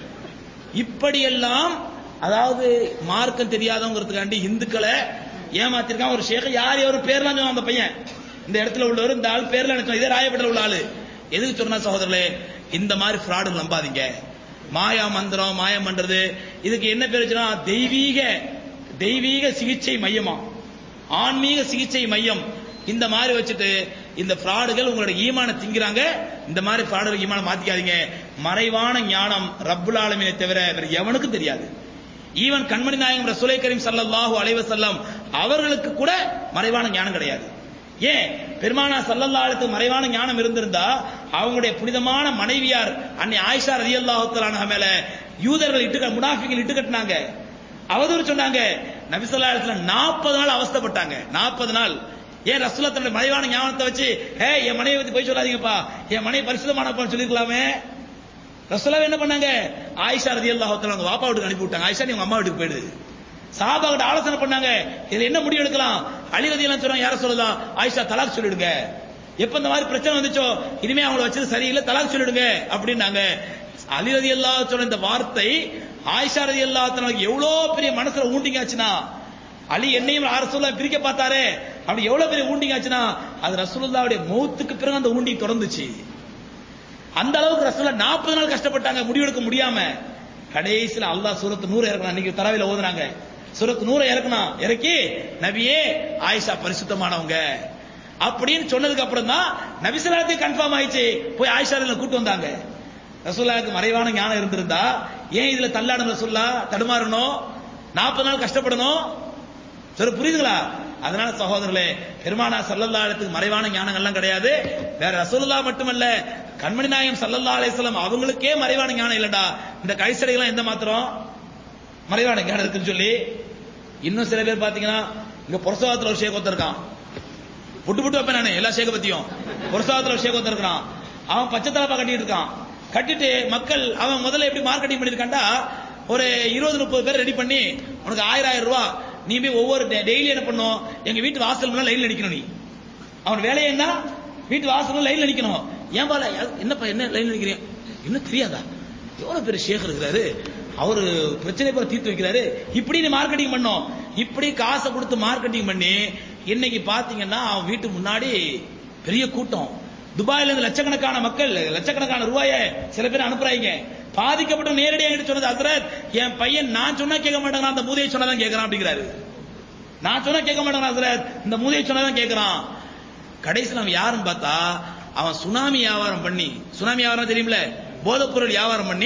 இப்படியெல்லாம் அதாவது மார்க்கம் தெரியாதவங்கிறதுக்காண்டி இந்துக்களை ஏமாத்திருக்கான் ஒரு ஷேக யார் யாரும் பேர்லாம் சொன்னான் அந்த பையன் இந்த இடத்துல உள்ளவர் இந்த ஆள் பேர்ல நினைச்சோம் இதே ராயப்பேட்டில் உள்ள ஆளு எதுக்கு சொன்னா சகோதரர்களே இந்த மாதிரி ஃப்ராடு நம்பாதீங்க மாயா மந்திரம் மாயம் பண்றது இதுக்கு என்ன பேர் வச்சுன்னா தெய்வீக தெய்வீக சிகிச்சை மையமா ஆன்மீக சிகிச்சை மையம் இந்த மாதிரி வச்சுட்டு இந்த ஃப்ராடுகள் உங்களோட ஈமான திங்கிறாங்க இந்த மாதிரி ஃப்ராடுகள் ஈமான மாத்திக்காதீங்க மறைவான ஞானம் ரப்புல் ஆலமீனை தவிர வேற எவனுக்கும் தெரியாது ஈவன் கண்மணி நாயகம் ரசூலை கரீம் ஸல்லல்லாஹு அலைஹி வஸல்லம் அவர்களுக்கு கூட மறைவான ஞானம் கிடையாது ஏன் பெருமானா சல்லல்லா அலுவலத்துக்கு மறைவான ஞானம் இருந்திருந்தா அவங்களுடைய புனிதமான மனைவியார் அன்னை ஆயிஷா ரலியல்லாஹு தஆலா மேல யூதர்கள் இட்டு முனாஃபிகள் இட்டு கட்டினாங்க அவதூறு சொன்னாங்க நபிசல்லா அலுவல நாற்பது நாள் அவஸ்தைப்பட்டாங்க நாற்பது நாள் ஏன் ரசூல்லா தன்னுடைய மறைவான ஞானத்தை வச்சு ஏ என் மனைவி பத்தி போய் சொல்லாதீங்கப்பா என் மனைவி பரிசுத்தமானப்பான்னு சொல்லிருக்கலாமே ரசூலாவை என்ன பண்ணாங்க ஆயிஷா ரலியல்லாஹு தஆலா அவங்க வாப்பா வீட்டுக்கு அனுப்பி விட்டாங்க ஆயிஷா நீ உங்க அம்மா வீட்டுக்கு போயிடு சாபா கிட்ட ஆலோசனை பண்ணாங்க இதுல என்ன முடிவு எடுக்கலாம் அலி ரதியெல்லாம் சொன்னாங்க யார சொல்லலாம் ஆயிஷா தலாக் சொல்லிடுங்க எப்ப இந்த மாதிரி பிரச்சனை வந்துச்சோ இனிமே அவங்கள வச்சது சரியில்லை தலாக் சொல்லிடுங்க அப்படின்னாங்க அலி ரதி சொன்ன இந்த வார்த்தை ஆயிஷா ரதி அல்லாஹ் எவ்வளவு பெரிய மனசுல ஊண்டிங்காச்சுன்னா அலி என்னையும் அரசுல்லா பிரிக்க பார்த்தாரே அப்படி எவ்வளவு பெரிய ஊண்டிங்காச்சுன்னா அது ரசூலுல்லாவுடைய மௌத்துக்கு பிறகு அந்த ஊண்டி தொடர்ந்துச்சு அந்த அளவுக்கு ரசூலா நாற்பது நாள் கஷ்டப்பட்டாங்க முடிவெடுக்க முடியாம கடைசியில அல்லாஹ் சூரத்து நூறு இறக்கணும் அன்னைக்கு தரவில ஓதுனாங்க சூரத்து நூறு இறக்கணும் இறக்கி நபியே ஆயிஷா பரிசுத்தமானவங்க அப்படின்னு சொன்னதுக்கு அப்புறம் தான் நபிசலாத்துக்கு கன்ஃபார்ம் ஆயிடுச்சு போய் ஆயிஷா கூட்டு வந்தாங்க ரசூல்லாவுக்கு மறைவான ஞானம் இருந்திருந்தா ஏன் இதுல தள்ளாடணும் ரசூல்லா தடுமாறணும் நாற்பது நாள் கஷ்டப்படணும் சரி புரியுதுங்களா அதனால சகோதரர்களே பெருமானா சல்லல்லா இடத்துக்கு மறைவான ஞானங்கள்லாம் கிடையாது வேற ரசூலுல்லா மட்டுமல்ல கண்மணி நாயகம் சல்லல்லா அலிஸ்லாம் அவங்களுக்கே மறைவான ஞானம் இல்லடா இந்த கைசடைகள்லாம் எந்த மாத்திரம் மறைவான ஞானம் இருக்குன்னு சொல்லி இன்னும் சில பேர் பாத்தீங்கன்னா இங்க புரசவத்துல ஒரு ஷேக் இருக்கான் புட்டு புட்டு வைப்பேன் நானு எல்லா ஷேக பத்தியும் புரசவத்துல ஒரு ஷேக் இருக்கிறான் அவன் பச்சை தலப்பா கட்டிட்டு இருக்கான் கட்டிட்டு மக்கள் அவன் முதல்ல எப்படி மார்க்கெட்டிங் பண்ணிருக்கான்டா ஒரு இருபது முப்பது பேர் ரெடி பண்ணி உனக்கு ஆயிரம் ஆயிரம் ரூபாய் நீ போய் ஒவ்வொரு டெய்லி என்ன பண்ணும் எங்க வீட்டு வாசல் முன்னாடி லைன்ல நிக்கணும் நீ அவன் வேலையை என்ன வீட்டு வாசல் லைன்ல நிக்கணும் ஏன் பால என்னப்பா என்ன லைன்ல நிக்கிறீங்க இன்னும் தெரியாதா எவ்வளவு பெரிய ஷேக் இருக்கிறாரு அவரு பிரச்சனை போல தீர்த்து வைக்கிறாரு இப்படி நீ மார்க்கெட்டிங் பண்ணோம் இப்படி காசை கொடுத்து மார்க்கெட்டிங் பண்ணி இன்னைக்கு பாத்தீங்கன்னா அவன் வீட்டு முன்னாடி பெரிய கூட்டம் துபாயில இருந்து லட்சக்கணக்கான மக்கள் லட்சக்கணக்கான ரூபாய சில பேர் அனுப்புறாங்க பாதிக்கப்பட்ட நேரடியாக சொன்னது அசரத் என் பையன் நான் சொன்னா கேட்க மாட்டேங்கிறான் அந்த மூதையை சொன்னதான் கேட்கறான் அப்படிங்கிறாரு நான் சொன்னா கேட்க மாட்டேங்கிறான் அசரத் இந்த மூதையை சொன்னதான் கேட்கறான் கடைசியில் அவன் யாருன்னு பார்த்தா அவன் சுனாமி வியாபாரம் பண்ணி சுனாமி வியாபாரம் தெரியுமில போதைப்பொருள் வியாபாரம் பண்ணி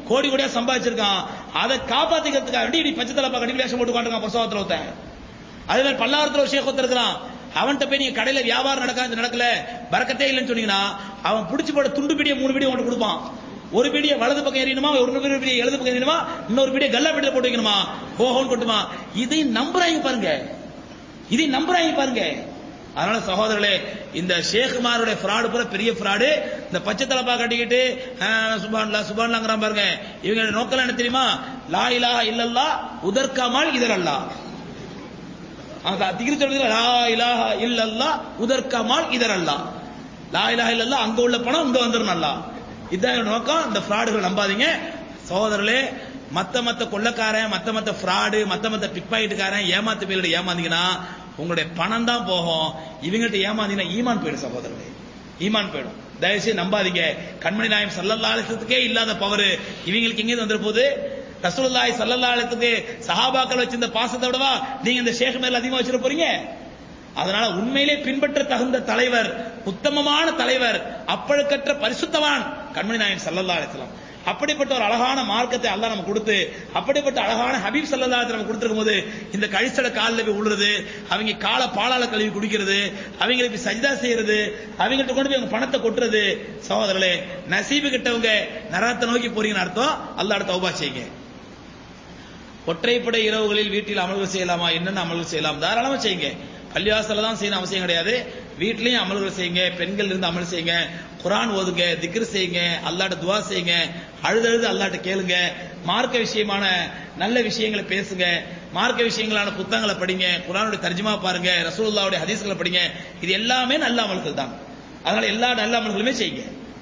கோடி கோடியா சம்பாதிச்சிருக்கான் அதை காப்பாத்திக்கிறதுக்காக வேண்டி இப்படி பச்சை தலப்பா கட்டி வேஷம் போட்டு உட்காந்துருக்கான் புஸ்தகத்துல ஒருத்தன் அதே மாதிரி பல்லாயிரத்துல ஒரு ஷேக் ஒருத்தர் இருக்கிறான் அவன்கிட்ட போய் நீங்க கடையில வியாபாரம் நடக்காது நடக்கல பறக்கத்தே இல்லைன்னு சொன்னீங்கன்னா அவன் பிடிச்சு போட துண்டு பிடிய மூணு பிடிய உனக்கு கொடுப்பான் ஒரு பிடிய வலது பக்கம் எறியணுமா ஒரு பிடிய இடது பக்கம் எறியணுமா இன்னொரு பிடிய கல்லா பிடியில போட்டு வைக்கணுமா ஓஹோன்னு கொட்டுமா இதை நம்புறாங்க பாருங்க இதை நம்புறாங்க பாருங்க அதனால சகோதரர்களே இந்த ஷேகுமாருடைய ஃப்ராடு பூரா பெரிய ஃப்ராடு இந்த பச்சை தலப்பா கட்டிக்கிட்டு சுபான்லா சுபான்லாங்கிறான் பாருங்க இவங்க நோக்கம் என்ன தெரியுமா லா இலாஹ இல்லல்லா உதர்கமால் இதரல்லா திகிரி சொல்றது லா இலாஹ இல்லல்லா உதர்கமால் இதரல்லா லா இலாஹ இல்லல்லா அங்க உள்ள பணம் இங்க வந்துடும் நல்லா இதான் நோக்கம் இந்த ஃப்ராடுகள் நம்பாதீங்க சகோதரர்களே மத்த மத்த கொள்ளக்காரன் மத்த மத்த ஃப்ராடு மத்த மத்த பிக் பாக்கெட்டுக்காரன் ஏமாத்து பேரோட ஏமாந்தீங்கன்னா உங்களுடைய பணம் தான் போகும் இவங்கள்ட்ட ஏமாந்தீங்கன்னா ஈமான் போயிடும் சகோதரர்களே ஈமான் போயிடும் தயவுசெய்து நம்பாதீங்க கண்மணி நாயம் சல்லல்லா அலிசத்துக்கே இல்லாத பவர் இவங்களுக்கு எங்கே வந்துட போகுது ரசூலுல்லாஹி சல்லல்லா அலிசத்துக்கு சஹாபாக்கள் வச்சிருந்த பாசத்தை விடவா நீங்க இந்த ஷேக் மேல அதிகமா வச்சிட போறீங்க அதனால உண்மையிலே பின்பற்ற தகுந்த தலைவர் உத்தமமான தலைவர் அப்பழுக்கற்ற பரிசுத்தவான் கண்மணி நாயம் சல்லல்லா அலிஸ்லாம் அப்படிப்பட்ட ஒரு அழகான மார்க்கத்தை அல்லாஹ் நமக்கு கொடுத்து அப்படிப்பட்ட அழகான ஹபீப் சல்லல்லா நமக்கு கொடுத்திருக்கும் போது இந்த கழிச்சட காலில் போய் விழுறது அவங்க காலை பாலால கழுவி குடிக்கிறது அவங்களுக்கு போய் சஜிதா செய்யறது அவங்கள்ட்ட கொண்டு போய் அவங்க பணத்தை கொட்டுறது சகோதரர்களே நசீபு கிட்டவங்க நரகத்தை நோக்கி போறீங்கன்னு அர்த்தம் அல்லாஹ் தௌபா செய்யுங்க ஒற்றைப்படை இரவுகளில் வீட்டில் அமல்கள் செய்யலாமா என்னென்ன அமல்கள் செய்யலாம் தாராளமா செய்யுங்க பள்ளிவாசல தான் செய்யணும் அவசியம் கிடையாது வீட்லயும் அமல்கள் செய்யுங்க பெண்கள் இருந்து அமல் செய்யுங்க குரான் ஓதுங்க திக்ர் செய்யுங்க அல்லாட்ட துவா செய்யுங்க அழுதழுது அல்லாட்ட கேளுங்க மார்க்க விஷயமான நல்ல விஷயங்களை பேசுங்க மார்க்க விஷயங்களான புத்தகங்களை படிங்க குரானுடைய தர்ஜுமா பாருங்க ரசூலுல்லாவுடைய ஹதீஸ்களை படிங்க இது எல்லாமே நல்ல அமல்கள் தான் அதனால எல்லா நல்ல அமல்களுமே செய்யுங்க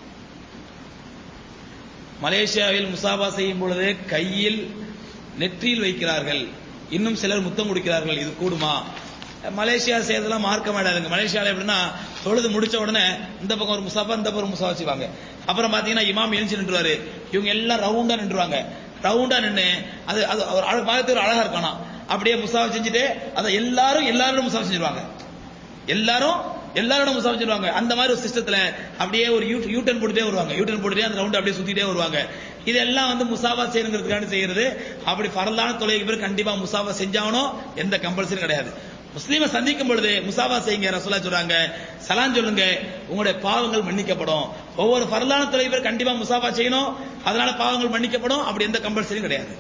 மலேசியாவில் முசாபா செய்யும் பொழுது கையில் நெற்றியில் வைக்கிறார்கள் இன்னும் சிலர் முத்தம் கொடுக்கிறார்கள் இது கூடுமா மலேசியா செய்யறதெல்லாம் மார்க்க மாட்டாதுங்க மலேசியாவில் எப்படின்னா தொழுது முடிச்ச உடனே இந்த பக்கம் ஒரு முசாபா இந்த பக்கம் முசா வச்சுவாங்க அப்புறம் பாத்தீங்கன்னா இமாம் எழுச்சி நின்றுவாரு இவங்க எல்லாம் ரவுண்டா நின்றுவாங்க ரவுண்டா நின்று அது அது ஒரு அழ பார்த்து ஒரு அழகா இருக்கானா அப்படியே முசாவை செஞ்சுட்டு அதை எல்லாரும் எல்லாரும் முசாவை செஞ்சிருவாங்க எல்லாரும் எல்லாரோட முசா வச்சிருவாங்க அந்த மாதிரி ஒரு சிஸ்டத்துல அப்படியே ஒரு யூ யூ டர்ன் போட்டுட்டே வருவாங்க யூ டர்ன் போட்டுட்டே அந்த ரவுண்ட் அப்படியே சுத்திட்டே வருவாங்க இதெல்லாம் வந்து முசாவா செய்யணுங்கிறதுக்காண்டி செய்யறது அப்படி பரலான தொலைக்கு பேர் கண்டிப்பா முசாவா செஞ்சாகணும் எந்த கம்பல்சரி கிடையாது முஸ்லீமை சந்திக்கும் பொழுது முசாவா செய்யுங்க ரசூலா சொல்றாங்க சலான் சொல்லுங்க உங்களுடைய பாவங்கள் மன்னிக்கப்படும் ஒவ்வொரு பரலான தொலை பேர் கண்டிப்பா முசாவா செய்யணும் அதனால பாவங்கள் மன்னிக்கப்படும் அப்படி எந்த கம்பல்சரியும் கிடையாது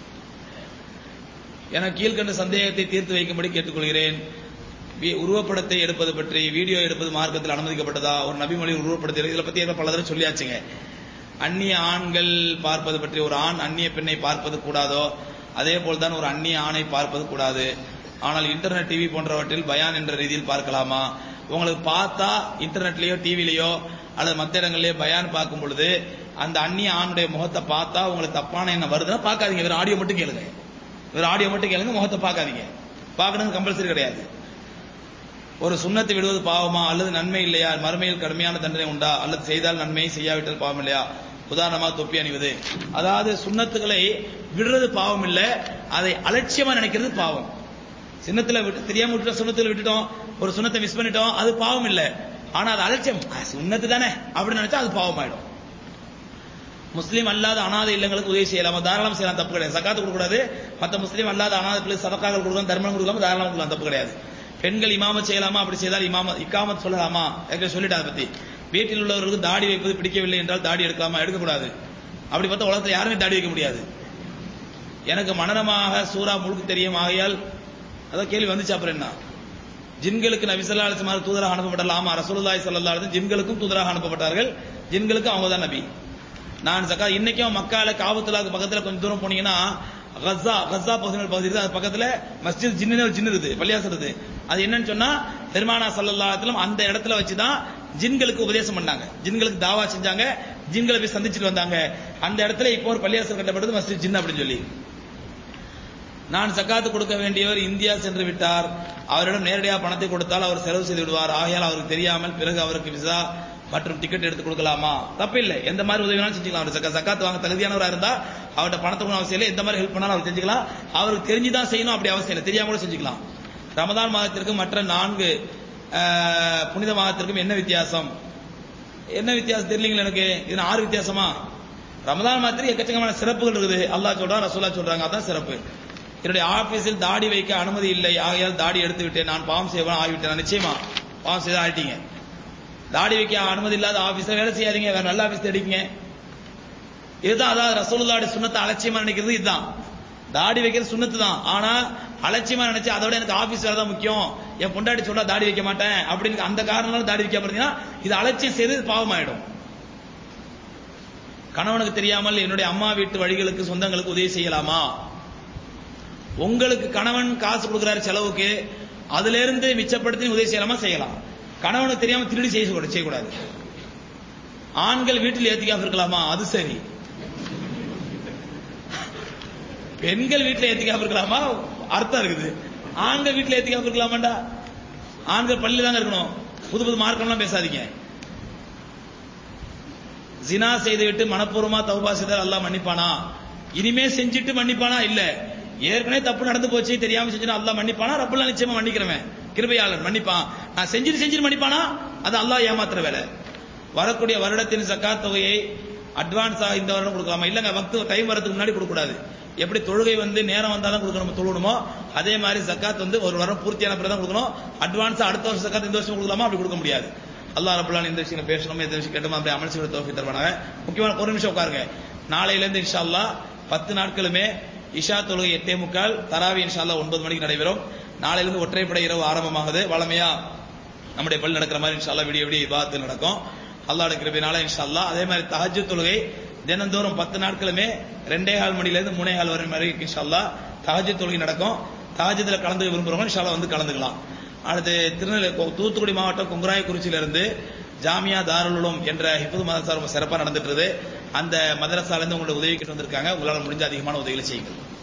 என கீழ்கண்ட சந்தேகத்தை தீர்த்து வைக்கும்படி கேட்டுக்கொள்கிறேன் உருவப்படத்தை எடுப்பது பற்றி வீடியோ எடுப்பது மார்க்கத்தில் அனுமதிக்கப்பட்டதா ஒரு நபிமொழி உருவப்படத்தை இதை பத்தி பல தடவை சொல்லியாச்சுங்க அந்நிய ஆண்கள் பார்ப்பது பற்றி ஒரு ஆண் அந்நிய பெண்ணை பார்ப்பது கூடாதோ அதே போல்தான் ஒரு அந்நிய ஆணை பார்ப்பது கூடாது ஆனால் இன்டர்நெட் டிவி போன்றவற்றில் பயான் என்ற ரீதியில் பார்க்கலாமா உங்களுக்கு பார்த்தா இன்டர்நெட்லயோ டிவிலயோ அல்லது மத்த இடங்கள்லயோ பயான் பார்க்கும் பொழுது அந்த அந்நிய ஆணுடைய முகத்தை பார்த்தா உங்களுக்கு தப்பான என்ன வருதுன்னா பார்க்காதீங்க வெறும் ஆடியோ மட்டும் கேளுங்க வெறும் ஆடியோ மட்டும் கேளுங்க முகத்தை பார்க்காதீங்க பார்க்கணுங்க கம்பல்சரி கிடையாது ஒரு சுண்ணத்தை விடுவது பாவமா அல்லது நன்மை இல்லையா மறுமையில் கடுமையான தண்டனை உண்டா அல்லது செய்தால் நன்மை செய்யாவிட்டால் பாவம் இல்லையா உதாரணமா தொப்பி அணிவது அதாவது சுண்ணத்துக்களை விடுறது பாவம் இல்ல அதை அலட்சியமா நினைக்கிறது பாவம் சின்னத்துல விட்டு தெரியாம விட்டுட்டோம் சுண்ணத்துல விட்டுட்டோம் ஒரு சுண்ணத்தை மிஸ் பண்ணிட்டோம் அது பாவம் இல்ல ஆனா அது அலட்சியம் சுண்ணத்து தானே அப்படின்னு நினைச்சா அது பாவம் ஆயிடும் முஸ்லீம் அல்லாத அனாதை இல்லங்களுக்கு உதவி செய்யலாமா தாராளம் செய்யலாம் தப்பு கிடையாது சக்காத்து கொடுக்கூடாது மற்ற முஸ்லீம் அல்லாத அனாதைகளுக்கு சதக்காக்கள் கொடுக்கலாம் தர்மம் கொடுக்காம தாராளம் கொடுக்கலாம் தப்பு கிடையாது பெண்கள் இமாமத் செய்யலாமா அப்படி செய்தால் இமாம இக்காமத் சொல்லலாமா ஏற்கனவே சொல்லிட்டு அதை பத்தி வீட்டில் உள்ளவர்களுக்கு தாடி வைப்பது பிடிக்கவில்லை என்றால் தாடி எடுக்கலாமா எடுக்கக்கூடாது அப்படி பார்த்தா உலகத்தில் யாருமே தாடி வைக்க முடியாது எனக்கு மனநமாக சூறா முழுக்க தெரியும் ஆகையால் அதான் கேள்வி வந்துச்சு அப்புறம் என்ன ஜின்களுக்கு நபி ஸல்லல்லாஹு அலைஹி வஸல்லம் தூதராக அனுப்பப்பட்டார்கள் ஆமா ரசூலுல்லாஹி ஸல்லல்லாஹு அலைஹி வஸல்லம் ஜின்களுக்கும் தூதராக அனுப்பப்பட்டார்கள் ஜின்களுக்கு அவங்க தான் நபி நான் சக்கா இன்னைக்கும் மக்கால காபத்துலாக்கு பக்கத்துல கொஞ்சம் தூரம் போனீங்கன்னா கஸா கஸா பகுதியில் பகுதி இருக்குது அது பக்கத்துல மஸ்ஜித் ஜின்னு ஒரு ஜின்னு இருக்குது பள்ளியாசம் இருக்குது அது என்னன்னு சொன்னா பெருமானா சல்லல்லாஹு அலைஹி வஸல்லம் அந்த இடத்துல வச்சு தான் ஜின்களுக்கு உபதேசம் பண்ணாங்க ஜின்களுக்கு தாவா செஞ்சாங்க ஜின்களை போய் சந்திச்சுட்டு வந்தாங்க அந்த இடத்துல இப்போ ஒரு பள்ளியாசம் கட்டப்பட்டது மஸ்ஜித் ஜின் அப்படின்னு சொல்லி நான் சக்காத்து கொடுக்க வேண்டியவர் இந்தியா சென்று விட்டார் அவரிடம் நேரடியாக பணத்தை கொடுத்தால் அவர் செலவு செய்து விடுவார் ஆகையால் அவருக்கு தெரியாமல் பிறகு அவருக்கு விசா மற்றும் டிக்கெட் எடுத்து கொடுக்கலாமா தப்பில்லை எந்த மாதிரி உதவி வேணாலும் செஞ்சுக்கலாம் அவர் சக்கா சக்காத்து வாங்க தகுதியானவராக இருந்தா அவர்கிட்ட பணத்தை கொடுக்க அவசியம் இல்லை எந்த மாதிரி ஹெல்ப் பண்ணாலும் அவர் செஞ்சுக்கலாம் அவருக்கு தெரிஞ்சுதான் செய்யணும் அப்படி அவசியம் இல்லை தெரியாம கூட செஞ்சுக்கலாம் ரமதான் மாதத்திற்கும் மற்ற நான்கு ஆஹ், புனித மாதத்திற்கும் என்ன வித்தியாசம் என்ன வித்தியாசம் தெரியலீங்களா எனக்கு இது ஆறு வித்தியாசமா ரமதான் மாத்திரம் எக்கச்சக்கமான சிறப்புகள் இருக்குது அல்லாஹ் சொல்றான் ரசூலா சொல்றாங்க அதான் சிறப்பு என்னுடைய ஆபீஸில் தாடி வைக்க அனுமதி இல்லை ஆகையால் தாடி எடுத்து விட்டேன் நான் பாவம் செய்வன் ஆகிவிட்டேன் நான் நிச்சயமா பாவம் செய்து ஆயிட்டீங்க தாடி வைக்க அனுமதி இல்லாத ஆபீஸ்ல வேலை செய்யாதீங்க வேற நல்ல ஆபீஸ் தேடிங்க இதுதான் அதாவது ரசூலுல்லாடி சுண்ணத்தை அலட்சியமா நினைக்கிறது இதுதான் தாடி வைக்கிறது சுண்ணத்து தான் ஆனா அலட்சியமா நினைச்சு அதோட எனக்கு ஆபீஸ் வேலை தான் முக்கியம் என் பொண்டாட்டி சொல்ல தாடி வைக்க மாட்டேன் அப்படின்னு அந்த காரணம் தாடி வைக்க பார்த்தீங்கன்னா இது அலட்சியம் செய்து பாவமாயிடும் கணவனுக்கு தெரியாமல் என்னுடைய அம்மா வீட்டு வழிகளுக்கு சொந்தங்களுக்கு உதவி செய்யலாமா உங்களுக்கு கணவன் காசு கொடுக்குறாரு செலவுக்கு அதுல இருந்து மிச்சப்படுத்தி உதவி செய்யலாமா செய்யலாம் கணவனுக்கு தெரியாம திருடி செய்ய செய்யக்கூடாது ஆண்கள் வீட்டில் ஏத்திக்காம இருக்கலாமா அது சரி பெண்கள் வீட்டில் ஏத்திக்காம இருக்கலாமா அர்த்தம் இருக்குது ஆண்கள் வீட்டில் ஏத்திக்காம இருக்கலாமாண்டா ஆண்கள் பள்ளியில தாங்க இருக்கணும் புது புது மார்க்கம்லாம் பேசாதீங்க ஜினா செய்துவிட்டு மனப்பூர்வமா தௌபா செய்தால் அல்லாஹ் மன்னிப்பானா இனிமே செஞ்சுட்டு மன்னிப்பானா இல்ல ஏற்கனவே தப்பு நடந்து போச்சு தெரியாம செஞ்சா அல்லாஹ் மன்னிப்பானா ரப்பல்லா நிச்சயமா மன்னிக்கிறவன் கிருபையாளன் மன்னிப்பான் நான் செஞ்சுட்டு செஞ்சுட்டு மன்னிப்பானா அது அல்லாஹ் ஏமாத்துற வேலை வரக்கூடிய வருடத்தின் சக்காத் தொகையை அட்வான்ஸா இந்த வருடம் கொடுக்கலாமா இல்லங்க வக்து டைம் வரதுக்கு முன்னாடி கொடுக்க கூடாது எப்படி தொழுகை வந்து நேரம் வந்தாலும் கொடுக்கணும் தொழுகணுமோ அதே மாதிரி சக்காத் வந்து ஒரு வாரம் பூர்த்தியான பிறகு தான் கொடுக்கணும் அட்வான்ஸா அடுத்த வருஷம் சக்காத் இந்த வருஷம் கொடுக்கலாமா அப்படி கொடுக்க முடியாது அல்லாஹ் ரபுல்லான் இந்த விஷயம் பேசணும் இந்த விஷயம் கேட்டோம் அப்படி அமல் செய்ய தோஃபி தருவாங்க முக்கியமான ஒரு நிமிஷம் உட்காருங்க நாளையில இருந்து இன்ஷா அல்லாஹ் பத்து நாட்களுமே இஷா தொழுகை எட்டே முக்கால் தராவி இன்ஷா அல்லாஹ் ஒன்பது மணிக்கு நடைபெறும் நாளையிலிருந்து ஒற்றைப்படை இரவு ஆரம்பமாகுது வளமையா நம்முடைய பள்ளி நடக்கிற மாதிரி இன்ஷா அல்லாஹ் விடிய விடிய விவாதத்தில் நடக்கும் அல்லாஹ் கிருபினால இன்ஷா அல்லாஹ் அதே மாதிரி தஹஜ்ஜுத் தொழுகை தினந்தோறும் பத்து நாட்களுமே ரெண்டே கால் மணில இருந்து மூணே கால் வரை வரை இன்ஷா அல்லாஹ் தஹஜ்ஜுத் தொழுகை நடக்கும் தஹஜ்ஜுத்ல கலந்து விரும்புறவங்க இன்ஷா அல்லாஹ் வந்து கலந்துக்கலாம் அடுத்து திருநெல்வேலி தூத்துக்குடி மாவட்டம் குங்குராயக்குறிச்சியிலிருந்து ஜாமியா தாருலுலும் என்ற ஹிஃபுது மதரசா ரொம்ப சிறப்பாக நடந்துட்டு இருக்குது அந்த மதரசால இருந்து உங்களுடைய உதவி கிட்ட வந்திருக்காங்க உங்களால் முடிஞ்ச அதிகமான உதவிகளை செய்யுங்கள்